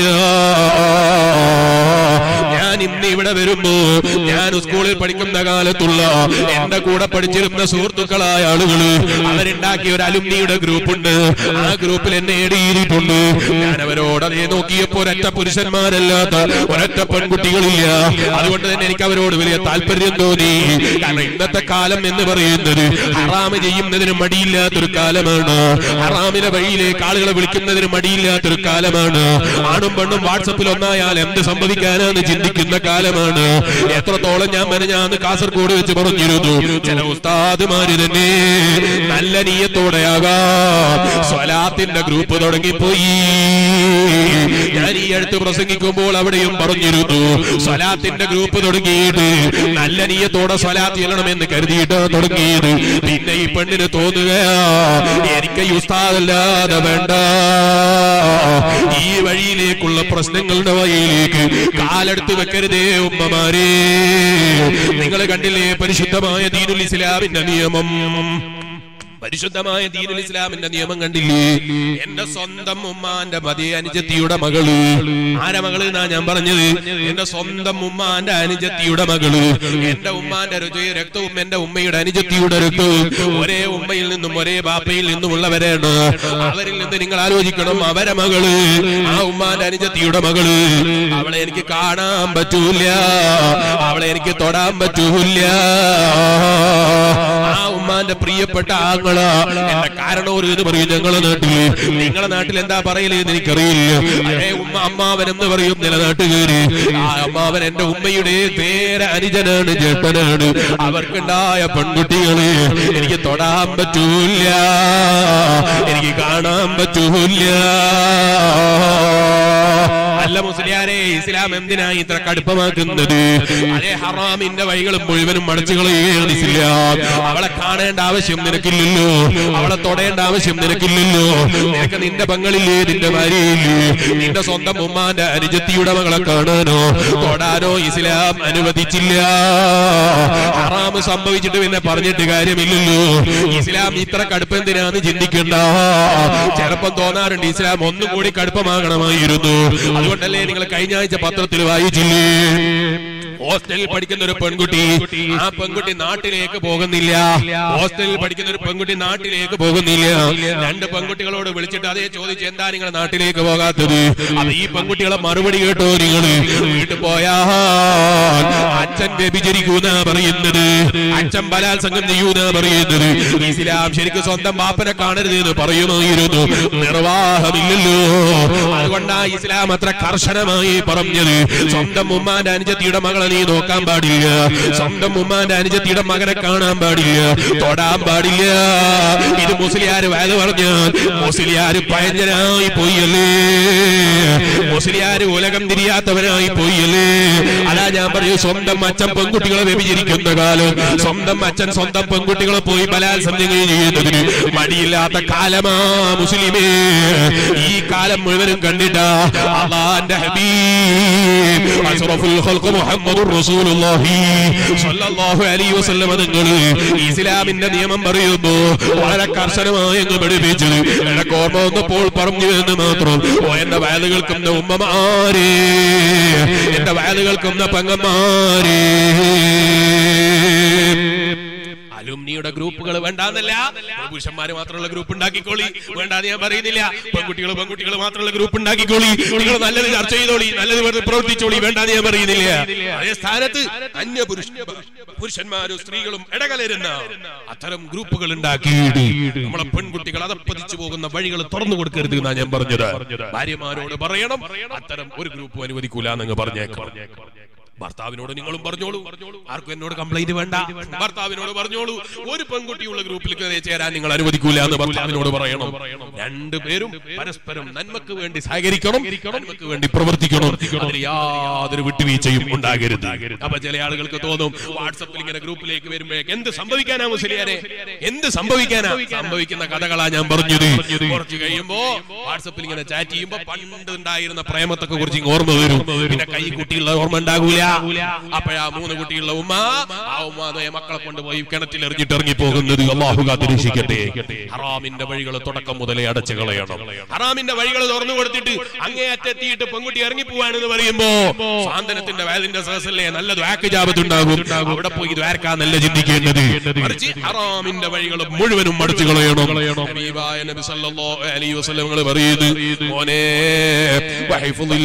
ഞാൻ ഇന്ന് ഇവിടെ വരുമ്പോ ഞാൻ സ്കൂളിൽ പഠിക്കുന്ന കാലത്തുള്ള എന്റെ കൂടെ പഠിച്ചിരുന്ന സുഹൃത്തുക്കളായ ആളുകള് അവരുണ്ടാക്കിയ ഒരു അലുമിനിയുടെ ഗ്രൂപ്പ് ഉണ്ട് ആ ഗ്രൂപ്പിൽ എന്നെ എടിയിരിപ്പുണ്ട് ഞാൻ അവരോട് അതേ നോക്കിയപ്പോ ഒരൊറ്റ പുരുഷന്മാരല്ലാത്ത ഒരൊറ്റ പെൺകുട്ടികളില്ല അതുകൊണ്ട് തന്നെ എനിക്ക് അവരോട് വലിയ താല്പര്യം തോന്നി കാരണം ഇന്നത്തെ കാലം എന്ന് പറയുന്നത് ഹറാമ് ചെയ്യുന്നതിന് മടിയില്ലാത്തൊരു കാലമാണ് ഹറാമിന്റെ വഴിയിലേക്ക് ആളുകളെ വിളിക്കുന്നതിന് മടിയില്ലാത്തൊരു കാലമാണ് ആണും പെണ്ണും വാട്സപ്പിൽ ഒന്നായാൽ എന്ത് സംഭവിക്കാനാന്ന് ചിന്തിക്കുന്ന കാലമാണ് എത്രത്തോളം ഞാൻ മെനഞ്ഞാന്ന് കാസർഗോഡ് വെച്ച് പറഞ്ഞിരുന്നു ചില ഉസ്താദുമാര് തന്നെ നല്ല നീയത്തോടെയാകാം സ്വലാത്തിന്റെ ഗ്രൂപ്പ് തുടങ്ങിപ്പോയി ഞാൻ ഈ അടുത്ത് പ്രസംഗിക്കുമ്പോൾ അവിടെയും പറഞ്ഞിരുന്നു സ്വലാത്തിന്റെ ഗ്രൂപ്പ് തുടങ്ങിയിട്ട് നല്ല നീയത്തോടെ സ്വലാത്ത് ചെല്ലണമെന്ന് കരുതിയിട്ട് തുടങ്ങിയത് പിന്നെ ഈ പെണ്ണിന് തോന്നുകയാ എനിക്ക് ഈ ഉസ്താദല്ലാതെ വേണ്ട ഈ വഴിയിലേക്കുള്ള പ്രശ്നങ്ങളുടെ വഴിയിലേക്ക് കാലെടുത്ത് വെക്കരുതേ ഉമ്മമാരെ നിങ്ങൾ കണ്ടില്ലേ പരിശുദ്ധമായ ദീനുൽ ഇസ്ലാമിന്റെ നിയമം പരിശുദ്ധമായ ദീനുൽ ഇസ്ലാമിന്റെ നിയമം കണ്ടില്ലേ എന്റെ സ്വന്തം ഉമ്മാന്റെ മതി അനുജത്തിയുടെ മകള് ആരെ മകള് എന്നാ ഞാൻ പറഞ്ഞത് എന്റെ സ്വന്തം ഉമ്മാന്റെ അനുജത്തിയുടെ മകള് എന്റെ ഉമ്മാന്റെ രുചി രക്തവും എന്റെ ഉമ്മയുടെ അനുജത്തിയുടെ രക്തവും ഒരേ ഉമ്മയിൽ നിന്നും ഒരേ ബാപ്പയിൽ നിന്നുമുള്ളവരാണ് അവരിൽ നിന്ന് നിങ്ങൾ ആലോചിക്കണം അവരെ മകള് ആ ഉമ്മാന്റെ അനുജത്തിയുടെ മകള് അവളെ എനിക്ക് കാണാൻ പറ്റൂല അവളെ എനിക്ക് തൊടാൻ പറ്റൂല ആ ഉമ്മാന്റെ പ്രിയപ്പെട്ട ആങ്ങള എന്റെ കാരണവർ എന്ന് പറയും ഞങ്ങളെ നാട്ടില് നിങ്ങളെ നാട്ടിൽ എന്താ പറയല് എന്ന് എനിക്കറിയില്ല അതേ ഉമ്മ അമ്മാവൻ എന്ന് പറയും ചില നാട്ടുകാര് ആ അമ്മാവൻ എന്റെ ഉമ്മയുടെ നേരെ അനുജനാണ് ചേട്ടനാണ് അവർക്കുണ്ടായ പെൺകുട്ടികളെ എനിക്ക് തൊടാൻ പറ്റൂല എനിക്ക് കാണാൻ പറ്റൂല അല്ല മുസ്ലിയാരെ ഇസ്ലാം എന്തിനായി ഇത്ര കടുപ്പമാക്കുന്നത് അതേ ഹറാമിന്റെ വഴികളും മുഴുവനും മടച്ചു കളയുകയാണ് ഇസ്ലാം അവളെ കാണേണ്ട ആവശ്യം നിനക്കില്ലല്ലോ അവളെ തൊടേണ്ട ആവശ്യം നിനക്കില്ലല്ലോ നിനക്ക് നിന്റെ പങ്ങളില്ലേ നിന്റെ ഭാര്യയില്ലേ നിന്റെ സ്വന്തം ഉമ്മാന്റെ അനുജത്തിയുടെ മകളെ കാണാനോ തൊടാനോ ഇസ്ലാം അനുവദിച്ചില്ല ഹറാമ് സംഭവിച്ചിട്ട് പിന്നെ പറഞ്ഞിട്ട് കാര്യമില്ലല്ലോ ഇസ്ലാം ഇത്ര കടുപ്പം എന്തിനാന്ന് ചിന്തിക്കണ്ട ചിലപ്പം തോന്നാറുണ്ട് ഇസ്ലാം ഒന്നും കൂടി കടുപ്പമാകണമായിരുന്നു അതുകൊണ്ടല്ലേ നിങ്ങൾ കഴിഞ്ഞ ആഴ്ച പത്രത്തിൽ വായിച്ചില്ലേ ഹോസ്റ്റലിൽ പഠിക്കുന്ന ഒരു പെൺകുട്ടി ആ പെൺകുട്ടി നാട്ടിലേക്ക് പോകുന്നില്ല ഹോസ്റ്റലിൽ പഠിക്കുന്ന ഒരു പെൺകുട്ടി നാട്ടിലേക്ക് പോകുന്നില്ല രണ്ട് പെൺകുട്ടികളോട് വിളിച്ചിട്ട് അതേ ചോദിച്ചു എന്താ നിങ്ങൾ നാട്ടിലേക്ക് പോകാത്തത് അത് ഈ പെൺകുട്ടികളെ മറുപടി കേട്ടോ നിങ്ങൾ വീട്ടിൽ പോയാൽ അച്ഛൻ വ്യഭിചരിക്കൂന്ന പറയുന്നത് അച്ഛൻ ബലാത്സംഗം ചെയ്യൂന്ന പറയുന്നത് ഇസ്ലാം ശരിക്കും സ്വന്തം ബാപ്പനെ കാണരുത് എന്ന് പറയുമായിരുന്നു നിർവാഹമില്ലല്ലോ അതുകൊണ്ടാ ഇസ്ലാം അത്ര കർശനമായി പറഞ്ഞത് സ്വന്തം ഉമ്മാന്റെ അനുജത്തിയുടെ മകളെ നീ നോക്കാൻ പാടില്ല സ്വന്തം ഉമ്മാന്റെ അനുജത്തിയുടെ മകനെ കാണാൻ പാടില്ല തൊടാൻ പാടില്ല ഇത് മുസ്ലിയാര് വേല പറഞ്ഞാൽ മുസ്ലിയാര് പയഞ്ചനായി പോയല്ലേ മുസ്ലിയാര് ഉലകം തിരിയാത്തവനായി പോയല്ലേ അതാ ഞാൻ പറയൂ സ്വന്തം അച്ഛൻ പെൺകുട്ടികളെ വ്യഭിചരിക്കുന്ന കാലം സ്വന്തം അച്ഛൻ സ്വന്തം പെൺകുട്ടികളെ പോയി ബലാത്സംഗം ചെയ്യുന്നതിന് മടിയില്ലാത്ത കാലമാ മുസ്ലിമേ ഈ കാലം മുഴുവനും കണ്ടിട്ടാ അള്ളാന്റെ ഹബീബ് അഷ്റഫുൽ ഖൽഖ് മുഹമ്മദുർ റസൂലുള്ളാഹി സ്വല്ലല്ലാഹു അലൈഹി വസല്ലം നിങ്ങൾ ഇസ്ലാമിന്റെ നിയമം പറയുന്നു വളരെ കർശനമായി അങ്ങ് പഠിപ്പിച്ചത് എനിക്ക് ഓർമ്മ വന്നപ്പോൾ പറഞ്ഞു എന്ന് മാത്രം ഓ എന്റെ വയല് കേൾക്കുന്ന ഉമ്മമാരെ എന്റെ വയല് കേൾക്കുന്ന പെങ്ങന്മാരെ അലുമിനിയുടെ ഗ്രൂപ്പുകൾ വേണ്ടാന്നല്ല പുരുഷന്മാര് മാത്രമുള്ള ഗ്രൂപ്പ് ഉണ്ടാക്കിക്കോളി വേണ്ടാന്ന് ഞാൻ പറയുന്നില്ല പെൺകുട്ടികൾ പെൺകുട്ടികൾ മാത്രമുള്ള ഗ്രൂപ്പ് ഉണ്ടാക്കിക്കോളി നിങ്ങൾ നല്ലത് ചർച്ച ചെയ്തോളി നല്ലത് വെറുതെ പ്രവർത്തിച്ചോളി വേണ്ടാന്ന് ഞാൻ പറയുന്നില്ല അതേ സ്ഥാനത്ത് അന്യ പുരുഷ പുരുഷന്മാരും സ്ത്രീകളും ഇടകലരുന്ന അത്തരം ഗ്രൂപ്പുകൾ ഉണ്ടാക്കിയിട്ട് നമ്മളെ പെൺകുട്ടികൾ അതപ്പതിച്ചു പോകുന്ന വഴികൾ തുറന്നു കൊടുക്കരുത് എന്നാ ഞാൻ പറഞ്ഞത് ഭാര്യമാരോട് പറയണം അത്തരം ഒരു ഗ്രൂപ്പ് അനുവദിക്കൂല എന്നങ്ങ് പറഞ്ഞേക്കാം ഭർത്താവിനോട് നിങ്ങളും പറഞ്ഞോളൂ ആർക്കും എന്നോട് കംപ്ലൈന്റ് വേണ്ട ഭർത്താവിനോട് പറഞ്ഞോളൂ ഒരു പെൺകുട്ടിയുള്ള ഗ്രൂപ്പിൽ കയറി ചേരാൻ നിങ്ങൾ അനുവദിക്കൂല എന്ന് ഭർത്താവിനോട് പറയണം രണ്ടുപേരും പരസ്പരം നന്മക്ക് വേണ്ടി സഹകരിക്കണം നന്മക്ക് വേണ്ടി പ്രവർത്തിക്കണം അതിൽ യാതൊരു വിട്ടുവീഴ്ചയും ഉണ്ടാകരുത് അപ്പൊ ചില ആളുകൾക്ക് തോന്നും വാട്സപ്പിൽ ഇങ്ങനെ ഗ്രൂപ്പിലേക്ക് വരുമ്പോഴേക്ക് എന്ത് സംഭവിക്കാനാ മുസ്ലിയാരെ എന്ത് സംഭവിക്കാനാ സംഭവിക്കുന്ന കഥകളാ ഞാൻ പറഞ്ഞത് കുറച്ച് കഴിയുമ്പോ വാട്സപ്പിൽ ഇങ്ങനെ ചാറ്റ് ചെയ്യുമ്പോ പണ്ട് ഉണ്ടായിരുന്ന പ്രേമത്തൊക്കെ കുറിച്ച് ഓർമ്മ വരും പിന്നെ കൈ കുട്ടിയുള്ള ഓർമ്മ ഉണ്ടാകൂല അപ്പോഴാ മൂന്ന് കുട്ടിയുള്ള ഉമ്മ ആ ഉമ്മ അതേ മക്കളെ കൊണ്ടുപോയി കിണറ്റിൽ എറിഞ്ഞിട്ട് ഇറങ്ങി പോകുന്നത് അള്ളാഹു കാത്തിരക്ഷിക്കട്ടെ ഹറാമിന്റെ വഴികൾ തുടക്കം മുതലേ അടച്ചു കളയണം ഹറാമിന്റെ വഴികൾ തുറന്നു കൊടുത്തിട്ട് അങ്ങേ അറ്റെത്തിയിട്ട് പെൺകുട്ടി ഇറങ്ങി പോവാണെന്ന് പറയുമ്പോ സാന്ത്വനത്തിന്റെ വേദിന്റെ സഹസല്ലേ നല്ല ദ്വാക്ക് ജാപത്തുണ്ടാകും അവിടെ പോയി ദ്വാരക്കാ നല്ല ചിന്തിക്കേണ്ടത് മറിച്ച് ഹറാമിന്റെ വഴികൾ മുഴുവനും അടച്ചു കളയണം ഹബീബായ നബി സല്ലല്ലാഹു അലൈഹി വസല്ലം ങ്ങൾ പറയുന്നു മോനെ വഹിഫുൽ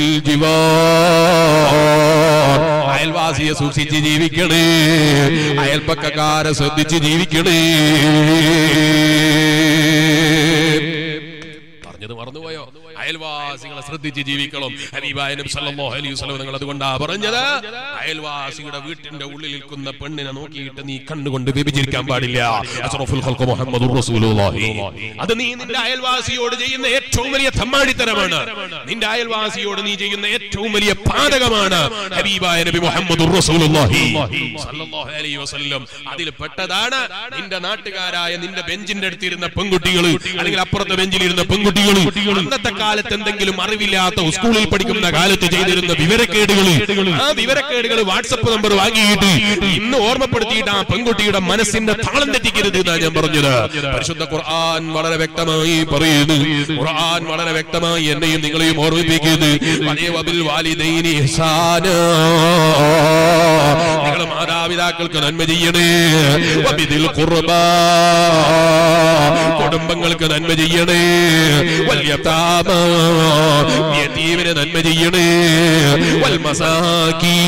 ജിവാർ അയൽവാസിയെ സൂക്ഷിച്ച് ജീവിക്കണേ അയൽപ്പക്കക്കാരെ ശ്രദ്ധിച്ച് ജീവിക്കണേ പറഞ്ഞത് മറന്നുപോയോ അയൽവാസികളെ ശ്രദ്ധിച്ച് ജീവിക്കണം ഹബീബായ നബി സല്ലല്ലാഹു അലൈഹി വസല്ലം നിങ്ങൾ അതുകൊണ്ടാ പറഞ്ഞത് അയൽവാസിയുടെ വീട്ടിന്റെ ഉള്ളിൽ നിൽക്കുന്ന പെണ്ണിനെ നോക്കിയിട്ട് നീ കണ്ണുകൊണ്ട് വ്യഭിചരിക്കാൻ പാടില്ല അഷ്റഫുൽ ഖൽഖ് മുഹമ്മദുർ റസൂലുള്ളാഹി അത് നീ നിന്റെ അയൽവാസിയോട് ചെയ്യുന്ന ഏറ്റവും വലിയ തമ്മാടിത്തരമാണ് നിന്റെ അയൽവാസിയോട് നീ ചെയ്യുന്ന ഏറ്റവും വലിയ പാതകമാണ് ഹബീബായ നബി മുഹമ്മദുർ റസൂലുള്ളാഹി സല്ലല്ലാഹു അലൈഹി വസല്ലം അതിൽ പെട്ടതാണ് നിന്റെ നാട്ടുകാരായ നിന്റെ ബെഞ്ചിന്റെ അടുത്തിരുന്ന പെൺകുട്ടികൾ അല്ലെങ്കിൽ അപ്പുറത്തെ ബെഞ്ചിലിരുന്ന പെൺകുട്ടികൾ അന്നത്തെ കാലത്ത് എന്തെങ്കിലും അറിവില്ലാത്ത സ്കൂളിൽ പഠിക്കുന്ന കാലത്ത് ചെയ്തിരുന്ന വിവരക്കേടുകൾ ആ വിവരക്കേടുകൾ വാട്സപ്പ് നമ്പർ വാങ്ങിയിട്ട് ഇന്ന് ഓർമ്മപ്പെടുത്തിയിട്ട് ആ പെൺകുട്ടിയുടെ മനസ്സിന്റെ താളം തെറ്റിക്കരുത് എന്നാണ് ഞാൻ പറഞ്ഞത് പരിശുദ്ധ ഖുർആൻ വളരെ വ്യക്തമായി പറയുന്നു ഖുർആൻ വളരെ വ്യക്തമായി എന്നെയും നിങ്ങളെയും ഓർമ്മിപ്പിക്കുന്നു അതേ വബിൽ വാലിദൈനി ഇഹ്സാനാ നിങ്ങൾ മാതാപിതാക്കൾക്ക് നന്മ ചെയ്യണേ വബിദിൽ ഖുർബാ കുടുംബങ്ങൾക്ക് നന്മ ചെയ്യണേ വല്യതാമ യതീമിന് നന്മ ചെയ്യണേ വൽ മസാകീ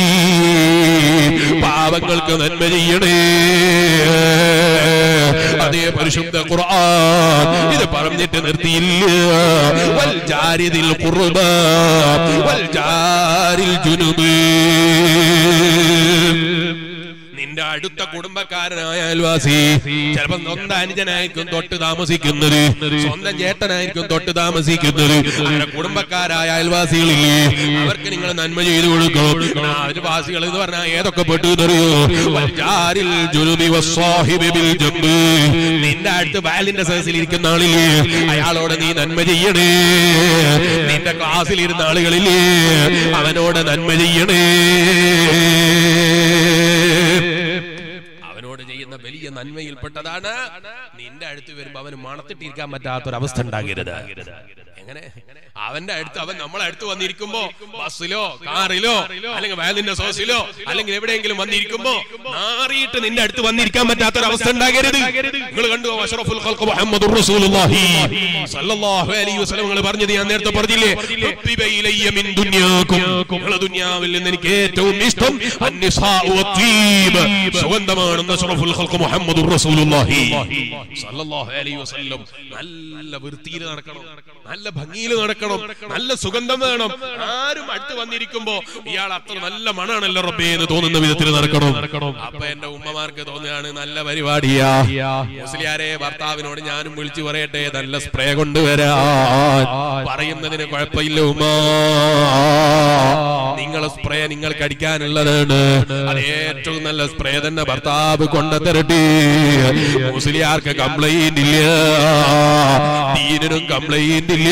പാവങ്ങൾക്ക് നന്മ ചെയ്യണേ അതേ പരിശുദ്ധ ഖുർആൻ ഇത് പറഞ്ഞിട്ട് നിർത്തിയില്ല വൽ ജാരിദിൽ ഖുർബ വൽ ജാരിൽ ജുനുബ് നിന്റെ അടുത്ത കുടുംബക്കാരനായ അയൽവാസി ചിലപ്പോ സ്വന്തം അനുജനായിരിക്കും തൊട്ട് താമസിക്കുന്നത് സ്വന്തം ചേട്ടനായിരിക്കും തൊട്ട് താമസിക്കുന്നത് അങ്ങനെ കുടുംബക്കാരായ അയൽവാസികളില്ലേ അവർക്ക് നിങ്ങൾ നന്മ ചെയ്തു കൊടുക്കും അയൽവാസികൾ എന്ന് പറഞ്ഞാൽ ഏതൊക്കെ പെട്ടു എന്നറിയോ വൽജാരിൽ ജുനുബി വസ്സാഹിബി ബിൽ ജംബ്. നിന്റെ അടുത്ത് വാലിന്റെ സദസ്സിൽ ഇരിക്കുന്ന ആളില്ലേ അയാളോട് നീ നന്മ ചെയ്യണേ നിന്റെ ക്ലാസ്സിൽ ഇരുന്ന ആളുകളില്ലേ അവനോട് നന്മ ചെയ്യണേ അവനോട് ചെയ്യുന്ന വലിയ നന്മയിൽപ്പെട്ടതാണ് നിന്റെ അടുത്ത് വരുമ്പോ അവന് മണത്തിട്ടിരിക്കാൻ പറ്റാത്തൊരവസ്ഥ ഉണ്ടാകരുത് എങ്ങനെ അവന്റെ അടുത്ത് അവൻ നമ്മളെ അടുത്ത് വന്നിരിക്കുമ്പോ ബസ്സിലോ കാറിലോ അല്ലെങ്കിൽ വാലിന്റെ സോസിലോ അല്ലെങ്കിൽ എവിടെയെങ്കിലും വന്നിരിക്കുമ്പോ നാറിയിട്ട് നിന്റെ അടുത്ത് വന്നിരിക്കാൻ പറ്റാത്തൊരവസ്ഥ ഉണ്ടാകരുത് നിങ്ങൾ കണ്ടു അഷ്റഫുൽ ഖൽഖ് മുഹമ്മദുർ റസൂലുള്ളാഹി സല്ലല്ലാഹു അലൈഹി വസല്ലം നിങ്ങൾ പറഞ്ഞത് ഞാൻ നേരത്തെ പറഞ്ഞില്ലേ ഹുബ്ബിബ ഇലയ്യ മിൻ ദുനിയാകും നിങ്ങളുടെ ദുനിയാവിൽ നിന്ന് എനിക്ക് ഏറ്റവും ഇഷ്ടം അന്നിസാഉ വത്തീബ് സുഗന്ധമാണെന്ന് അഷ്റഫുൽ ഖൽഖ് മുഹമ്മദുർ റസൂലുള്ളാഹി സല്ലല്ലാഹു അലൈഹി വസല്ലം നല്ല വൃത്തിയിൽ നടക്കണം നല്ല ഭംഗിയിൽ നടക്കണം നല്ല സുഗന്ധം വേണം ആരും അടുത്ത് വന്നിരിക്കുമ്പോ ഇയാൾ അത്ര നല്ല മണാണല്ലോ റബ്ബേ എന്ന് തോന്നുന്ന വിധത്തിൽ നടക്കണം അപ്പൊ എന്റെ ഉമ്മമാർക്ക് തോന്നുകയാണ് നല്ല പരിപാടിയാ മുസ്ലിയാരെ ഭർത്താവിനോട് ഞാനും വിളിച്ചു പറയട്ടെ നല്ല സ്പ്രേ കൊണ്ടുവരാൻ പറയുന്നതിന് കുഴപ്പമില്ല ഉമ്മ നിങ്ങളെ സ്പ്രേ നിങ്ങൾക്ക് അടിക്കാനുള്ളതാണ് അത് ഏറ്റവും നല്ല സ്പ്രേ തന്നെ ഭർത്താവ് കൊണ്ടുതരട്ടെ മുസ്ലിയാർക്ക് കംപ്ലൈന്റ് ഇല്ല ദീനിനും കംപ്ലൈന്റ് ഇല്ല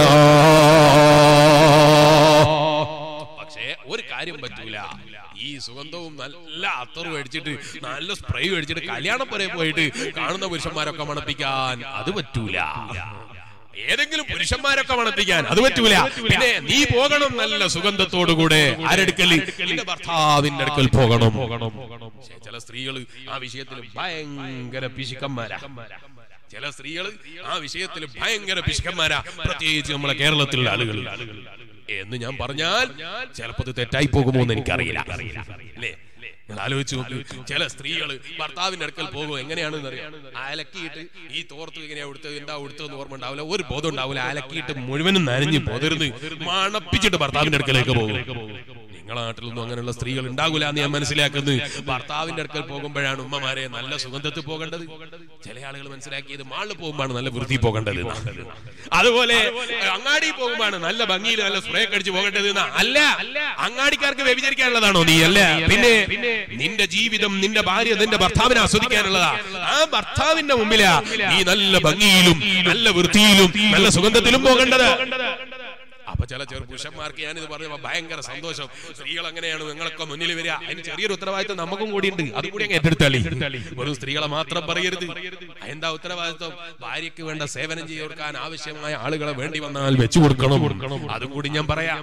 പക്ഷേ ഒരു കാര്യം പറ്റൂല ഈ സുഗന്ധവും നല്ല അത്തറും അടിച്ചിട്ട് നല്ല സ്പ്രേ അടിച്ചിട്ട് കല്യാണപ്പുര പോയിട്ട് കാണുന്ന പുരുഷന്മാരൊക്കെ മണപ്പിക്കാൻ അത് പറ്റൂല ഏതെങ്കിലും പുരുഷന്മാരൊക്കെ മണപ്പിക്കാൻ അത് പറ്റൂല പിന്നെ നീ പോകണം നല്ല സുഗന്ധത്തോടുകൂടെ ആരെടുക്കൽ നിന്റെ ഭർത്താവിന്റെ അടുക്കൽ പോകണം പക്ഷേ ചില സ്ത്രീകൾ ആ വിഷയത്തിൽ ഭയങ്കര പിശുക്കന്മാരാ ചില സ്ത്രീകൾ ആ വിഷയത്തിൽ ഭയങ്കര പിശുക്കന്മാരാ പ്രത്യേകിച്ച് നമ്മളെ കേരളത്തിലുള്ള ആളുകൾ എന്ന് ഞാൻ പറഞ്ഞാൽ ചിലപ്പോ ഇത് തെറ്റായി പോകുമോ എന്ന് എനിക്കറിയില്ല അല്ലേ നിങ്ങൾ ആലോചിച്ച് നോക്ക് ചില സ്ത്രീകൾ ഭർത്താവിന്റെ അടുക്കൽ പോകും എങ്ങനെയാണെന്ന് അറിയാം അലക്കിയിട്ട് ഈ തോർത്ത് എങ്ങനെയാ ഉടുത്തത് എന്താ ഉടുത്തതെന്ന് ഓർമ്മ ഉണ്ടാവില്ല ഒരു ബോധം ഉണ്ടാവില്ല അലക്കിയിട്ട് മുഴുവനും നനഞ്ഞ് പൊതിർന്ന് മണപ്പിച്ചിട്ട് ഭർത്താവിന്റെ അടുക്കലേക്ക് പോകും നിങ്ങളെ നാട്ടിലൊന്നും അങ്ങനെയുള്ള സ്ത്രീകൾ ഉണ്ടാകില്ല എന്ന് ഞാൻ മനസ്സിലാക്കുന്നത് ഭർത്താവിന്റെ അടുക്കൽ പോകുമ്പോഴാണ് ഉമ്മമാരെ നല്ല സുഗന്ധത്തിൽ പോകേണ്ടത് ചില ആളുകൾ മനസ്സിലാക്കിയത് മാളിൽ പോകുമ്പോഴാണ് നല്ല വൃത്തി പോകേണ്ടത് എന്നാണ്. അതുപോലെ അങ്ങാടി പോകുമ്പോഴാണ് നല്ല ഭംഗിയിൽ നല്ല സ്പ്രേ അടിച്ച് പോകേണ്ടത് എന്നാ. അല്ല അങ്ങാടിക്കാർക്ക് വ്യഭിചരിക്കാനുള്ളതാണോ നീ അല്ല പിന്നെ നിന്റെ ജീവിതം നിന്റെ ഭാര്യ നിന്റെ ഭർത്താവിനെ ആസ്വദിക്കാനുള്ളതാ ആ ഭർത്താവിന്റെ മുമ്പിലാ നീ നല്ല ഭംഗിയിലും നല്ല വൃത്തിയിലും നല്ല സുഗന്ധത്തിലും പോകേണ്ടത് അപ്പൊ ചില ചെറു പുരുഷന്മാർക്ക് ഞാനിത് പറഞ്ഞപ്പോ ഭയങ്കര സന്തോഷം സ്ത്രീകൾ അങ്ങനെയാണ് നിങ്ങളൊക്കെ മുന്നിൽ വരിക അതിന് ചെറിയൊരു ഉത്തരവാദിത്വം നമുക്കും കൂടിയുണ്ട് അതും കൂടി അങ്ങ് ഏറ്റെടുത്താളി ഒരു സ്ത്രീകളെ മാത്രം പറയരുത് എന്താ ഉത്തരവാദിത്വം ഭാര്യയ്ക്ക് വേണ്ട സേവനം ചെയ്ത് കൊടുക്കാൻ ആവശ്യമായ ആളുകളെ വേണ്ടി വന്നാൽ വെച്ചു കൊടുക്കണം അതും കൂടി ഞാൻ പറയാം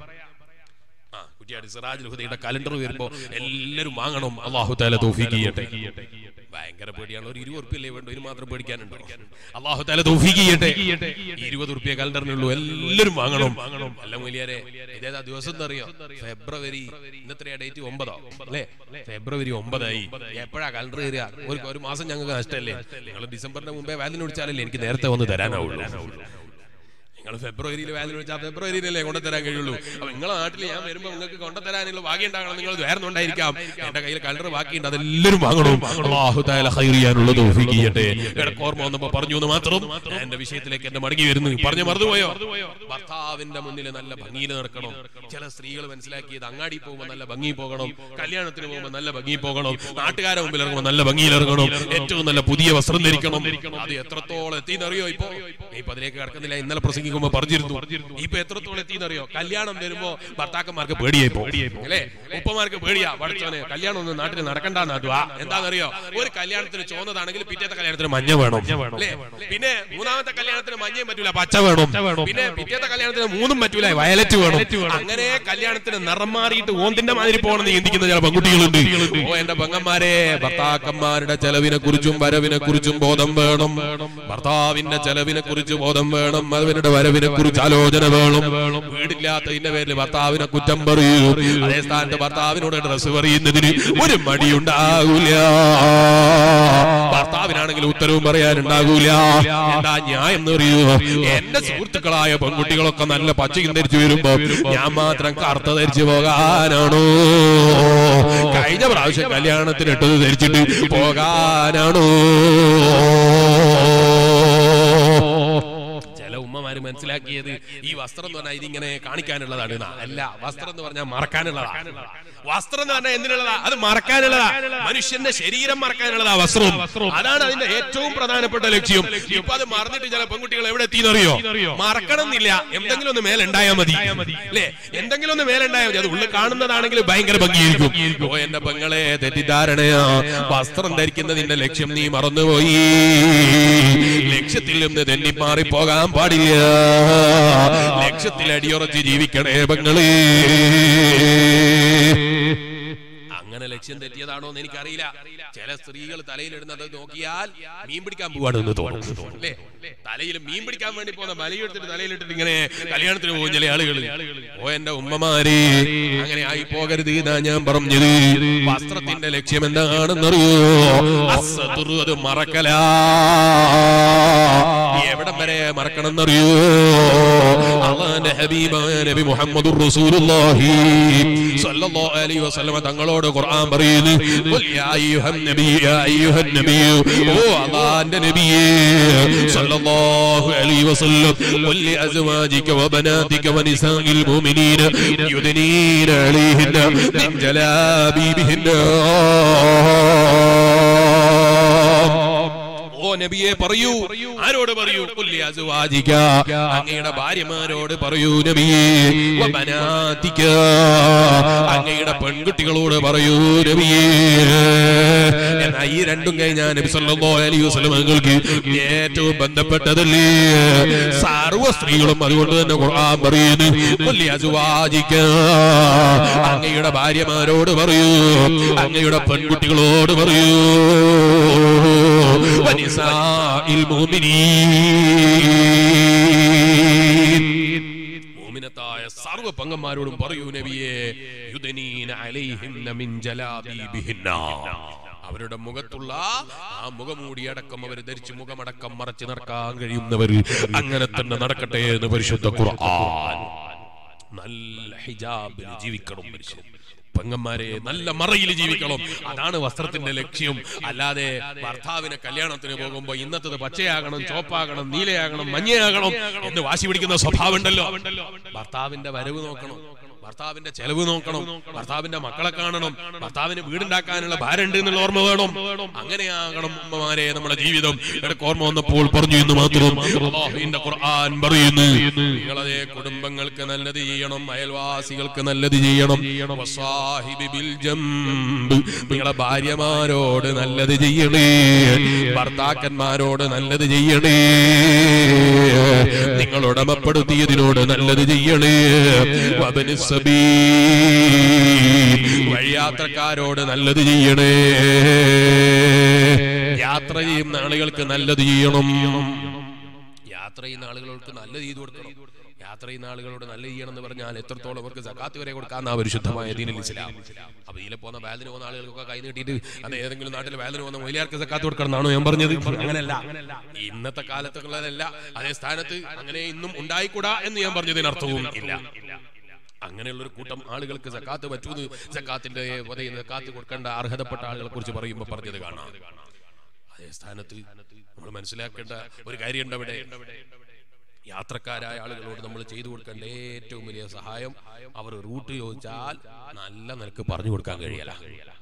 ആ കുറ്റിയാടി സിറാജുൽ ഹുദയുടെ കലണ്ടർ വരുമ്പോ എല്ലാരും വാങ്ങണം അള്ളാഹു താല തൗഫീഖ് ചെയ്യട്ടെ ഭയങ്കര പേടിയാണ് ഒരു ഇരുപത് ഉറുപ്പ്യല്ലേ വേണ്ട ഇതിന് മാത്രം പേടിക്കാനുണ്ടോ അള്ളാഹു താല തൗഫീഖ് ചെയ്യട്ടെ ഇരുപത് ഉറുപ്പ്യ കലണ്ടറിനുള്ളൂ എല്ലാരും വാങ്ങണം അല്ല മൂലിയാരെ ഇതേതാ ദിവസം എന്താ അറിയോ ഫെബ്രുവരി ഇന്നത്തെയാ ഡേറ്റ് ഒമ്പതോ അല്ലേ ഫെബ്രുവരി ഒമ്പതായി എപ്പോഴാ കലണ്ടർ കയറുക ഒരു ഒരു മാസം ഞങ്ങൾക്ക് നഷ്ടമല്ലേ നിങ്ങൾ ഡിസംബറിന്റെ മുമ്പേ വാലിന് വിളിച്ചാലല്ലേ എനിക്ക് നേരത്തെ വന്ന് തരാനാവുള്ളൂ നിങ്ങൾ ഫെബ്രുവരിയിൽ വാലിന് വെച്ചാൽ ഫെബ്രുവരിയിലല്ലേ കൊണ്ടുതരാൻ കഴിയുള്ളൂ അപ്പൊ നിങ്ങളെ നാട്ടിൽ ഞാൻ വരുമ്പോ നിങ്ങൾക്ക് കൊണ്ടുതരാനുള്ള ഭാഗ്യം ഉണ്ടാകണം നിങ്ങൾ വേർന്നുണ്ടായിരിക്കാം എന്റെ കയ്യിൽ കലർ ബാക്കിയുണ്ട് അതെല്ലാവരും വാങ്ങണം അള്ളാഹു തആല ഖൈർ ചെയ്യാനുള്ള തൗഫീഖ് ചെയ്യട്ടെ ഇടയ്ക്ക് ഓർമ്മ വന്നപ്പോ പറഞ്ഞു എന്ന് മാത്രം ഞാൻ എന്റെ വിഷയത്തിലേക്ക് എന്നെ മടങ്ങി വരുന്നു പറഞ്ഞു മറന്നുപോയോ ഭർത്താവിന്റെ മുന്നിൽ നല്ല ഭംഗിയിൽ നടക്കണം ചില സ്ത്രീകൾ മനസ്സിലാക്കിയത് അങ്ങാടി പോകുമ്പോൾ നല്ല ഭംഗി പോകണം കല്യാണത്തിന് പോകുമ്പോൾ നല്ല ഭംഗി പോകണം നാട്ടുകാരെ മുമ്പിൽ ഇറങ്ങുമ്പോൾ നല്ല ഭംഗിയിൽ ഇറങ്ങണം ഏറ്റവും നല്ല പുതിയ വസ്ത്രം ധരിക്കണം അത് എത്രത്തോളം എത്തിയെന്നറിയോ ഇപ്പൊ ഇപ്പൊ അതിലേക്ക് കിടക്കുന്നില്ല ഇന്നലെ പ്രസംഗിക്കുമ്പോ പറഞ്ഞിരുന്നു ഇപ്പൊ എത്രത്തോളം എത്തിയെന്നറിയോ കല്യാണം വരുമ്പോ ഭർത്താക്കന്മാർക്ക് പേടിയായി പോകും അല്ലേ ഉപ്പമാർക്ക് പേടിയാ പഠിച്ചോനെ കല്യാണം ഒന്നും നാട്ടിൽ നടക്കണ്ടെന്ന് അതുവാ എന്താണെന്നറിയോ ഒരു കല്യാണത്തിന് ചോന്നതാണെങ്കിൽ പിറ്റേത്തെ കല്യാണത്തിന് മഞ്ഞ വേണം അല്ലേ പിന്നെ മൂന്നാമത്തെ കല്യാണത്തിന് മഞ്ഞയും പറ്റൂല പച്ച വേണം പിന്നെ പിറ്റേത്തെ കല്യാണത്തിന് മൂന്നും പറ്റൂല വയലറ്റ് വേണം അങ്ങനെ കല്യാണത്തിന് നിറം മാറിയിട്ട് ഓന്തിന്റെ മാതിരി പോകണമെന്ന് ചിന്തിക്കുന്ന ചില പെൺകുട്ടികളുണ്ട് ഓ എന്റെ പെങ്ങന്മാരെ ഭർത്താക്കന്മാരുടെ ചെലവിനെ കുറിച്ചും വരവിനെ കുറിച്ചും ബോധം വേണം ഭർത്താവിന്റെ ചെലവിനെ കുറിച്ച് ബോധം വേണം അവരുടെ വരവിനെ കുറിച്ച് ആലോചന വേണം വീടില്ലാത്തതിന്റെ പേരിൽ ഭർത്താവിനെ കുറ്റം പറയൂ അതേ സ്ഥാനത്ത് ഭർത്താവിനോട് ഡ്രസ് പറയുന്നതിന് ഒരു മടിയുണ്ടാകൂല ഭർത്താവിനാണെങ്കിൽ ഉത്തരവും പറയാനുണ്ടാകൂല എന്താ ന്യായം എന്ന് പറയൂ എന്റെ സുഹൃത്തുക്കളായ പെൺകുട്ടികളൊക്കെ നല്ല പച്ചയും ധരിച്ചു വരുമ്പോ ഞാൻ മാത്രം കറുത്ത ധരിച്ചു പോകാനാണോ കഴിഞ്ഞ പ്രാവശ്യം കല്യാണത്തിന് ഇട്ടത് ധരിച്ചിട്ട് പോകാനാണോ ചില ഉമ്മമാര് മനസ്സിലാക്കിയത് ഈ വസ്ത്രം എന്ന് പറഞ്ഞാൽ ഇതിങ്ങനെ കാണിക്കാനുള്ളതാണ് എന്നാ. അല്ല വസ്ത്രം എന്ന് പറഞ്ഞാൽ മറക്കാനുള്ളതാണ് വസ്ത്രം എന്ന് പറഞ്ഞാൽ എന്തിനുള്ളതാ അത് മറക്കാനുള്ളതാ മനുഷ്യന്റെ ശരീരം മറക്കാനുള്ളതാ വസ്ത്രം അതാണ് അതിന്റെ ഏറ്റവും പ്രധാനപ്പെട്ട ലക്ഷ്യം ഇപ്പൊ അത് മറന്നിട്ട് ചില പെൺകുട്ടികൾ എവിടെ എത്തിയെന്നറിയോ മറക്കണം എന്നില്ല എന്തെങ്കിലും ഒന്ന് മേലുണ്ടായാൽ മതി അല്ലേ എന്തെങ്കിലും ഒന്ന് മേലുണ്ടായാൽ മതി അത് ഉള്ളിൽ കാണുന്നതാണെങ്കിൽ ഭയങ്കര ഭംഗിയായിരിക്കും ഓ എന്റെ പെങ്ങളെ തെറ്റിദ്ധാരണയാ വസ്ത്രം ധരിക്കുന്നതിന്റെ ലക്ഷ്യം നീ മറന്നുപോയി ലക്ഷ്യത്തിൽ നിന്ന് തെന്നിമാറി പോകാൻ പാടില്ല ലക്ഷ്യത്തിൽ അടിയുറച്ച് ജീവിക്കണേ പെങ്ങളെ അങ്ങനെ ലക്ഷ്യം തെറ്റിയതാണോ എന്ന് എനിക്കറിയില്ല ചില സ്ത്രീകൾ തലയിലിടുന്നത് നോക്കിയാൽ മീൻ പിടിക്കാൻ പോവാണെന്ന് തോന്നും അല്ലേ തലയിൽ മീൻ പിടിക്കാൻ വേണ്ടി പോകുന്ന മലയെടുത്തിട്ട് തലയിലിട്ടിട്ട് ഇങ്ങനെ കല്യാണത്തിന് പോകും ചില ആളുകൾ ഓ എന്റെ ഉമ്മമാരെ അങ്ങനെ ആയി പോകരുത് എന്നാ ഞാൻ പറഞ്ഞത് വസ്ത്രത്തിന്റെ ലക്ഷ്യം എന്താണെന്നറിയോ അസ്സതുറു അത് മറക്കലാ എവിടം വരെ മറക്കണമെന്നറിയോ അള്ളാന്റെ ഹബീബായ നബി മുഹമ്മദുർ റസൂലുള്ളാഹി സ്വല്ലല്ലാഹു അലൈഹി വസല്ലമ തങ്ങളോട് ഖുർആൻ പറയുന്നു ഖുൽ യാ അയ്യുഹൻ നബി യാ അയ്യുഹൻ നബി ഓ അള്ളാന്റെ നബിയേ സ്വല്ലല്ലാഹു അലൈഹി വസല്ലം ഖുൽ ലി അസ്വാജിക വബനാതിക വനിസാഇൽ മുഅ്മിനീന യുദ്നീന അലൈഹിന്ന മിൻ ജലാബീബിഹിന്ന ഓ നബിയെ പറയൂ ആരോട് പറയൂ കുല്ലി അസുവാജിക അങ്ങയുടെ ഭാര്യമാരോട് പറയൂ നബിയെ വ ബനാതിക അങ്ങയുടെ പെൺകുട്ടികളോട് പറയൂ നബിയെ എന്നാ ഈ രണ്ടും കഴിഞ്ഞാൽ നബി സല്ലല്ലാഹു അലൈഹി വസല്ലം നിങ്ങൾക്ക് ഏറ്റവും ബന്ധപ്പെട്ടതല്ലേ സർവ്വ സ്ത്രീകളും അതുകൊണ്ട് തന്നെ ഖുർആൻ പറയുന്നു കുല്ലി അസുവാജിക അങ്ങയുടെ ഭാര്യമാരോട് പറയൂ അങ്ങയുടെ പെൺകുട്ടികളോട് പറയൂ വനിസാഇൽ മുഅ്മിനീൻ മുഅ്മിനത്തായ സർവ്വ പങ്കന്മാരോടും പറയൂ നബിയെ യുദനീന അലൈഹിന്ന മിൻ ജലാബീബിഹിന്ന അവരുടെ മുഖത്തുള്ള ആ മുഖമൂടി അടക്കം അവർ ധരിച്ച് മുഖമടക്കം മറച്ചു നടക്കാൻ കഴിയുന്നവർ അങ്ങനെ തന്നെ നടക്കട്ടെ എന്ന് പരിശുദ്ധ ഖുർആൻ നല്ല ഹിജാബിൽ ജീവിക്കണം മനുഷ്യൻ പെങ്ങന്മാരെ നല്ല മറയിൽ ജീവിക്കണം അതാണ് വസ്ത്രത്തിന്റെ ലക്ഷ്യം അല്ലാതെ ഭർത്താവിനെ കല്യാണത്തിന് പോകുമ്പോ ഇന്നത്തത് പച്ചയാകണം ചോപ്പാകണം നീലയാകണം മഞ്ഞയാകണം എന്ന് വാശി പിടിക്കുന്ന സ്വഭാവം ഉണ്ടല്ലോ ഭർത്താവിന്റെ വരവ് നോക്കണം ഭർത്താവിന്റെ ചെലവ് നോക്കണം ഭർത്താവിന്റെ മക്കളെ കാണണം ഭർത്താവിന് വീടുണ്ടാക്കാനുള്ള ഭാരം ഉണ്ട് എന്നുള്ള ഓർമ്മ വേണം അങ്ങനെയാകണം ഉമ്മമാരെ നമ്മുടെ ജീവിതം ഇടയ്ക്ക് ഓർമ്മ വന്നപ്പോൾ പറഞ്ഞു എന്ന് മാത്രം അല്ലാഹുവിന്റെ ഖുർആൻ പറയുന്നു നിങ്ങളതേ കുടുംബങ്ങൾക്ക് നല്ലത് ചെയ്യണം അയൽവാസികൾക്ക് നല്ലത് ചെയ്യണം വസാഹിബി ബിൽ ജംബ്. നിങ്ങളെ ഭാര്യമാരോട് നല്ലത് ചെയ്യണേ ഭർത്താക്കന്മാരോട് നല്ലത് ചെയ്യണേ നിങ്ങൾ ഉടമപ്പെടുത്തിയതിനോട് നല്ലത് ചെയ്യണേ വബനി സബീൽ. വഴിയാത്രക്കാരോട് നല്ലത് ചെയ്യണേ യാത്ര ചെയ്യുന്ന ആളുകൾക്ക് നല്ലത് ചെയ്യണം യാത്ര ചെയ്യുന്ന ആളുകൾക്ക് നല്ല ചെയ്തു കൊടുക്കണം യാത്ര ചെയ്യുന്ന ആളുകളോട് നല്ല ചെയ്യണം എന്ന് പറഞ്ഞാൽ എത്രത്തോളം അവർക്ക് സക്കാത്ത് വരെ കൊടുക്കാന്ന പരിശുദ്ധമായ ദീനിൽ ഇസ്ലാം അപ്പൊ ഇതിലെ പോകുന്ന ബാലിന് പോകുന്ന ആളുകൾക്കൊക്കെ കൈ നീട്ടിയിട്ട് അത് ഏതെങ്കിലും നാട്ടിൽ ബാലിന് പോകുന്ന മൊയിലാർക്ക് സക്കാത്ത് കൊടുക്കണം എന്നാണോ ഞാൻ പറഞ്ഞത് അങ്ങനെയല്ല ഇന്നത്തെ കാലത്തുള്ളതല്ല അതേ സ്ഥാനത്ത് അങ്ങനെ ഇന്നും ഉണ്ടായിക്കൂടാ എന്ന് ഞാൻ പറഞ്ഞതിനർത്ഥവും ഇല്ല അങ്ങനെയുള്ള ഒരു കൂട്ടം ആളുകൾക്ക് സക്കാത്ത് പറ്റൂന്ന് സക്കാത്തിന്റെ പതയിൽ സക്കാത്ത് കൊടുക്കേണ്ട അർഹതപ്പെട്ട ആളുകളെ കുറിച്ച് പറയുമ്പോൾ പറഞ്ഞത് കാണാം അതേ സ്ഥാനത്ത് നമ്മൾ മനസ്സിലാക്കേണ്ട ഒരു കാര്യമുണ്ട് അവിടെ യാത്രക്കാരായ ആളുകളോട് നമ്മൾ ചെയ്തു കൊടുക്കേണ്ട ഏറ്റവും വലിയ സഹായം അവർ റൂട്ട് ചോദിച്ചാൽ നല്ല നിലക്ക് പറഞ്ഞു കൊടുക്കാൻ കഴിയല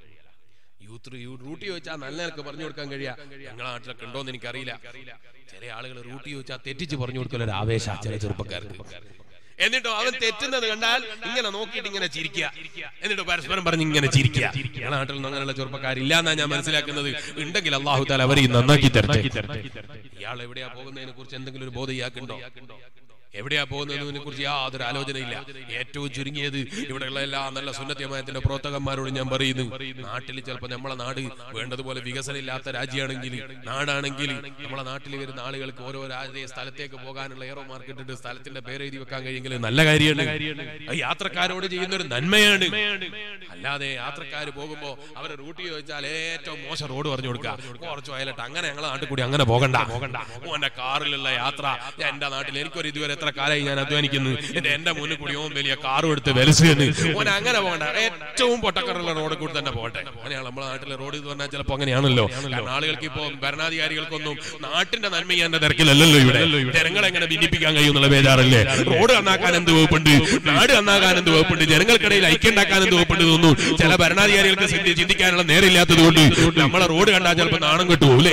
യൂത്ത് റൂട്ട് ചോദിച്ചാൽ നല്ല നിലക്ക് പറഞ്ഞു കൊടുക്കാൻ കഴിയാ ഞങ്ങളെ നാട്ടിലൊക്കെ ഉണ്ടോന്ന് എനിക്കറിയില്ല ചില ആളുകൾ റൂട്ട് ചോദിച്ചാൽ തെറ്റിച്ച് പറഞ്ഞു കൊടുക്കൽ ഒരു ആവേശ ചില ചെറുപ്പക്കാർക്ക് എന്നിട്ടോ അവൻ തെറ്റുന്നത് കണ്ടാൽ ഇങ്ങനെ നോക്കിയിട്ട് ഇങ്ങനെ ചിരിക്കുക എന്നിട്ട് പരസ്പരം പറഞ്ഞ് ഇങ്ങനെ ചിരിക്കുക ഞങ്ങളുടെ നാട്ടിൽ ഒന്നും അങ്ങനെയുള്ള ചെറുപ്പക്കാരില്ല എന്നാ ഞാൻ മനസ്സിലാക്കുന്നത് ഉണ്ടെങ്കിൽ അള്ളാഹു താല അവരെ നന്നാക്കി തരട്ടെ ഇയാൾ എവിടെയാ പോകുന്നതിനെ കുറിച്ച് എന്തെങ്കിലും ഒരു ബോധം ഇയാൾക്കുണ്ടോ എവിടെയാ പോകുന്നതിനെ കുറിച്ച് യാതൊരു ആലോചനയില്ല ഏറ്റവും ചുരുങ്ങിയത് ഇവിടെയുള്ള എല്ലാ നല്ല സുന്നത്യമായത്തിന്റെ പ്രവർത്തകന്മാരോട് ഞാൻ പറയുന്നു നാട്ടിൽ ചിലപ്പോൾ നമ്മളെ നാട് വേണ്ടതുപോലെ വികസനം ഇല്ലാത്ത രാജ്യമാണെങ്കിൽ നാടാണെങ്കിൽ നമ്മളെ നാട്ടിൽ വരുന്ന ആളുകൾക്ക് ഓരോ രാജ്യ സ്ഥലത്തേക്ക് പോകാനുള്ള എയറോ മാർക്കറ്റ് ഇട്ട് സ്ഥലത്തിന്റെ പേര് എഴുതി വെക്കാൻ കഴിയെങ്കിൽ നല്ല കാര്യമാണ് അത് യാത്രക്കാരോട് ചെയ്യുന്ന ഒരു നന്മയാണ് അല്ലാതെ യാത്രക്കാർ പോകുമ്പോ അവരെ റൂട്ട് ചോദിച്ചാൽ ഏറ്റവും മോശം റോഡ് പറഞ്ഞു കൊടുക്കുക കുറച്ച് വയലട്ട് അങ്ങനെ ഞങ്ങളെ നാട്ടിൽ കൂടി അങ്ങനെ പോകണ്ട പോകണ്ട ഓന്റെ കാറിലുള്ള യാത്ര ഞാൻ എന്റെ നാട്ടിൽ എനിക്കൊരു ഇതുവരെ എത്ര കാലമായി ഞാൻ അധ്വാനിക്കുന്നു എന്റെ എന്റെ മുന്നിൽ കൂടി ഓൻ വലിയ കാറും എടുത്ത് വെലസുന്നു ഓൻ അങ്ങനെ പോകണ്ട ഏറ്റവും പൊട്ടക്കറുള്ള റോഡ് കൂടി തന്നെ പോകട്ടെ അങ്ങനെയാണ് നമ്മുടെ നാട്ടിലെ റോഡ് എന്ന് പറഞ്ഞാൽ ചിലപ്പോൾ അങ്ങനെയാണല്ലോ കാരണം ആളുകൾക്ക് ഇപ്പൊ ഭരണാധികാരികൾക്കൊന്നും നാട്ടിന്റെ നന്മ ചെയ്യാന്റെ തിരക്കിലല്ലല്ലോ ഇവിടെ ജനങ്ങളെ എങ്ങനെ ഭിന്നിപ്പിക്കാൻ കഴിയുന്നുള്ള ബേജാറല്ലേ റോഡ് നന്നാക്കാൻ എന്ത് വകുപ്പുണ്ട് നാട് നന്നാക്കാൻ എന്ത് വകുപ്പുണ്ട് ജനങ്ങൾക്കിടയിൽ ഐക്യം ഉണ്ടാക്കാൻ എന്ത് വകുപ്പുണ്ട് തോന്നുന്നു ചില ഭരണാധികാരികൾക്ക് ചിന്തി- ചിന്തിക്കാനുള്ള നേരില്ലാത്തത് കൊണ്ട് നമ്മളെ റോഡ് കണ്ടാൽ ചിലപ്പോൾ നാണം കിട്ടുമല്ലേ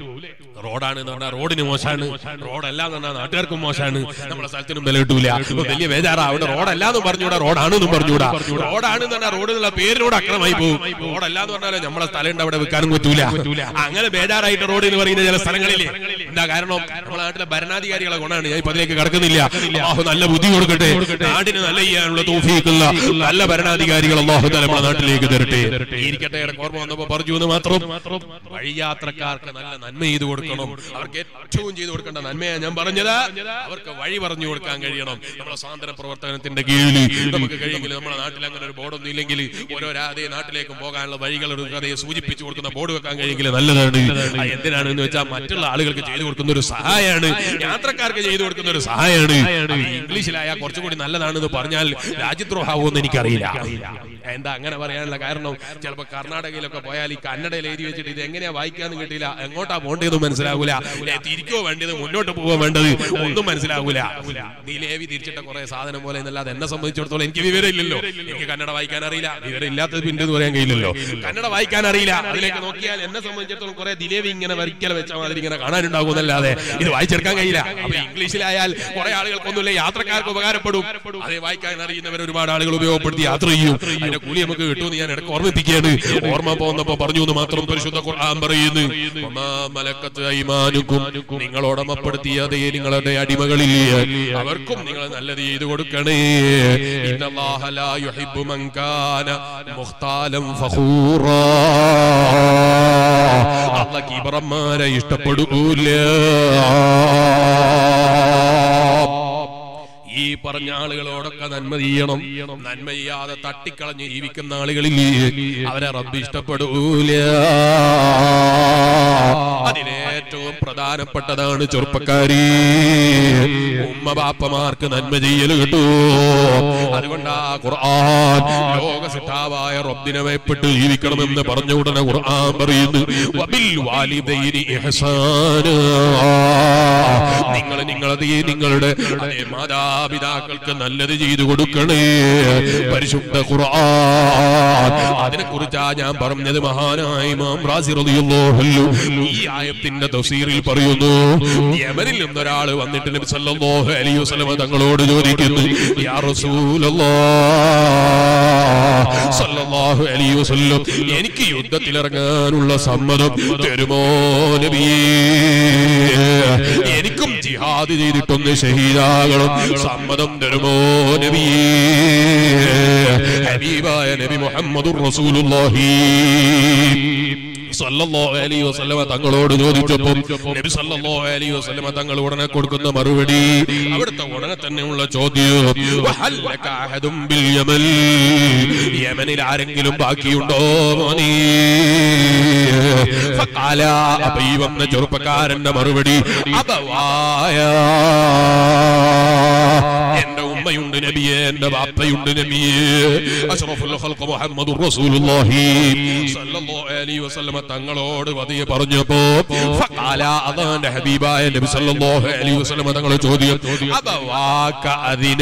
റോഡാണ് എന്ന് പറഞ്ഞാൽ റോഡിന് മോശമാണ് റോഡല്ല എന്ന് പറഞ്ഞാൽ നാട്ടുകാർക്കും മോശമാണ് നമ്മളെ സ്ഥലത്തിനും വില കിട്ടൂല ഇപ്പൊ വലിയ ബേജാറാ അവിടെ റോഡല്ല എന്ന് പറഞ്ഞൂടാ റോഡാണെന്നും പറഞ്ഞൂടാ റോഡാണ് എന്ന് പറഞ്ഞാൽ റോഡിനുള്ള പേരിനോട് അക്രമമായി പോകും റോഡല്ല എന്ന് പറഞ്ഞാൽ നമ്മളെ സ്ഥലം ഉണ്ട് അവിടെ വെക്കാനും പറ്റൂല അങ്ങനെ ബേജാറായിട്ട് റോഡ് എന്ന് പറയുന്ന ചില സ്ഥലങ്ങളില്ലേ എന്താ കാരണം നമ്മളെ നാട്ടിലെ ഭരണാധികാരികളെ ഗുണമാണ് ഞാൻ ഇപ്പൊ അതിലേക്ക് കടക്കുന്നില്ല അള്ളാഹു നല്ല ബുദ്ധി കൊടുക്കട്ടെ നാടിന് നല്ല ചെയ്യാനുള്ള തോഫിക്കുള്ള നല്ല ഭരണാധികാരികൾ അള്ളാഹു തല നമ്മുടെ നാട്ടിലേക്ക് തരട്ടെ ഇരിക്കട്ടെ ഇടയ്ക്ക് ഓർമ്മ വന്നപ്പോ പറഞ്ഞു എന്ന് മാത്രം വഴിയാത്രക്കാർക്ക് നല്ല നന്മ ചെയ്തു കൊടുക്കണം അവർക്ക് ഏറ്റവും ചെയ്തു കൊടുക്കേണ്ട നന്മയാണ് ഞാൻ പറഞ്ഞത് അവർക്ക് വഴി പറഞ്ഞു കൊടുക്കാൻ കഴിയണം നമ്മളെ സ്വാതന്ത്ര്യ പ്രവർത്തനത്തിന്റെ കീഴിൽ നമുക്ക് കഴിയെങ്കിൽ നമ്മുടെ നാട്ടിൽ അങ്ങനെ ഒരു ബോർഡൊന്നും ഇല്ലെങ്കിൽ ഓരോ അതേ നാട്ടിലേക്കും പോകാനുള്ള വഴികൾ ഒരു കഥയെ സൂചിപ്പിച്ചു കൊടുക്കുന്ന ബോർഡ് വെക്കാൻ കഴിയെങ്കിൽ നല്ലതാണ് അത് എന്തിനാണ് എന്ന് വെച്ചാൽ മറ്റുള്ള ആളുകൾക്ക് ചെയ്തു കൊടുക്കുന്ന ഒരു സഹായമാണ് യാത്രക്കാർക്ക് ചെയ്തു കൊടുക്കുന്ന ഒരു സഹായമാണ് അത് ഇംഗ്ലീഷിലായാൽ കുറച്ചുകൂടി നല്ലതാണെന്ന് പറഞ്ഞാൽ രാജ്യദ്രോഹാവോന്ന് എനിക്കറിയില്ല എന്താ അങ്ങനെ പറയാനുള്ള കാരണം ചിലപ്പോ കർണാടകയിലൊക്കെ പോയാൽ ഈ കന്നഡയിൽ എഴുതി വെച്ചിട്ട് ഇത് എങ്ങനെയാ വായിക്കാന്ന് കിട്ടിയില്ല എങ്ങോട്ടാ പോകേണ്ടതെന്ന് മനസ്സിലാവൂല ഏ, തിരിക്കോ വേണ്ടത് മുന്നോട്ട് പോവോ വേണ്ടത് ഒന്നും മനസ്സിലാവൂല നീ ലേവി തിരിച്ചിട്ട കുറെ സാധനം പോലെ എന്നല്ലാതെ എന്നെ സംബന്ധിച്ചിടത്തോളം എനിക്ക് വിവരമില്ലല്ലോ എനിക്ക് കന്നഡ വായിക്കാൻ അറിയില്ല വിവരം ഇല്ലാത്തത് പിന്നെ എന്ന് പറയാൻ കഴിയില്ലല്ലോ കന്നഡ വായിക്കാൻ അറിയില്ല അതിലേക്ക് നോക്കിയാൽ എന്നെ സംബന്ധിച്ചിടത്തോളം കുറെ ദിലേവി ഇങ്ങനെ വരിക്കല വെച്ച മാതിരി ഇങ്ങനെ കാണാനുണ്ടാകും എന്നല്ലാതെ ഇത് വായിച്ചെടുക്കാൻ കഴിയില്ല അപ്പൊ ഇംഗ്ലീഷിലായാൽ കുറെ ആളുകൾക്കൊന്നുമില്ല യാത്രക്കാർക്ക് ഉപകാരപ്പെടും അതേ വായിക്കാൻ അറിയുന്നവർ ഒരുപാട് ആളുകൾ ഉപയോഗപ്പെടുത്തി യാത്ര ചെയ്യും അതിന്റെ കൂലി നമുക്ക് കിട്ടുമെന്ന് ഞാൻ ഇടയ്ക്ക് ഓർമ്മിപ്പിക്കുകയാണ് ഓർമ്മ പോകുന്നപ്പോ പറഞ്ഞു എന്ന് മാത്രം പരിശുദ്ധ ഖുർആൻ പറയുന്നു വമാ മലക്കത്ത് ഐമാനുക്കും നിങ്ങൾ ഉടമപ്പെടുത്തിയ അതേ നിങ്ങളുടെ അടിമകളിൽ അവർക്കും നിങ്ങൾ നല്ലത് ചെയ്തു കൊടുക്കണേ ഇന്നല്ലാഹ ലാ യുഹിബ്ബു മൻ കാന മുഖ്താലൻ ഫഖൂറാ അല്ലാഹ് കിബറന്മാരെ ഇഷ്ടപ്പെടൂല ഈ പറഞ്ഞ ആളുകളോടൊക്കെ നന്മ ചെയ്യണം നന്മ ചെയ്യാതെ തട്ടിക്കളഞ്ഞ് ജീവിക്കുന്ന ആളുകളിൽ അവരെ റബ്ബ് ഇഷ്ടപ്പെടൂല അതിലേറ്റവും പ്രധാനപ്പെട്ടതാണ് ചെറുപ്പക്കാരി ഉമ്മ ബാപ്പമാർക്ക് നന്മ ചെയ്യൽ കിട്ടൂ അതുകൊണ്ട് ആ ഖുർആൻ ലോകസിട്ടാവായ റബ്ബിനെ ഭയപ്പെട്ട് ജീവിക്കണമെന്ന് പറഞ്ഞ ഉടനെ ഖുർആൻ പറയുന്നു വബിൽ വാലിദൈനി ഇഹ്സാനാ നിങ്ങൾ നിങ്ങളത് നിങ്ങളുടെ അതേ മാതാപിതാക്കൾക്ക് നല്ലത് ചെയ്തു കൊടുക്കണേ പരിശുദ്ധ ഖുർആൻ അതിനെ കുറിച്ചാ ഞാൻ പറഞ്ഞത് മഹാനായ ഇമാം റാസി റളിയല്ലാഹു അൻഹു ഈ ആയത്തിന്റെ തഫ്സീറിൽ പറയുന്നു യമനിൽ നിന്നൊരാൾ വന്നിട്ട് നബി സല്ലല്ലാഹു അലൈഹി വസല്ലം തങ്ങളോട് ചോദിക്കുന്നു യാ റസൂലല്ലാഹ് സല്ലല്ലാഹു അലൈഹി വസല്ലം എനിക്ക് യുദ്ധത്തിലിറങ്ങാനുള്ള സമ്മതം തരുമോ നബിയേ എനിക്കും ജിഹാദ് ചെയ്തിട്ടൊന്ന് ഷഹീദാകണം സമ്മതം തരുമോ നബിയേ ഹബീബായ നബി മുഹമ്മദുർ റസൂലുള്ളാഹി സല്ലല്ലാഹു അലൈഹി വസല്ലമ തങ്ങളോട് ചോദിച്ചപ്പോൾ നബി സല്ലല്ലാഹു അലൈഹി വസല്ലമ തങ്ങൾ ഉടനെ കൊടുക്കുന്ന മറുപടി അവിടുത്തെ ഉടനെ തന്നെയുള്ള ചോദ്യം വഹല്ലക അഹദും ബിൽ യമൻ യമനിൽ ആരെങ്കിലും ബാക്കിയുണ്ടോ മോനീ ഫഖാല അപ്പൊ ഈ വന്ന ചെറുപ്പക്കാരന്റെ മറുപടി അബവായ എന്റെ ഉമ്മയുണ്ട് നബിയെ എന്റെ ബാപ്പയുണ്ട് നബിയെ അഷ്റഫുൽ ഖൽഖ് മുഹമ്മദുർ റസൂലുള്ളാഹി സല്ലല്ലാഹു അലൈഹി വസല്ലമ തങ്ങളോട് പതിയെ പറഞ്ഞപ്പോ ഫഖാല അതാന്റെ ഹബീബായ നബി സല്ലല്ലാഹു അലൈഹി വസല്ലമ തങ്ങൾ ചോദ്യം അബവാക അതിന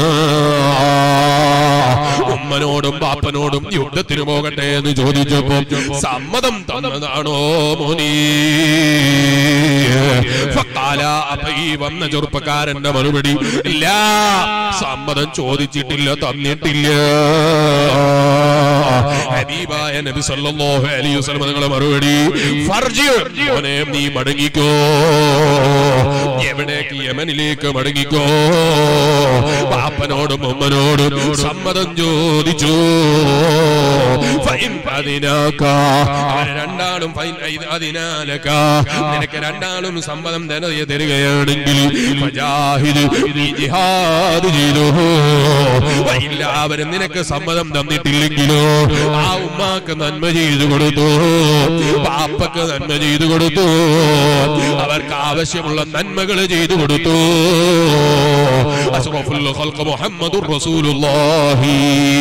ഉമ്മനോടും ബാപ്പനോടും യുദ്ധത്തിന് പോകട്ടെ എന്ന് ചോദിച്ചപ്പോ സമ്മതം തന്നതാണോ മോനീ ഫഖാല അപ്പൊ ഈ വന്ന ചെറുപ്പക്കാരന്റെ മറുപടി ഇല്ല സമ്മതം ചോദിച്ചിട്ടില്ല തന്നിട്ടില്ല ഹബീബായ നബി സല്ലല്ലാഹു അലൈഹി വസല്ലം നിങ്ങളെ മറുപടി ഫർജി മോനെ നീ മടങ്ങിക്കോ എവിടേക്ക് യമനിലേക്ക് മടങ്ങിക്കോ പാപ്പനോടും ഉമ്മനോടും സമ്മതം ചോദിച്ചു ഫൈൻ അതിനാക്ക അവര് രണ്ടാളും ഫൈൻ ഐ- അതിനാലക്ക നിനക്ക് രണ്ടാളും സമ്മതം തന്നെ തരികയാണെങ്കിൽ ഫജാഹിദ് നീ ജിഹാദ് ചെയ്തോ എല്ലാവരും നിനക്ക് സമ്മതം തന്നിട്ടില്ലെങ്കിലോ ആ ഉമ്മാക്ക് നന്മ ചെയ്തു കൊടുത്തു പാപ്പക്ക് നന്മ ചെയ്തു കൊടുത്തു അവർക്ക് ആവശ്യമുള്ള നന്മകൾ ചെയ്തു കൊടുത്തു അഷ്റഫുൽ ഖൽഖ് മുഹമ്മദുർ റസൂലുള്ളാഹി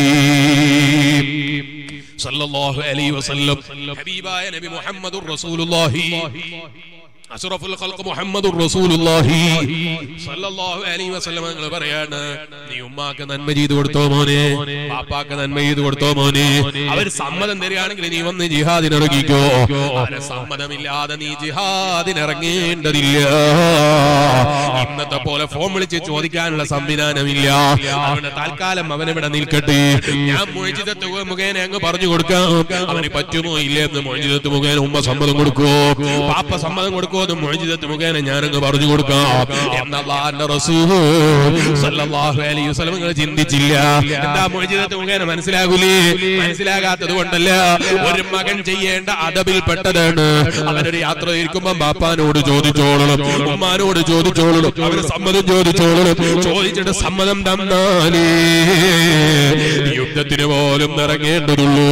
സല്ലല്ലാഹു അലൈഹി വസല്ലം ഹബീബായ നബി മുഹമ്മദുർ റസൂലുള്ളാഹി അഷ്റഫുൽ ഖൽഖ് മുഹമ്മദുർ റസൂലുള്ളാഹി സല്ലല്ലാഹു അലൈഹി വസല്ലം നിങ്ങൾ പറയാണ് നീ ഉമ്മാക്ക് നന്മ ചെയ്തു കൊടുത്തോ മോനെ പാപ്പാക്ക് നന്മ ചെയ്തു കൊടുത്തോ മോനെ അവർ സമ്മതം തരികയാണെങ്കിൽ നീ വന്ന് ജിഹാദിന് ഇറങ്ങിക്കോ അവരെ സമ്മതമില്ലാതെ നീ ജിഹാദിന് ഇറങ്ങേണ്ടതില്ല ഇന്നത്തെ പോലെ ഫോൺ വിളിച്ച് ചോദിക്കാനുള്ള സംവിധാനമില്ല അവന് തൽക്കാലം അവനിവിടെ നിൽക്കട്ടെ ഞാൻ മൊഴിജിതത്ത് മുഖേന അങ്ങ് പറഞ്ഞു കൊടുക്കാം അവന് പറ്റുമോ ഇല്ലേ എന്ന് മൊഴിജിതത്ത് മുഖേന ഉമ്മ സമ്മതം കൊടുക്കുവോ പാപ്പ സമ്മതം കൊടുക്കുവോ എന്ന് മൊഴിജിതത്ത് മുഖേന ഞാനങ്ങ് പറഞ്ഞു കൊടുക്കാം എന്നല്ലാന്റെ റസൂൽ സല്ലല്ലാഹു അലൈഹി വസല്ലം നിങ്ങൾ ചിന്തിച്ചില്ല എന്താ മൊഴിജിതത്ത് മുഖേന മനസ്സിലാകൂലേ മനസ്സിലാകാത്തത് കൊണ്ടല്ല ഒരു മകൻ ചെയ്യേണ്ട അദബിൽപ്പെട്ടതാണ് അവനൊരു യാത്ര ഇരിക്കുമ്പോ ബാപ്പാനോട് ചോദിച്ചോളണം ഉമ്മാനോട് ചോദിച്ചോളണം അവര് സമ്മതം ചോദിച്ചോളണം ചോദിച്ചിട്ട് സമ്മതം തന്നാലേ യുദ്ധത്തിന് പോലും ഇറങ്ങേണ്ടതുള്ളൂ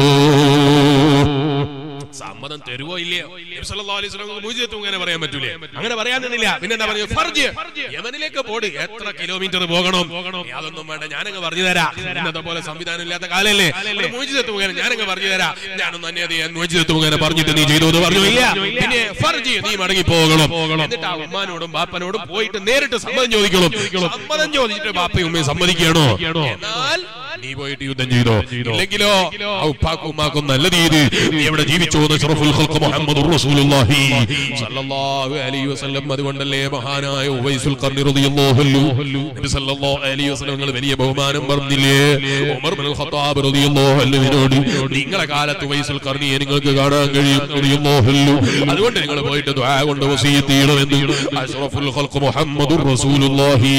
സമ്മതം തരുവോ ഇല്ലയോ നബി സല്ലല്ലാഹു അലൈഹി വസല്ലം മുജിദത്തും ഇങ്ങനെ പറയാൻ പറ്റൂലേ അങ്ങനെ പറയാനില്ല പിന്നെ എന്താ പറഞ്ഞു ഫർജ് യമനിലേക്ക് പോട് എത്ര കിലോമീറ്റർ പോകണം അതൊന്നും വേണ്ട ഞാനങ്ങ് പറഞ്ഞു തരാം ഇന്നത്തെ പോലെ സംവിധാനം ഇല്ലാത്ത കാലല്ലേ മുജിദത്ത് മുഖേന ഞാനങ്ങ് പറഞ്ഞു തരാം ഞാനൊന്നും അന്യ ചെയ്യാൻ മുജിദത്ത് മുഖേന പറഞ്ഞിട്ട് നീ ചെയ്തു എന്ന് പറഞ്ഞു ഇല്ല പിന്നെ ഫർജ് നീ മടങ്ങി പോകണം എന്നിട്ട് ആ ഉമ്മാനോടും ബാപ്പനോടും പോയിട്ട് നേരിട്ട് സമ്മതം ചോദിക്കണം സമ്മതം ചോദിച്ചിട്ട് ബാപ്പയും ഉമ്മയും സമ്മതിക്കുകയാണോ എന്നാൽ നീ പോയിട്ട് യുദ്ധം ചെയ്തോ ഇല്ലെങ്കിലോ ആ ഉപ്പാക്കും ഉമ്മാക്കും നല്ല രീതി നീ എവിടെ ജീവിച്ചു എന്ന് ശറഫുൽ ഖൽഖ് മുഹമ്മദുർ റസൂലുള്ളാഹി സല്ലല്ലാഹു അലൈഹി വസല്ലം അതുകൊണ്ടല്ലേ മഹാനായ ഉവൈസുൽ ഖർനി റളിയല്ലാഹു അൻഹു നബി സല്ലല്ലാഹു അലൈഹി വസല്ലം നിങ്ങൾ വലിയ ബഹുമാനം പറഞ്ഞില്ലേ ഉമർ ബിൻ ഖത്താബ് റളിയല്ലാഹു അൻഹുവിനോട് നിങ്ങളെ കാലത്ത് ഉവൈസുൽ ഖർനിയെ നിങ്ങൾക്ക് കാണാൻ കഴിയും റളിയല്ലാഹു അൻഹു അതുകൊണ്ട് നിങ്ങൾ പോയിട്ട് ദുആ കൊണ്ട് വസീയത്ത് ചെയ്യണമെന്ന് അഷ്റഫുൽ ഖൽഖ് മുഹമ്മദുർ റസൂലുള്ളാഹി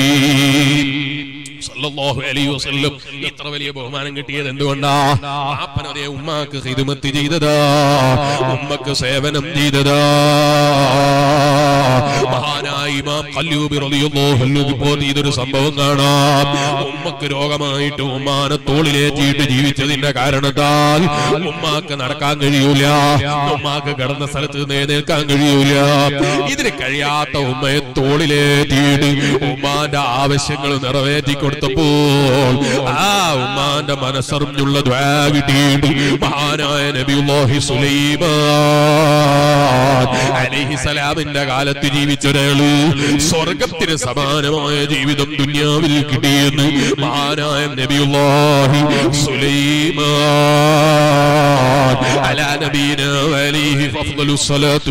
സല്ലല്ലാഹു അലൈഹി വസല്ലം ഇത്ര വലിയ ബഹുമാനം കിട്ടിയത് എന്തുകൊണ്ടാ പാപ്പൻ അതേ ഉമ്മാക്ക് ഹിദ്മത്ത് ചെയ്തതാ ഉമ്മക്ക് സേവനം ചെയ്തതാ മഹാനായ ഇമാം ഖല്ലൂബി റളിയല്ലാഹു അൻഹു ഇപ്പോൾ ഇതൊരു സംഭവം കാണാം ഉമ്മക്ക് രോഗമായിട്ട് ഉമ്മാനെ തോളിലേറ്റിയിട്ട് ജീവിച്ചതിന്റെ കാരണത്താൽ ഉമ്മാക്ക് നടക്കാൻ കഴിയൂല ഉമ്മാക്ക് കിടന്ന സ്ഥലത്ത് നിന്ന് എഴുന്നേൽക്കാൻ കഴിയൂല ഇതിന് കഴിയാത്ത ഉമ്മയെ തോളിലേറ്റിയിട്ട് ഉമ്മാന്റെ ആവശ്യങ്ങൾ നിറവേറ്റി കൊടുത്തപ്പോൾ ആ ഉമ്മാന്റെ മനസ്സറിഞ്ഞുള്ള ദ്വാ കിട്ടിയിട്ട് മഹാനായ നബിയുല്ലാഹി സുലൈമാൻ അലൈഹിസലാമിന്റെ കാലത്ത് ജീവിച്ചൊരാള് സ്വർഗത്തിന് സമാനമായ ജീവിതം ദുന്യാവിൽ കിട്ടിയെന്ന് മഹാനായ നബിയുല്ലാഹി സുലൈമാൻ അലാ നബീന അലൈഹി അഫ്ദലു സ്വലാത്തു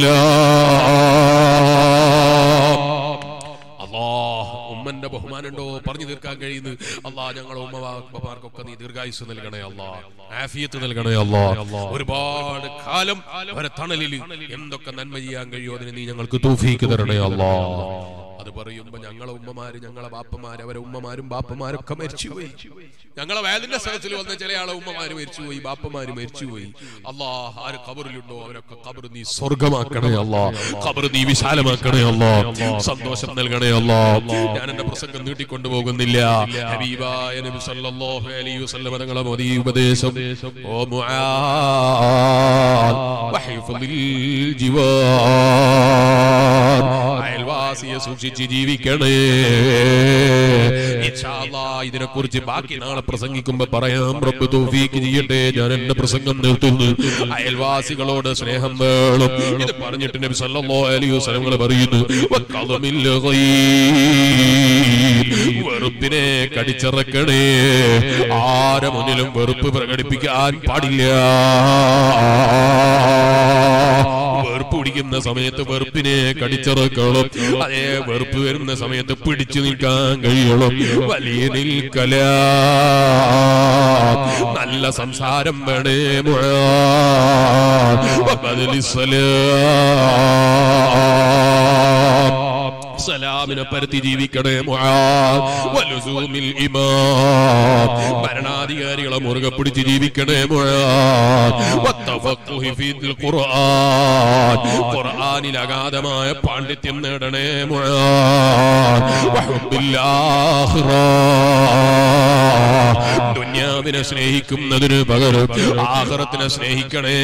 വസ്സലാം അല്ലാഹ് ഉമ്മന്റെ ബഹുമാനുണ്ടോ പറഞ്ഞു തീർക്കാൻ കഴിയുന്നത് അല്ലാഹ് ഞങ്ങളുടെ ഉമ്മമാർക്കൊക്കെ നീ ദീർഘായുസ് നൽകണേ അല്ലാ ആഫിയത്ത് നൽകണേ അല്ലാ ഒരുപാട് കാലം അവരെ തണലിൽ എന്തൊക്കെ നന്മ ചെയ്യാൻ കഴിയുമോ അതിന് നീ ഞങ്ങൾക്ക് തൗഫീക്ക് തരണേ അല്ലാ അത് പറയുമ്പോ ഞങ്ങളെ ഉമ്മമാര് ഞങ്ങളെ ബാപ്പമാര് അവരെ ഉമ്മമാരും ബാപ്പമാരൊക്കെ മരിച്ചുപോയി ഞങ്ങളെ വേദിന്റെ സ്ഥലത്തിൽ വന്ന ചില ആളെ ഉമ്മമാര് മരിച്ചുപോയി ബാപ്പമാര് മരിച്ചുപോയി അല്ലാ ആര് കബറിലുണ്ടോ അവരൊക്കെ കബർ നീ സ്വർഗമാക്കണേ അല്ലാ കബർ നീ വിശാലമാക്കണേ അല്ലാ സന്തോഷം നൽകണേ അല്ലാ ഞാൻ എന്റെ പ്രസംഗം നീട്ടിക്കൊണ്ടു പോകുന്നില്ല ഹബീബായ നബി സല്ലല്ലാഹു അലൈഹി വസല്ലം തങ്ങളെ മോദി ഉപദേശം ഓ മുആദ് വഹിഫുൽ ജിവാർ അയൽവാസിയെ സൂക്ഷിച്ച് ജീവിക്കണേ ഇൻഷാ അല്ലാഹ് ഇതിനെക്കുറിച്ച് ബാക്കി നാളെ പ്രസംഗിക്കുമ്പോ പറയാം റബ്ബ് തൗഫീക്ക് ചെയ്യട്ടെ ഞാൻ എന്റെ പ്രസംഗം നിർത്തുന്നു അയൽവാസികളോട് സ്നേഹം വേണം ഇത് പറഞ്ഞിട്ട് നബി സല്ലല്ലാഹു അലൈഹി വസല്ലം പറയുന്നു വഖദമിൽ ഗൈർ വെറുപ്പിനെ കടിച്ചിറക്കണേ ആരെ മുന്നിലും വെറുപ്പ് പ്രകടിപ്പിക്കാൻ പാടില്ല വെറുപ്പ് പിടിക്കുന്ന സമയത്ത് വെറുപ്പിനെ കടിച്ചിറക്കണം അതേ വെറുപ്പ് വരുന്ന സമയത്ത് പിടിച്ചു നിൽക്കാൻ കഴിയണം വലിയ നിൽക്കല നല്ല സംസാരം വേണേ മുആദ്. വബദലി സലാം. സലാമിനെ പരത്തി ജീവിക്കണേ മുആദ്. വലുസൂമിൽ ഇമാം. ഭരണാധികാരികളെ മുറുകെ പിടിച്ച് ജീവിക്കണേ മുആദ്. വത്തഫഖുഹി ഫീൽ ഖുർആൻ. ഖുർആനിൽ അഗാധമായ പാണ്ഡിത്യം നേടണേ മുആദ്. വഹുബ്ബിൽ ആഖിറ. ദുന്യാവിനെ സ്നേഹിക്കുന്നതിന് പകരം ആഖിറത്തിനെ സ്നേഹിക്കണേ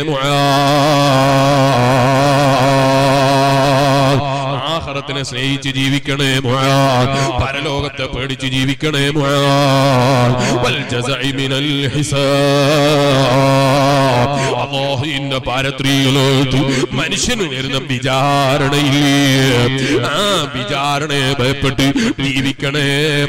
മുആദ്. ആഖിറത്തിനെ സ്നേഹിച്ച് ജീവിക്കണേ മുആദ്. പരലോകത്തെ പേടിച്ച് ജീവിക്കണേ മുആദ്. വൽ ജസഇ മിനൽ ഹിസാബ്. അല്ലാഹുവിന്റെ പാരത്രിയിലോട്ട് മനുഷ്യന് വരുന്ന വിചാരണയില്ലേ ആ വിചാരണയെ ഭയപ്പെട്ട് ജീവിക്കണേ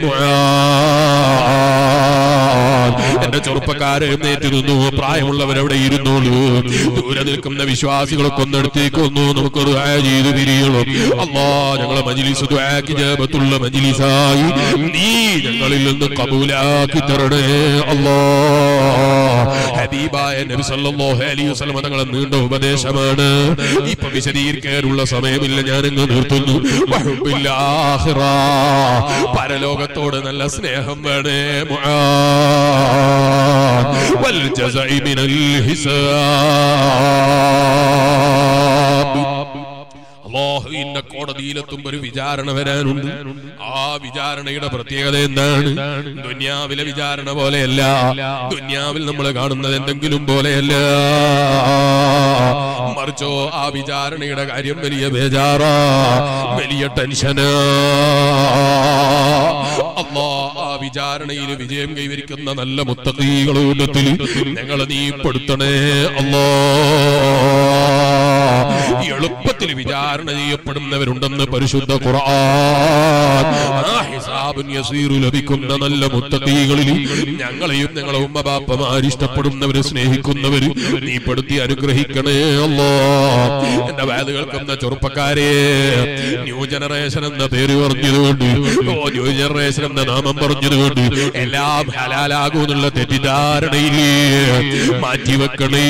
മുആദ്. എന്റെ ചെറുപ്പക്കാരെ എഴുന്നേറ്റിരുന്നു പ്രായമുള്ളവരവിടെ ഇരുന്നോളൂ ദൂരെ നിൽക്കുന്ന വിശ്വാസികളൊക്കെ ഒന്നെടുത്തേക്ക് ഒന്നു നമുക്കൊരു ദുആ ചെയ്ത് പിരിയണം അല്ലാ ഞങ്ങളെ മജിലിസ് ദുആക്ക് ജാബത്തുള്ള മജിലിസായി നീ ഞങ്ങളിൽ നിന്ന് കബൂലാക്കി തരണേ അല്ലാ ഹബീബായ നബി സല്ലല്ലാഹു അലൈഹി വസല്ലം തങ്ങളെ നീണ്ട ഉപദേശമാണ് ഇപ്പൊ വിശദീകരിക്കാനുള്ള സമയമില്ല ഞാനങ്ങ് നിർത്തുന്നു വഹുബ്ബിൽ ആഖിറ. പരലോകത്തോട് നല്ല സ്നേഹം വേണേ മുആദ്. വൽ ജസഇ മിനൽ ഹിസാബ് അള്ളാഹുവിന്റെ കോടതിയിലെത്തും ഒരു വിചാരണ വരാനുണ്ട് ആ വിചാരണയുടെ പ്രത്യേകത എന്താണ് ദുന്യാവിലെ വിചാരണ പോലെയല്ല ദുന്യാവിൽ നമ്മൾ കാണുന്നത് എന്തെങ്കിലും പോലെയല്ല മറിച്ചോ ആ വിചാരണയുടെ കാര്യം വലിയ ബേജാറാ വലിയ ടെൻഷനാ അള്ളാ ആ വിചാരണയിൽ വിജയം കൈവരിക്കുന്ന നല്ല മുത്തകീകളുത്തിൽ ഞങ്ങളെ നീ പെടുത്തണേ അള്ളാ എളുപ്പത്തിൽ വിചാരണ ചെയ്യപ്പെടുന്നവരുണ്ടെന്ന് പരിശുദ്ധ ഖുർആൻ ആ ഹിസാബുൻ യസീറു ലഭിക്കുന്ന നല്ല മുത്തഖീകളിൽ ഞങ്ങളെയും ഞങ്ങളെ ഉമ്മ ബാപ്പമാർ ഇഷ്ടപ്പെടുന്നവര് സ്നേഹിക്കുന്നവര് നീ പെടുത്തി അനുഗ്രഹിക്കണേ അല്ലോ എന്റെ വേദ കേൾക്കുന്ന ചെറുപ്പക്കാരെ ന്യൂ ജനറേഷൻ എന്ന പേര് പറഞ്ഞതുകൊണ്ട് ഓ ന്യൂ ജനറേഷൻ എന്ന നാമം പറഞ്ഞതുകൊണ്ട് എല്ലാം ഹലാലാകൂന്നുള്ള തെറ്റിദ്ധാരണയില്ലേ മാറ്റിവെക്കണേ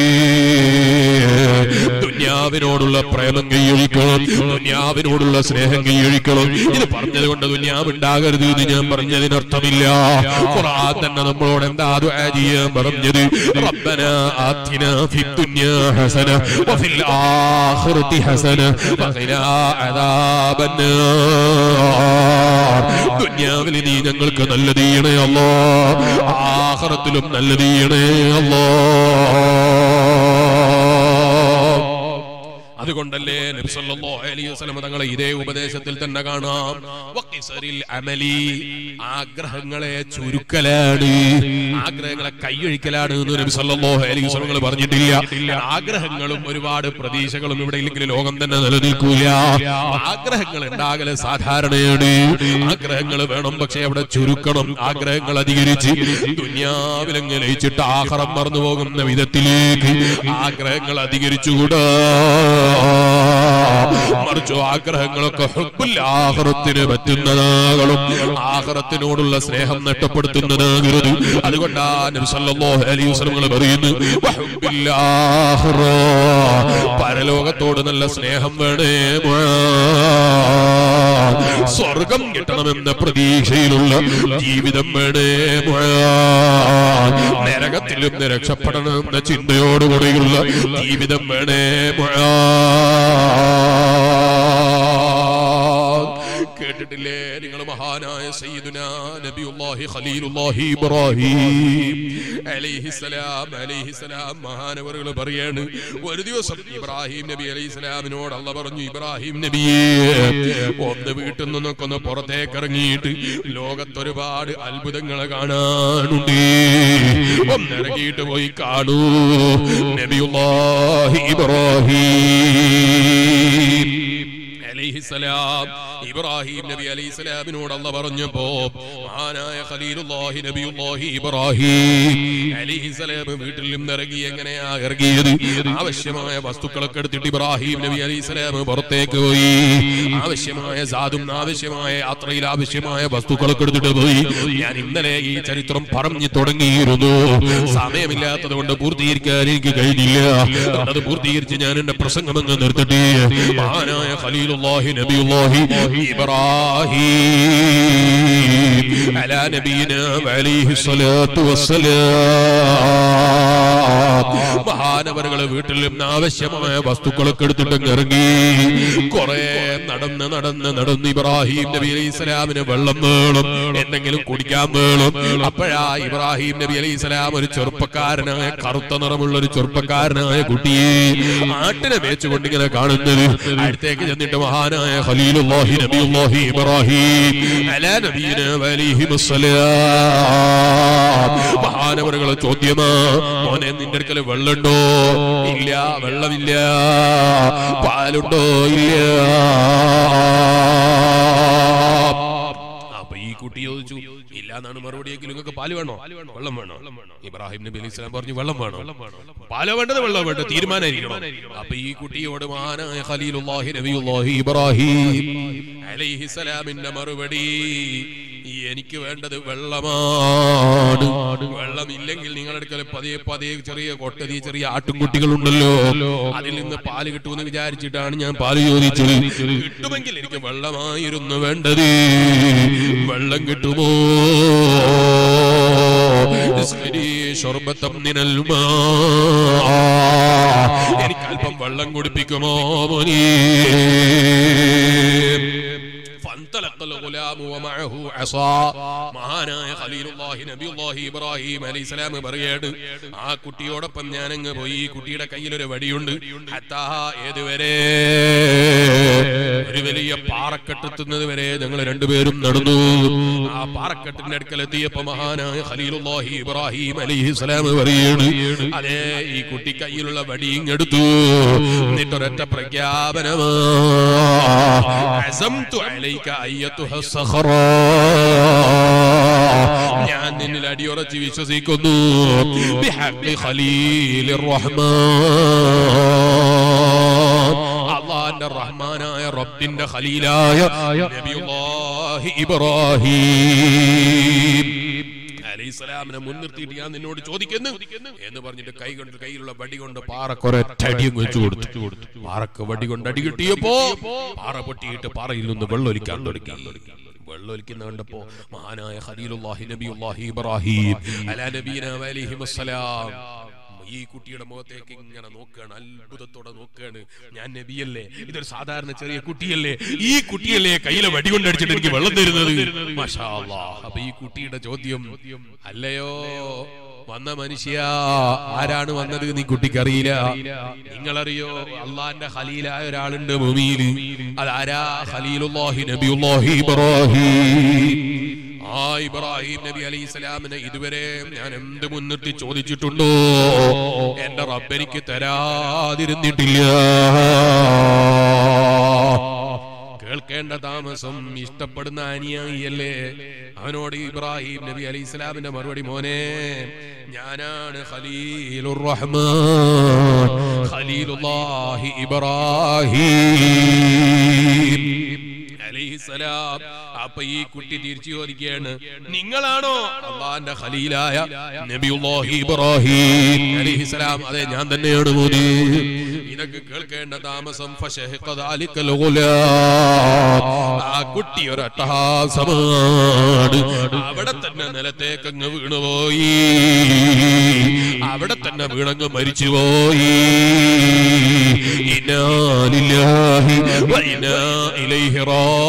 ദുന്യാവിനോടുള്ള പ്രേമം കൈയൊഴിക്കണം ദുന്യാവിനോടുള്ള സ്നേഹം കൈയൊഴിക്കണം ഇത് പറഞ്ഞത് കൊണ്ട് ദുന്യാവ് ഉണ്ടാകരുത് എന്ന് ഞാൻ പറഞ്ഞതിനർത്ഥമില്ല ഖുർആൻ തന്നെ നമ്മളോട് എന്താ ദുആ ചെയ്യാൻ പറഞ്ഞത് റബ്ബന ആതിന ഫിദ്ദുന്യാ ഹസന വഫിൽ ആഖിറതി ഹസന വഖിനാ അദാബന്നാർ ദുന്യാവിൽ നീ ഞങ്ങൾക്ക് നല്ലത് ചെയ്യണേ അല്ലോ ആഖിറത്തിലും നല്ലത് ചെയ്യണേ അല്ലോ അതുകൊണ്ടല്ലേ നബി സല്ലല്ലാഹു അലൈഹി വസല്ലം തങ്ങളെ ഇതേ ഉപദേശത്തിൽ തന്നെ കാണാം വഖിസറിൽ അമലി ആഗ്രഹങ്ങളെ ചുരുക്കലാണ് ആഗ്രഹങ്ങളെ കൈയൊഴിക്കലാണ് എന്ന് നബി സല്ലല്ലാഹു അലൈഹി വസല്ലം തങ്ങൾ പറഞ്ഞിട്ടില്ല ആഗ്രഹങ്ങളും ഒരുപാട് പ്രതീക്ഷകളും ഇവിടെ ഇല്ലെങ്കിൽ ലോകം തന്നെ നിലനിൽക്കൂല ആഗ്രഹങ്ങൾ ഉണ്ടാകല് സാധാരണയാണ് ആഗ്രഹങ്ങൾ വേണം പക്ഷെ അവിടെ ചുരുക്കണം ആഗ്രഹങ്ങൾ അധികരിച്ച് ദുനിയാവിലങ്ങ് ലയിച്ചിട്ട് ആഹാരം മറന്നു പോകുന്ന വിധത്തിലേക്ക് ആഗ്രഹങ്ങൾ അധികരിച്ചുകൂടാ മറിച്ചു ആഗ്രഹങ്ങളൊക്കെ ഹുബ്ബുൽ ആഖിറത്തിന് പറ്റുന്നതാകണം ആഖിറത്തിനോടുള്ള സ്നേഹം നഷ്ടപ്പെടുത്തുന്നതാകരുത് അതുകൊണ്ടാ നബി സല്ലല്ലാഹു അലൈഹി വസല്ലം പറയുന്നു വഹുബ്ബിൽ ആഖിറ പരലോകത്തോട് നല്ല സ്നേഹം വേണേ മുആദ്. സ്വർഗം കിട്ടണമെന്ന പ്രതീക്ഷയിലുള്ള ജീവിതം വേണേ മുഴാൻ നരകത്തിൽ നിന്ന് രക്ഷപ്പെടണമെന്ന ചിന്തയോടുകൂടിയുള്ള ജീവിതം വേണേ മുഴാൻ കേട്ടിട്ടില്ലേ നിങ്ങൾ മഹാനായ സയ്യിദുന നബിയുല്ലാഹി ഖലീലുല്ലാഹി ഇബ്രാഹിം അലൈഹിസ്സലാം അലൈഹിസ്സലാം മഹാനവറുകൾ പറയാണ് ഒരു ദിവസം ഇബ്രാഹിം നബി അലൈഹിസ്സലാമിനോട് അല്ല പറഞ്ഞു ഇബ്രാഹിം നബിയെ ഒന്ന് വീട്ടിൽ നിന്നൊക്കെ ഒന്ന് പുറത്തേക്ക് ഇറങ്ങിയിട്ട് ലോകത്തൊരുപാട് അത്ഭുതങ്ങളെ കാണാനുണ്ട് ഒന്നിറങ്ങിയിട്ട് പോയി കാണൂ നബിയുല്ലാഹി ഇബ്രാഹിം അലൈഹിസ്സലാം ഇബ്രാഹിം നബി അലൈഹിസ്സലാമിനോട് അല്ല പറഞ്ഞപ്പോ മഹാനായ ഖലീലുല്ലാഹി നബിയുല്ലാഹി ഇബ്രാഹിം അലൈഹിസ്സലാം വീട്ടിൽ നിന്ന് ഇറങ്ങി എങ്ങനെയാ ഇറങ്ങിയത് ആവശ്യമായ വസ്തുക്കളൊക്കെ എടുത്തിട്ട് ഇബ്രാഹിം നബി അലൈഹിസ്സലാം പുറത്തേക്ക് പോയി ആവശ്യമായ സാധും ആവശ്യമായ യാത്രയിൽ ആവശ്യമായ വസ്തുക്കളൊക്കെ എടുത്തിട്ട് പോയി ഞാൻ ഇന്നലെ ഈ ചരിത്രം പറഞ്ഞു തുടങ്ങിയിരുന്നു സമയമില്ലാത്തത് കൊണ്ട് പൂർത്തീകരിക്കാൻ എനിക്ക് കഴിഞ്ഞില്ല അത് പൂർത്തീകരിച്ച് ഞാൻ എന്റെ പ്രസംഗം അങ്ങ് നിർത്തട്ടെ മഹാനായ ഖലീലുല്ലാഹി നബിയുല്ലാഹി ഇബ്രാഹിം അലാ നബിയിന അലൈഹി സ്വലാത്തു വസ്സലാം മഹാനവറുകളെ വീട്ടിൽ നിന്ന് ആവശ്യമായ വസ്തുക്കളൊക്കെ എടുത്തിട്ട് ഇറങ്ങി കുറെ നടന്ന് നടന്ന് നടന്ന് ഇബ്രാഹിം നബി അലൈഹി സ്വലാമിന് വെള്ളം വേണം എന്തെങ്കിലും കുടിക്കാൻ വേണം അപ്പോഴാ ഇബ്രാഹിം നബി അലൈഹി സ്വലാം ഒരു ചെറുപ്പക്കാരനായ കറുത്ത നിറമുള്ള ഒരു ചെറുപ്പക്കാരനായ കുട്ടിയെ ആട്ടിനെ മേച്ചുകൊണ്ട് ഇങ്ങനെ കാണുന്നത് അടുത്തേക്ക് ചെന്നിട്ട് മഹാനായ ഖലീലുല്ലാഹി നബിയുല്ലാഹി ഇബ്രാഹിം അലാ നബിയിന അലൈഹി വസ്സലാം മഹാനവറുകളെ ചോദ്യമാ മോനെ നിന്റെ അടുക്കൽ വെള്ളമുണ്ടോ ഇല്ല വെള്ളമില്ല പാലുണ്ടോ ഇല്ല അപ്പൊ ഈ കുട്ടി ചോദിച്ചു ഇല്ല എന്നാണ് മറുപടിയെങ്കിൽ നിങ്ങൾക്ക് പാല് വേണോ വെള്ളം വേണോ ഇബ്രാഹിം നബി അലൈഹി സ്വലാം പറഞ്ഞു വെള്ളം വേണോ പാലോ വേണ്ടത് വെള്ളം വേണ്ട തീരുമാനമായിരിക്കണം അപ്പൊ ഈ കുട്ടിയോട് മഹാനായ ഖലീലുല്ലാഹി നബിയുല്ലാഹി ഇബ്രാഹിം അലൈഹി സ്വലാമിന്റെ മറുപടി എനിക്ക് വേണ്ടത് വെള്ളമാണ് വെള്ളമില്ലെങ്കിൽ നിങ്ങളെടുക്കൽ പതിയെ പതിയെ ചെറിയ കൊട്ടതി ചെറിയ ആട്ടുംകുട്ടികളുണ്ടല്ലോ അതിൽ നിന്ന് പാല് കിട്ടുമെന്ന് വിചാരിച്ചിട്ടാണ് ഞാൻ പാല് ചോദിച്ചത് കിട്ടുമെങ്കിൽ എനിക്ക് വെള്ളമായിരുന്നു വേണ്ടത് വെള്ളം കിട്ടുമോ ഇസ്മിനി ശർബത്തം മിനൽ മാ. എനിക്ക് അല്പം വെള്ളം കുടിപ്പിക്കുമോ മോനീ فانطلق الغلام ومعه عصا മഹാനായ ഖലീലുല്ലാഹി നബിയുല്ലാഹി ഇബ്രാഹിം അലൈഹിസ്സലാം പറയാണ് ആ കുട്ടിയോടൊപ്പം ഞാൻ അങ്ങ് പോയി ഈ കുട്ടിയുടെ കയ്യിൽ ഒരു വടിയുണ്ട് ഹത്താ ഏതുവരെ ഒരു വലിയ പാറക്കെട്ടെത്തുന്നത് വരെ ഞങ്ങൾ രണ്ടുപേരും നടന്നു ആ പാറക്കെട്ടിന്റെ അടുക്കൽ എത്തിയപ്പോ മഹാനായ ഖലീലുല്ലാഹി ഇബ്രാഹിം അലൈഹിസ്സലാം പറയാണ് അതേ ഈ കുട്ടി കയ്യിലുള്ള വടിയും എടുത്തു എന്നിട്ടൊരൊറ്റ പ്രഖ്യാപനമാ عزمت عليك أيتها الصخرة ഞാൻ നിന്നിൽ അടിയുറച്ച് വിശ്വസിക്കുന്നു ബിഹഖി ഖലീലിർ റഹ്മാൻ അള്ളാന്റെ റഹ്മാനായ റബ്ബിന്റെ ഖലീലായ നബിയുല്ലാഹി ഇബ്രാഹിം അലൈഹിസ്സലാമിനെ മുൻനിർത്തിയിട്ട് ഞാൻ നിന്നോട് ചോദിക്കുന്നു എന്ന് പറഞ്ഞിട്ട് കൈ കൊണ്ട് കയ്യിലുള്ള വടി കൊണ്ട് പാറക്കൊരറ്റടിയും വെച്ചു കൊടുത്തു പാറക്ക് വടി കൊണ്ട് അടി കിട്ടിയപ്പോ പാറ പൊട്ടിയിട്ട് പാറയിൽ നിന്ന് വെള്ളൊലിക്കാൻ തുടങ്ങി വെള്ളൊലിക്കുന്ന കണ്ടപ്പോ മഹാനായ ഖലീലുല്ലാഹി നബിയുല്ലാഹി ഇബ്രാഹിം അലാ നബീന അലൈഹി വസ്സലാം ഈ കുട്ടിയുടെ മുഖത്തേക്ക് ഇങ്ങനെ നോക്കുകയാണ് അത്ഭുതത്തോടെ നോക്കുകയാണ് ഞാൻ നബിയല്ലേ ഇതൊരു സാധാരണ ചെറിയ കുട്ടിയല്ലേ ഈ കുട്ടിയല്ലേ കയ്യിലെ വടി കൊണ്ടടിച്ചിട്ട് എനിക്ക് വെള്ളം തരുന്നത് മാഷാ അല്ലാഹ്. അപ്പൊ ഈ കുട്ടിയുടെ ചോദ്യം അല്ലയോ വന്ന മനുഷ്യ ആരാണ് വന്നത് നീ കുട്ടിക്കറിയില്ല നിങ്ങളറിയോ അള്ളാന്റെ ഖലീലായ ഒരാളുണ്ട് ഭൂമിയിൽ അതാരാ ഖലീലുല്ലാഹി നബിയുല്ലാഹി ഇബ്രാഹിം ആ ഇബ്രാഹിം നബി അലൈഹി സ്വലാമിനെ ഇതുവരെ ഞാൻ എന്ത് മുൻനിർത്തി ചോദിച്ചിട്ടുണ്ടോ എന്റെ റബ്ബെനിക്ക് തരാതിരുന്നിട്ടില്ല കേൾക്കേണ്ട താമസം ഇഷ്ടപ്പെടുന്ന അനുയായിയല്ലേ അവനോട് ഇബ്രാഹിം നബി അലൈഹി സ്വലാമിന്റെ മറുപടി മോനെ ഞാനാണ് ഖലീലുർ റഹ്മാൻ ഖലീലുല്ലാഹി ഇബ്രാഹിം അലൈഹിസ്സലാം അപ്പൊ ഈ കുട്ടി തിരിച്ചു ചോദിക്കുകയാണ് നിങ്ങളാണോ അള്ളാന്റെ ഖലീലായ നബിയുല്ലാഹി ഇബ്രാഹിം അലൈഹിസ്സലാം അതെ ഞാൻ തന്നെയാണ് മോനെ നിനക്ക് കേൾക്കേണ്ട താമസം ഫശഹിഖ ദാലിക്കൽ ഗുലാം. ആ കുട്ടി ഒരു അട്ടഹാസമാണ് അവിടെ തന്നെ നിലത്തേക്ക് അങ്ങ് വീണുപോയി അവിടെ തന്നെ വീണങ്ങ് മരിച്ചുപോയി ഇന്നാ ലില്ലാഹി വ ഇന്നാ ഇലൈഹി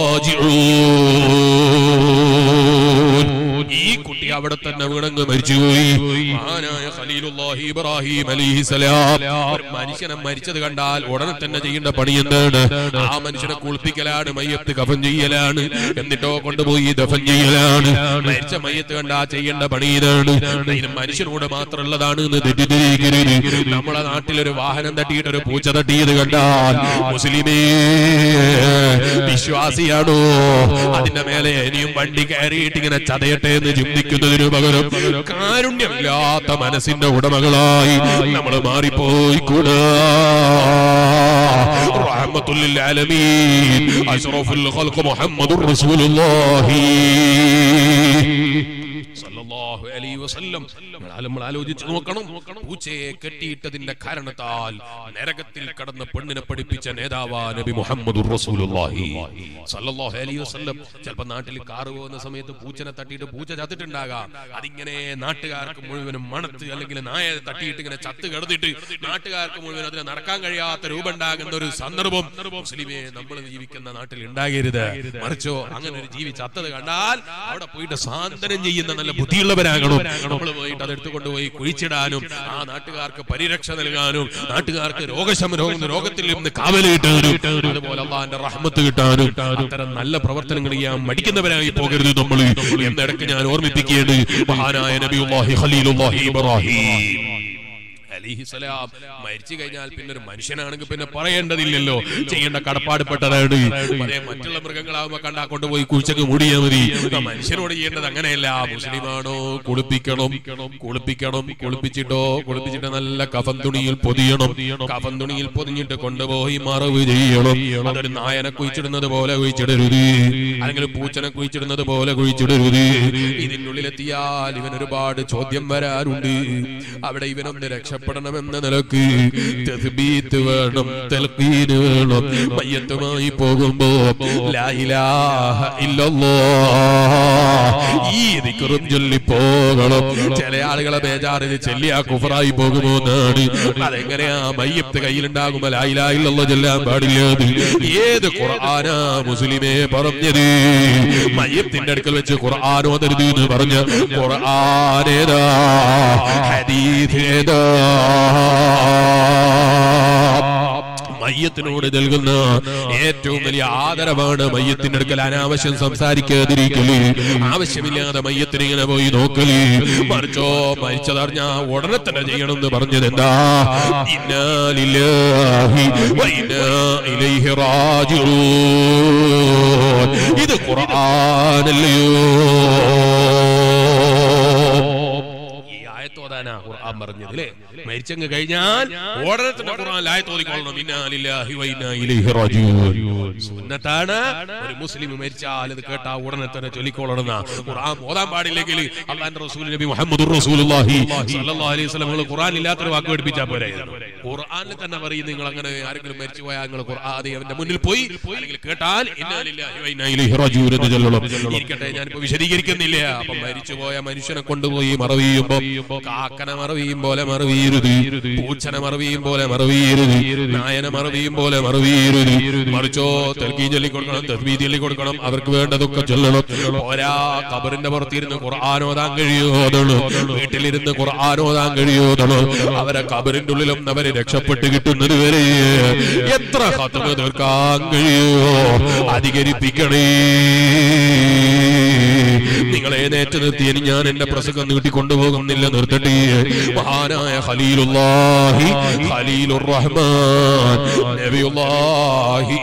റാജിഊൻ ഈ കുട്ടി അവിടെ തന്നെ വീണങ്ങ് മരിച്ചുപോയി മഹാനായ ഖലീലുല്ലാഹി ഇബ്രാഹിം അലൈഹിസ്സലാം ഒരു മനുഷ്യനെ മരിച്ചത് കണ്ടാൽ ഉടനെ തന്നെ ചെയ്യേണ്ട പണി എന്താണ് ആ മനുഷ്യനെ കുളിപ്പിക്കലാണ് മയ്യത്ത് കഫൻ ചെയ്യലാണ് എന്നിട്ടോ കൊണ്ടുപോയി ദഫൻ ചെയ്യലാണ് മരിച്ച മയ്യത്ത് കണ്ടാ ചെയ്യേണ്ട പണി ഇതാണ് ഇത് മനുഷ്യനോട് മാത്രമുള്ളതാണ് എന്ന് തെറ്റിദ്ധരിക്കരുത് നമ്മളെ നാട്ടിലൊരു വാഹനം തട്ടിയിട്ട് ഒരു പൂച്ച തട്ടിയത് കണ്ടാൽ മുസ്ലിമേ വിശ്വാസിയാണോ അതിന്റെ മേലെ ഇനിയും വണ്ടി കയറിയിട്ട് ഇങ്ങനെ ചതയട്ടെ എന്ന് ചിന്തിക്കുന്നതിനു പകരം കാരുണ്യമില്ലാത്ത മനസ്സിന്റെ ഉടമകളായി നമ്മൾ മാറിപ്പോയി കൂടാ റഹ്മത്തുല്ലിൽ ആലമീൻ അഷ്റഫുൽ ഖൽഖ് മുഹമ്മദുർ റസൂലുള്ളാഹി സല്ലല്ലാഹു അലൈഹി വസല്ലം നമ്മൾ നമ്മൾ ആലോചിച്ച് നോക്കണം പൂച്ചയെ കെട്ടിയിട്ടതിന്റെ കാരണത്താൽ നരകത്തിൽ കടന്ന പെണ്ണിനെ പഠിപ്പിച്ച നേതാവാ നബി മുഹമ്മദുർ റസൂലുള്ളാഹി സല്ലല്ലാഹു അലൈഹി വസല്ലം ചിലപ്പോൾ നാട്ടിൽ കാറ് പോകുന്ന സമയത്ത് പൂച്ചനെ തട്ടിയിട്ട് പൂച്ച ചത്തിട്ടുണ്ടാകാം അതിങ്ങനെ നാട്ടുകാർക്ക് മുഴുവനും മണത്ത് അല്ലെങ്കിൽ നായ തട്ടിയിട്ട് ഇങ്ങനെ ചത്ത് കിടന്നിട്ട് നാട്ടുകാർക്ക് മുഴുവൻ അതിന് നടക്കാൻ കഴിയാത്ത രൂപം ഉണ്ടാകുന്ന ഒരു സന്ദർഭം മുസ്ലിമെ നമ്മൾ ജീവിക്കുന്ന നാട്ടിൽ ഉണ്ടാകരുത് മറിച്ചോ അങ്ങനെ ഒരു ജീവി ചത്തത് കണ്ടാൽ അവിടെ പോയിട്ട് സാന്ത്വനം ചെയ്യുന്ന നല്ല ബുദ്ധിയുള്ളവരാകണം നമ്മൾ പോയിട്ട് അത് എടുത്തുകൊണ്ടുപോയി കുഴിച്ചിടാനും ആ നാട്ടുകാർക്ക് പരിരക്ഷ നൽകാനും നാട്ടുകാർക്ക് രോഗശമനവും രോഗത്തിൽ നിന്ന് കാവൽ കിട്ടാനും അതുപോലെ അള്ളാന്റെ റഹ്മത്ത് കിട്ടാനും അത്തരം നല്ല പ്രവർത്തനങ്ങൾ ചെയ്യാൻ മടിക്കുന്നവരായി പോകരുത് നമ്മൾ എന്നിടക്ക് ഞാൻ ഓർമ്മിപ്പിക്കേണ്ടത് മഹാനായ നബിയുല്ലാഹി ഖലീലുല്ലാഹി ഇബ്രാഹിം അലിഹിസലാം മരിച്ചു കഴിഞ്ഞാൽ പിന്നെ ഒരു മനുഷ്യനാണെങ്കിൽ പിന്നെ പറയേണ്ടതില്ലല്ലോ ചെയ്യേണ്ട കടപ്പാടുപ്പെട്ടതാണ് അതേ മറ്റുള്ള മൃഗങ്ങളാവുമ്പോ കണ്ടാ കൊണ്ടുപോയി കുഴിച്ചൊക്കെ മൂടിയാ മതി ആ മനുഷ്യനോട് ചെയ്യേണ്ടത് അങ്ങനെയല്ല മുസ്ലിമാണോ കുളിപ്പിക്കണം കുളിപ്പിക്കണം കുളിപ്പിച്ചിട്ടോ കുളിപ്പിച്ചിട്ട് നല്ല കഫൻ തുണിയിൽ പൊതിയണം കഫൻ തുണിയിൽ പൊതിഞ്ഞിട്ട് കൊണ്ടുപോയി മറവ് ചെയ്യണം അതൊരു നായനെ കുഴിച്ചിടുന്നത് പോലെ കുഴിച്ചിടരുത് അല്ലെങ്കിൽ പൂച്ചനെ കുഴിച്ചിടുന്നത് പോലെ കുഴിച്ചിടരുത് ഇതിനുള്ളിലെത്തിയാൽ ഇവൻ ഒരുപാട് ചോദ്യം വരാനുണ്ട് അവിടെ ഇവനൊന്ന് രക്ഷപ്പെടണമെന്ന നിലക്ക് തസ്ബീത്ത് വേണം തൽഖീന് വേണം മയ്യത്തുമായി പോകുമ്പോ ലാ ഇലാഹ ഇല്ലല്ലാഹ് ഈ ദിക്റും ചൊല്ലി പോകണം ചില ആളുകളെ ബേജാറിന് ചെല്ലി ആ കുഫറായി പോകുമോ എന്നാണ് അതെങ്ങനെയാ മയ്യത്ത് കയ്യിലുണ്ടാകുമ്പോ ലാ ഇലാഹ ഇല്ലല്ലാഹ് ചൊല്ലാൻ പാടില്ലാത് ഏത് ഖുർആനാ മുസ്ലിമേ പറഞ്ഞത് മയ്യത്തിന്റെ അടുക്കൽ വെച്ച് ഖുർആൻ ഓതരുത് എന്ന് പറഞ്ഞ ഖുർആനേതാ ഹദീഥേതാ മയ്യത്തിനോട് നൽകുന്ന ഏറ്റവും വലിയ ആദരവാണ് മയ്യത്തിന്റെ അടുക്കൽ അനാവശ്യം സംസാരിക്കാതിരിക്കല് ആവശ്യമില്ലാതെ മയ്യത്തിന് ഇങ്ങനെ പോയി നോക്കല് മറിച്ചോ മരിച്ചതറിഞ്ഞ ഉടനെ തന്നെ ചെയ്യണം എന്ന് പറഞ്ഞത് എന്താ ഇന്നാലില്ലാഹി വ ഇന്നാ ഇലൈഹി റാജിഊൻ ഇത് ഖുർആനല്ലയോ ഈ ആയത്തോതാനാ ഖുർആൻ പറഞ്ഞത് അല്ലേ മരിച്ചങ്ങ് കഴിഞ്ഞാൽ ഉടനെ തന്നെ ഖുർആൻ ആയത്ത് ഓതിക്കൊള്ളണം ഇന്നാ ലില്ലാഹി വ ഇന്നാ ഇലൈഹി റാജിഊൻ സുന്നത്താണ് ഒരു മുസ്ലിം മരിച്ചാൽ ഇത് കേട്ടാ ഉടനെ തന്നെ ചൊല്ലിക്കൊള്ളണം ഖുർആൻ ഓതാൻ പാടില്ലെങ്കിൽ അള്ളാന്റെ റസൂൽ നബി മുഹമ്മദുർ റസൂലുള്ളാഹി സ്വല്ലല്ലാഹു അലൈഹി വസല്ലം നിങ്ങൾ ഖുർആൻ ഇല്ലാത്തൊരു വാക്ക് പഠിപ്പിച്ചാൽ പോരായിരുന്നു ഖുർആനിൽ തന്നെ പറയും നിങ്ങൾ അങ്ങനെ ആരെങ്കിലും മരിച്ചു പോയാൽ നിങ്ങൾ ഖുർആൻ അവന്റെ മുന്നിൽ പോയി അല്ലെങ്കിൽ കേട്ടാൽ ഇന്നാ ലില്ലാഹി വ ഇന്നാ ഇലൈഹി റാജിഊൻ എന്ന് ചൊല്ലണം ഇരിക്കട്ടെ ഞാനിപ്പോ വിശദീകരിക്കുന്നില്ല അപ്പൊ മരിച്ചുപോയ മനുഷ്യനെ കൊണ്ടുപോയി മറവിയുമ്പോ കാക്കനെ മറവിയും പോലെ മറവിയരുത് പൂച്ചനെ മറവിയും പോലെ മറവിയരുത് നായനെ മറവിയും പോലെ മറവിയരുത് മറിച്ചോ തെൽക്കീ ചൊല്ലി കൊടുക്കണം തസ്ബീ ചൊല്ലി കൊടുക്കണം അവർക്ക് വേണ്ടതൊക്കെ ചൊല്ലണം പോരാ കബറിന്റെ പുറത്തിരുന്ന് ഖുർആാനോതാൻ കഴിയോതണു വീട്ടിലിരുന്ന് ഖുർആാനോതാൻ കഴിയോതണു അവരെ കബറിന്റെ ഉള്ളിലും അവരെ രക്ഷപ്പെട്ട് കിട്ടുന്നത് വരെ എത്ര ഹതമ തീർക്കാൻ കഴിയോ അധികരിപ്പിക്കണേ നിങ്ങളെ നേറ്റ് നിർത്തിയതിന് ഞാൻ എന്റെ പ്രസംഗം നീട്ടിക്കൊണ്ടുപോകുന്നില്ല നിർത്തട്ടെ മഹാനായ ഖലീലുല്ലാഹി ഖലീലുർ റഹ്മാൻ നബിയുല്ലാഹി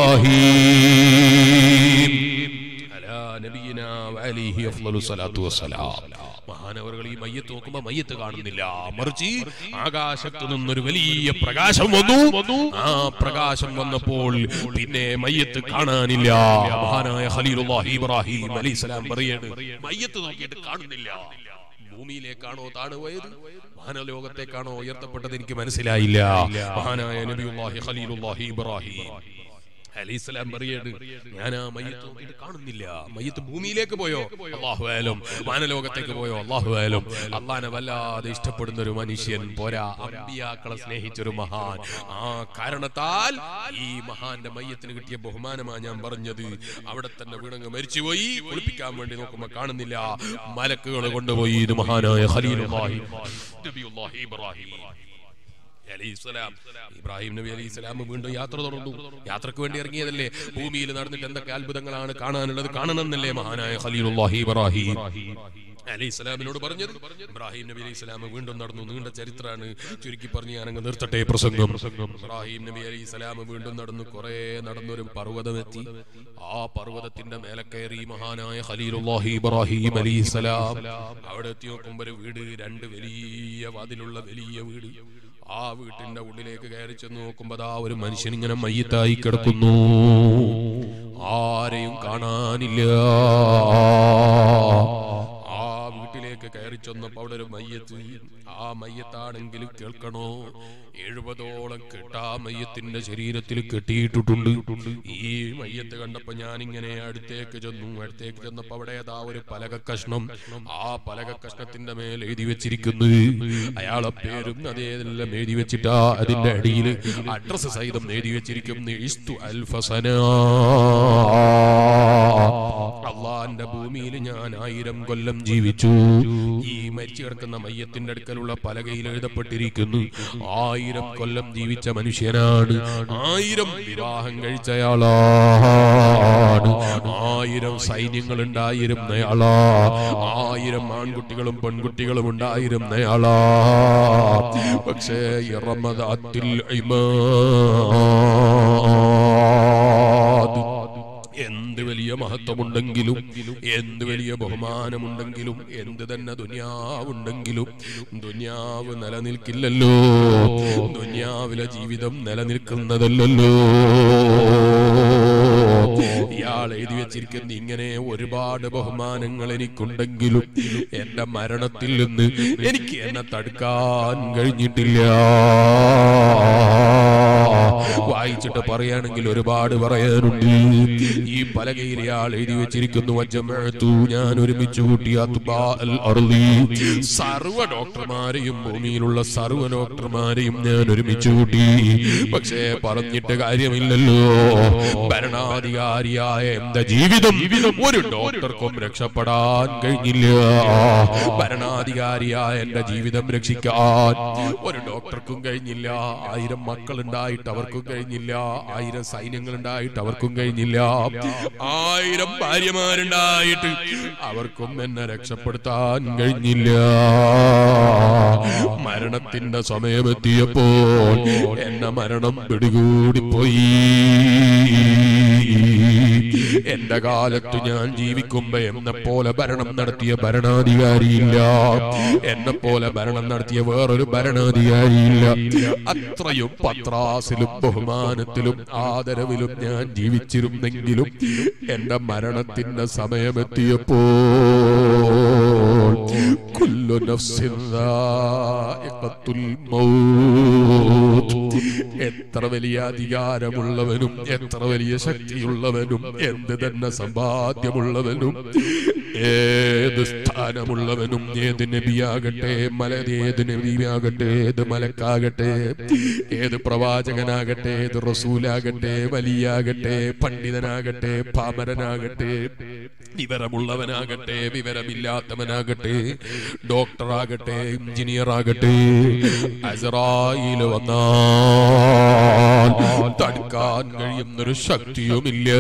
ഇബ്രാഹിം അലാ നബിയിനാ വഅലൈഹി അഫ്ളലു സ്വലാത്തു വസ്സലാം മഹാനവറുകൾ ഈ മയ്യത്ത് നോക്കുമ്പോ മയ്യത്ത് കാണുന്നില്ല മറിച്ച് ആകാശത്ത് നിന്നൊരു വലിയ പ്രകാശം വന്നു ആ പ്രകാശം വന്നപ്പോൾ പിന്നെ മയ്യത്ത് കാണാനില്ല മഹാനായ ഖലീലുല്ലാഹി ഇബ്രാഹിം അലൈഹിസ്സലാം പറയാണ് മയ്യത്ത് നോക്കിയിട്ട് കാണുന്നില്ല ഭൂമിയിലേക്കാണോ താണുപോയത് വാനലോകത്തേക്കാണോ ഉയർത്തപ്പെട്ടത് എനിക്ക് മനസ്സിലായില്ല മഹാനായ നബിയുല്ലാഹി ഖലീലുല്ലാഹി ഇബ്രാഹിം അലൈഹിസ്സലാം പറയാണ് ഞാൻ ആ മയ്യത്ത് നോക്കിയിട്ട് കാണുന്നില്ല മയ്യത്ത് ഭൂമിയിലേക്ക് പോയോ അള്ളാഹു ആയാലും വാനലോകത്തേക്ക് പോയോ അള്ളാഹു ആയാലും അള്ളാനെ വല്ലാതെ ഇഷ്ടപ്പെടുന്ന ഒരു മനുഷ്യൻ പോരാ അമ്പിയാക്കളെ സ്നേഹിച്ചൊരു മഹാൻ ആ കാരണത്താൽ ഈ മഹാന്റെ മയ്യത്തിന് കിട്ടിയ ബഹുമാനമാണ് ഞാൻ പറഞ്ഞത് അവിടെ തന്നെ വീണങ്ങ് മരിച്ചുപോയി കുളിപ്പിക്കാൻ വേണ്ടി നോക്കുമ്പോ കാണുന്നില്ല മലക്കുകൾ കൊണ്ടുപോയി ഇത് മഹാനായ ഖലീലുല്ലാഹി നബിയുല്ലാഹി ഇബ്രാഹിം അലൈഹിസ്സലാം. ഇബ്രാഹിം നബി അലൈഹി സ്വലാം വീണ്ടും യാത്ര തുടർന്നു യാത്രക്ക് വേണ്ടി ഇറങ്ങിയതല്ലേ ഭൂമിയിൽ നടന്നിട്ട് എന്തൊക്കെ അത്ഭുതങ്ങളാണ് കാണാനുള്ളത് കാണണമെന്നല്ലേ മഹാനായ ഖലീലുല്ലാഹി ഇബ്രാഹിം അലൈഹി സ്വലാമിനോട് പറഞ്ഞത് ഇബ്രാഹിം നബി അലൈഹി സ്വലാം വീണ്ടും നടന്നു നീണ്ട ചരിത്രമാണ് ചുരുക്കി പറഞ്ഞ് ഞാനങ്ങ് നിർത്തട്ടെ പ്രസംഗം ഇബ്രാഹിം നബി അലൈഹി സ്വലാം വീണ്ടും നടന്നു കുറെ നടന്നൊരു പർവ്വതമെത്തി ആ പർവ്വതത്തിന്റെ മേലെ കയറി മഹാനായ ഖലീലുല്ലാഹി ഇബ്രാഹിം അലൈഹി സ്വലാം അവിടെ എത്തി നോക്കുമ്പോൾ ഒരു വീട് രണ്ട് വലിയ വാതിലുള്ള വലിയ വീട് ആ വീട്ടിന്റെ ഉള്ളിലേക്ക് കയറി ചെന്ന് നോക്കുമ്പോ ദാ ഒരു മനുഷ്യൻ ഇങ്ങനെ മയ്യത്തായി കിടക്കുന്നു ആരെയും കാണാനില്ല ആ വീട്ടിലേക്ക് കയറി ചെന്നപ്പോ അവിടെ ഒരു മയ്യത്ത് ആ മയ്യത്താണെങ്കിൽ കേൾക്കണോ എഴുപതോളം കെട്ടാ മയ്യത്തിന്റെ ശരീരത്തിൽ കെട്ടിയിട്ടിട്ടുണ്ട് ഈ മയ്യത്ത് കണ്ടപ്പോ ഞാൻ ഇങ്ങനെ അടുത്തേക്ക് ചെന്നു അടുത്തേക്ക് ചെന്നപ്പോ അവിടെ ഏതാ ഒരു പലക കഷ്ണം ആ പലക കഷ്ണത്തിന്റെ മേൽ എഴുതി വെച്ചിരിക്കുന്നു അയാളെ പേരും അതേതെല്ലാം എഴുതി വെച്ചിട്ടാ അതിന്റെ അടിയിൽ അഡ്രസ് സഹിതം എഴുതി വെച്ചിരിക്കുന്നു ഇസ്തു അൽഫസന അള്ളാന്റെ ഭൂമിയിൽ ഞാൻ ആയിരം കൊല്ലം ജീവിച്ചു ഈ മരിച്ചു കിടക്കുന്ന മയ്യത്തിന്റെ അടുക്കലുള്ള പലകയിൽ എഴുതപ്പെട്ടിരിക്കുന്നു ആയിരം കൊല്ലം ജീവിച്ച മനുഷ്യനാണ് ആയിരം വിവാഹം കഴിച്ചയാളാണ് ആയിരം സൈന്യങ്ങൾ ഉണ്ടായിരുന്നയാളാ ആയിരം ആൺകുട്ടികളും പെൺകുട്ടികളും ഉണ്ടായിരുന്നയാളാ പക്ഷേ ഇറമദാത്തിൽ ഇമാദ് എന്ത് വലിയ മഹത്വമുണ്ടെങ്കിലും എന്ത് വലിയ ബഹുമാനമുണ്ടെങ്കിലും എന്ത് തന്നെ ദുനിയാവുണ്ടെങ്കിലും ദുനിയാവ് നിലനിൽക്കില്ലല്ലോ ദുനിയാവിലെ ജീവിതം നിലനിൽക്കുന്നതല്ലല്ലോ ഇയാൾ എഴുതി വെച്ചിരിക്കുന്ന ഇങ്ങനെ ഒരുപാട് ബഹുമാനങ്ങൾ എനിക്കുണ്ടെങ്കിലും എന്റെ മരണത്തിൽ നിന്ന് എനിക്ക് എന്നെ തടുക്കാൻ കഴിഞ്ഞിട്ടില്ല വായിച്ചിട്ട് പറയുകയാണെങ്കിൽ ഒരുപാട് പറയാനുണ്ട് ഈ പലകയിൽ ഇയാൾ എഴുതി വെച്ചിരിക്കുന്നു വജ്ജമഅ്തു ഞാൻ ഒരുമിച്ച് കൂട്ടി അത്ബാഅൽ അർളി സർവ്വ ഡോക്ടർമാരെയും ഭൂമിയിലുള്ള സർവ്വ ഡോക്ടർമാരെയും ഞാൻ ഒരുമിച്ച് കൂട്ടി പക്ഷേ പറഞ്ഞിട്ട് കാര്യമില്ലല്ലോ ഭരണാധികാരിയായ എന്റെ ജീവിതം ഒരു ഡോക്ടർക്കും രക്ഷപ്പെടാൻ കഴിഞ്ഞില്ല ഭരണാധികാരിയായ എന്റെ ജീവിതം രക്ഷിക്കാൻ ഒരു ഡോക്ടർക്കും കഴിഞ്ഞില്ല ആയിരം മക്കൾ ഉണ്ടായിട്ട് അവർക്കും കഴിഞ്ഞില്ല ആയിരം സൈന്യങ്ങൾ ഉണ്ടായിട്ട് അവർക്കും കഴിഞ്ഞില്ല ആയിരം ഭാര്യമാരുണ്ടായിട്ട് അവർക്കും എന്നെ രക്ഷപ്പെടുത്താൻ കഴിഞ്ഞില്ല മരണത്തിന്റെ സമയമെത്തിയപ്പോൾ എന്നെ മരണം പിടികൂടിപ്പോയി എന്റെ കാലത്ത് ഞാൻ ജീവിക്കുമ്പോ എന്നെ പോലെ ഭരണം നടത്തിയ ഭരണാധികാരിയില്ല എന്നെ പോലെ ഭരണം നടത്തിയ വേറൊരു ഭരണാധികാരിയില്ല അത്രയും പത്രാസിലും ബഹുമാനത്തിലും ആദരവിലും ഞാൻ ജീവിച്ചിരുന്നെങ്കിലും എന്റെ മരണത്തിന്റെ സമയമെത്തിയപ്പോൾ കുല്ലു നഫ്സിൻ ദാഇഖത്തുൽ മൗത്ത് എത്ര വലിയ അധികാരമുള്ളവനും എത്ര വലിയ ശക്തിയുള്ളവനും എന്ത് തന്നെ സമ്പാദ്യമുള്ളവനും ഏത് സ്ഥാനമുള്ളവനും ഏത് നബിയാകട്ടെ മല ഏത് നബിയാകട്ടെ ഏത് മലക്കാകട്ടെ ഏത് പ്രവാചകനാകട്ടെ ഏത് റസൂലാകട്ടെ വലിയാകട്ടെ പണ്ഡിതനാകട്ടെ പാമരനാകട്ടെ വിവരമുള്ളവനാകട്ടെ വിവരമില്ലാത്തവനാകട്ടെ ഡോക്ടറാകട്ടെ എഞ്ചിനീയർ ആകട്ടെ അസറായിൽ വന്നാൽ തടുക്കാൻ കഴിയുന്നൊരു ശക്തിയുമില്ല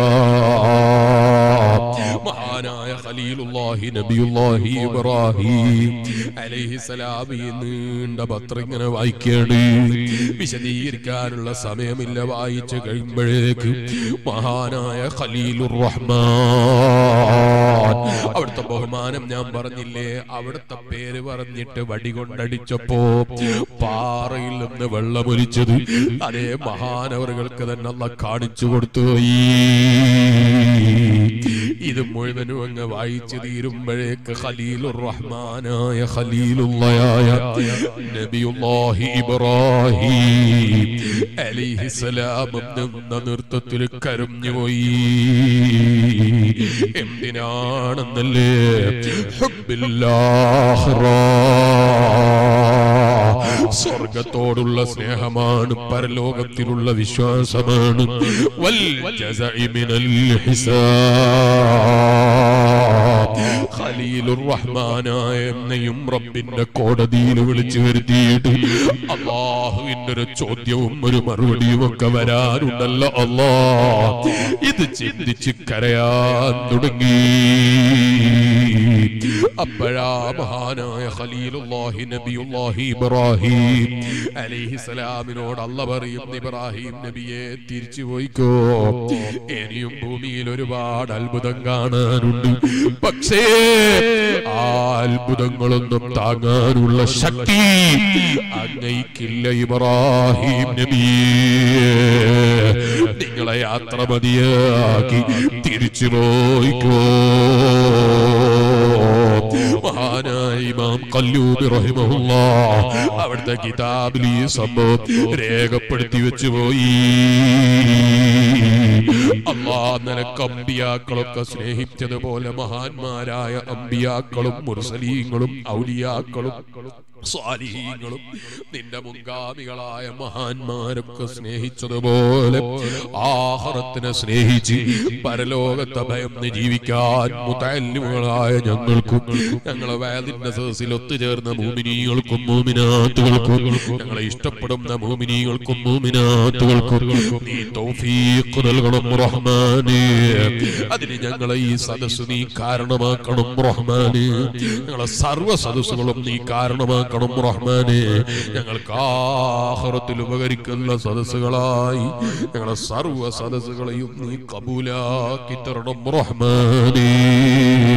മഹാനായ ഖലീലുല്ലാഹി നബിയുല്ലാഹി ഇബ്രാഹിം അലൈഹിസ്സലാം ഈ നീണ്ട പത്രം ഇങ്ങനെ വായിക്കാണ് വിശദീകരിക്കാനുള്ള സമയമില്ല വായിച്ചു കഴിയുമ്പോഴേക്ക് മഹാനായ ഖലീലുർ റഹ്മാൻ അവിടുത്തെ ബഹുമാനം ഞാൻ പറഞ്ഞില്ലേ അവിടുത്തെ പേര് പറഞ്ഞിട്ട് വടി കൊണ്ടടിച്ചപ്പോ പാറയിൽ നിന്ന് വെള്ളമൊലിച്ചത് അതേ മഹാനവറുകൾക്ക് തന്നെ അല്ല കാണിച്ചു കൊടുത്തു ഈ ഇത് മുഴുവനും അങ്ങ് വായിച്ചു തീരുമ്പോഴേക്ക് ഖലീലുർ റഹ്മാനായ ഖലീലുള്ളയായ നബിയുല്ലാഹി ഇബ്രാഹിം അലൈഹിസ്സലാം നിന്ന നൃത്തത്തിൽ കരഞ്ഞുപോയി എന്തിനാണെന്നല്ലേ ഹുബ്ബില്ലാഹിറ. സ്വർഗത്തോടുള്ള സ്നേഹമാണ് പരലോകത്തിലുള്ള വിശ്വാസമാണ് വൽ ജസഇ മിനൽ ഹിസാബ്. ഖലീലുർ റഹ്മാനായ എന്നെയും റബ്ബിന്റെ കോടതിയിൽ വിളിച്ചു വരുത്തിയിട്ട് അള്ളാഹുവിന്റെ ഒരു ചോദ്യവും ഒരു മറുപടിയും ഒക്കെ വരാനുണ്ടല്ലോ അല്ലാ ഇത് ചിന്തിച്ച് കരയാൻ തുടങ്ങി അപ്പോഴാ മഹാനായ ഖലീലുല്ലാഹി നബിയുല്ലാഹി ഇബ്രാഹിം അലൈഹിസ്സലാമിനോട് അല്ല പറയും ഇബ്രാഹിം നബിയെ തിരിച്ചു പോയിക്കോ ഇനിയും ഭൂമിയിൽ ഒരുപാട് അത്ഭുതം കാണാനുണ്ട് പക്ഷേ ആ അത്ഭുതങ്ങളൊന്നും താങ്ങാനുള്ള ശക്തി അങ്ങയ്ക്കില്ല ഇബ്രാഹിം നബിയെ നിങ്ങളെ യാത്ര മതിയാക്കി തിരിച്ചു പോയിക്കോ മഹാനായ ഇമാം കല്ലൂബി റഹിമഹുല്ലാ അവിടുത്തെ കിതാബിൽ ഈ സംഭവം രേഖപ്പെടുത്തി വെച്ചു പോയി അള്ളാ നിനക്ക് അമ്പിയാക്കളൊക്കെ സ്നേഹിച്ചതുപോലെ മഹാന്മാരായ അമ്പിയാക്കളും മുർസലീങ്ങളും ഔലിയാക്കളും സ്വാലിഹീങ്ങളും നിന്റെ മുൻഗാമികളായ മഹാന്മാരൊക്കെ സ്നേഹിച്ചതുപോലെ ആഹാരത്തിനെ സ്നേഹിച്ച് പരലോകത്തെ ഭയന്ന് ജീവിക്കാൻ മുതല്ലുകളായ ഞങ്ങൾക്കും ഞങ്ങളെ വേദിന്റെ സദസ്സിൽ ഒത്തുചേർന്ന മൂമിനീകൾക്കും മൂമിനാത്തുകൾക്കും ഞങ്ങളെ ഇഷ്ടപ്പെടുന്ന മൂമിനീകൾക്കും മൂമിനാത്തുകൾക്കും നീ തൗഫീഖ് നൽകണം റഹ്മാനേ അതിന് ഞങ്ങളെ ഈ സദസ്സ് നീ കാരണമാക്കണം റഹ്മാനേ ഞങ്ങളെ സർവ്വ സദസ്സുകളും നീ കാരണമാക്കണം റഹ്മാനേ ഞങ്ങൾക്ക് ആഹ്റത്തിൽ ഉപകരിക്കുന്ന സദസ്സുകളായി ഞങ്ങളെ സർവ്വ സദസ്സുകളെയും നീ കബൂലാക്കി തരണം റഹ്മാനേ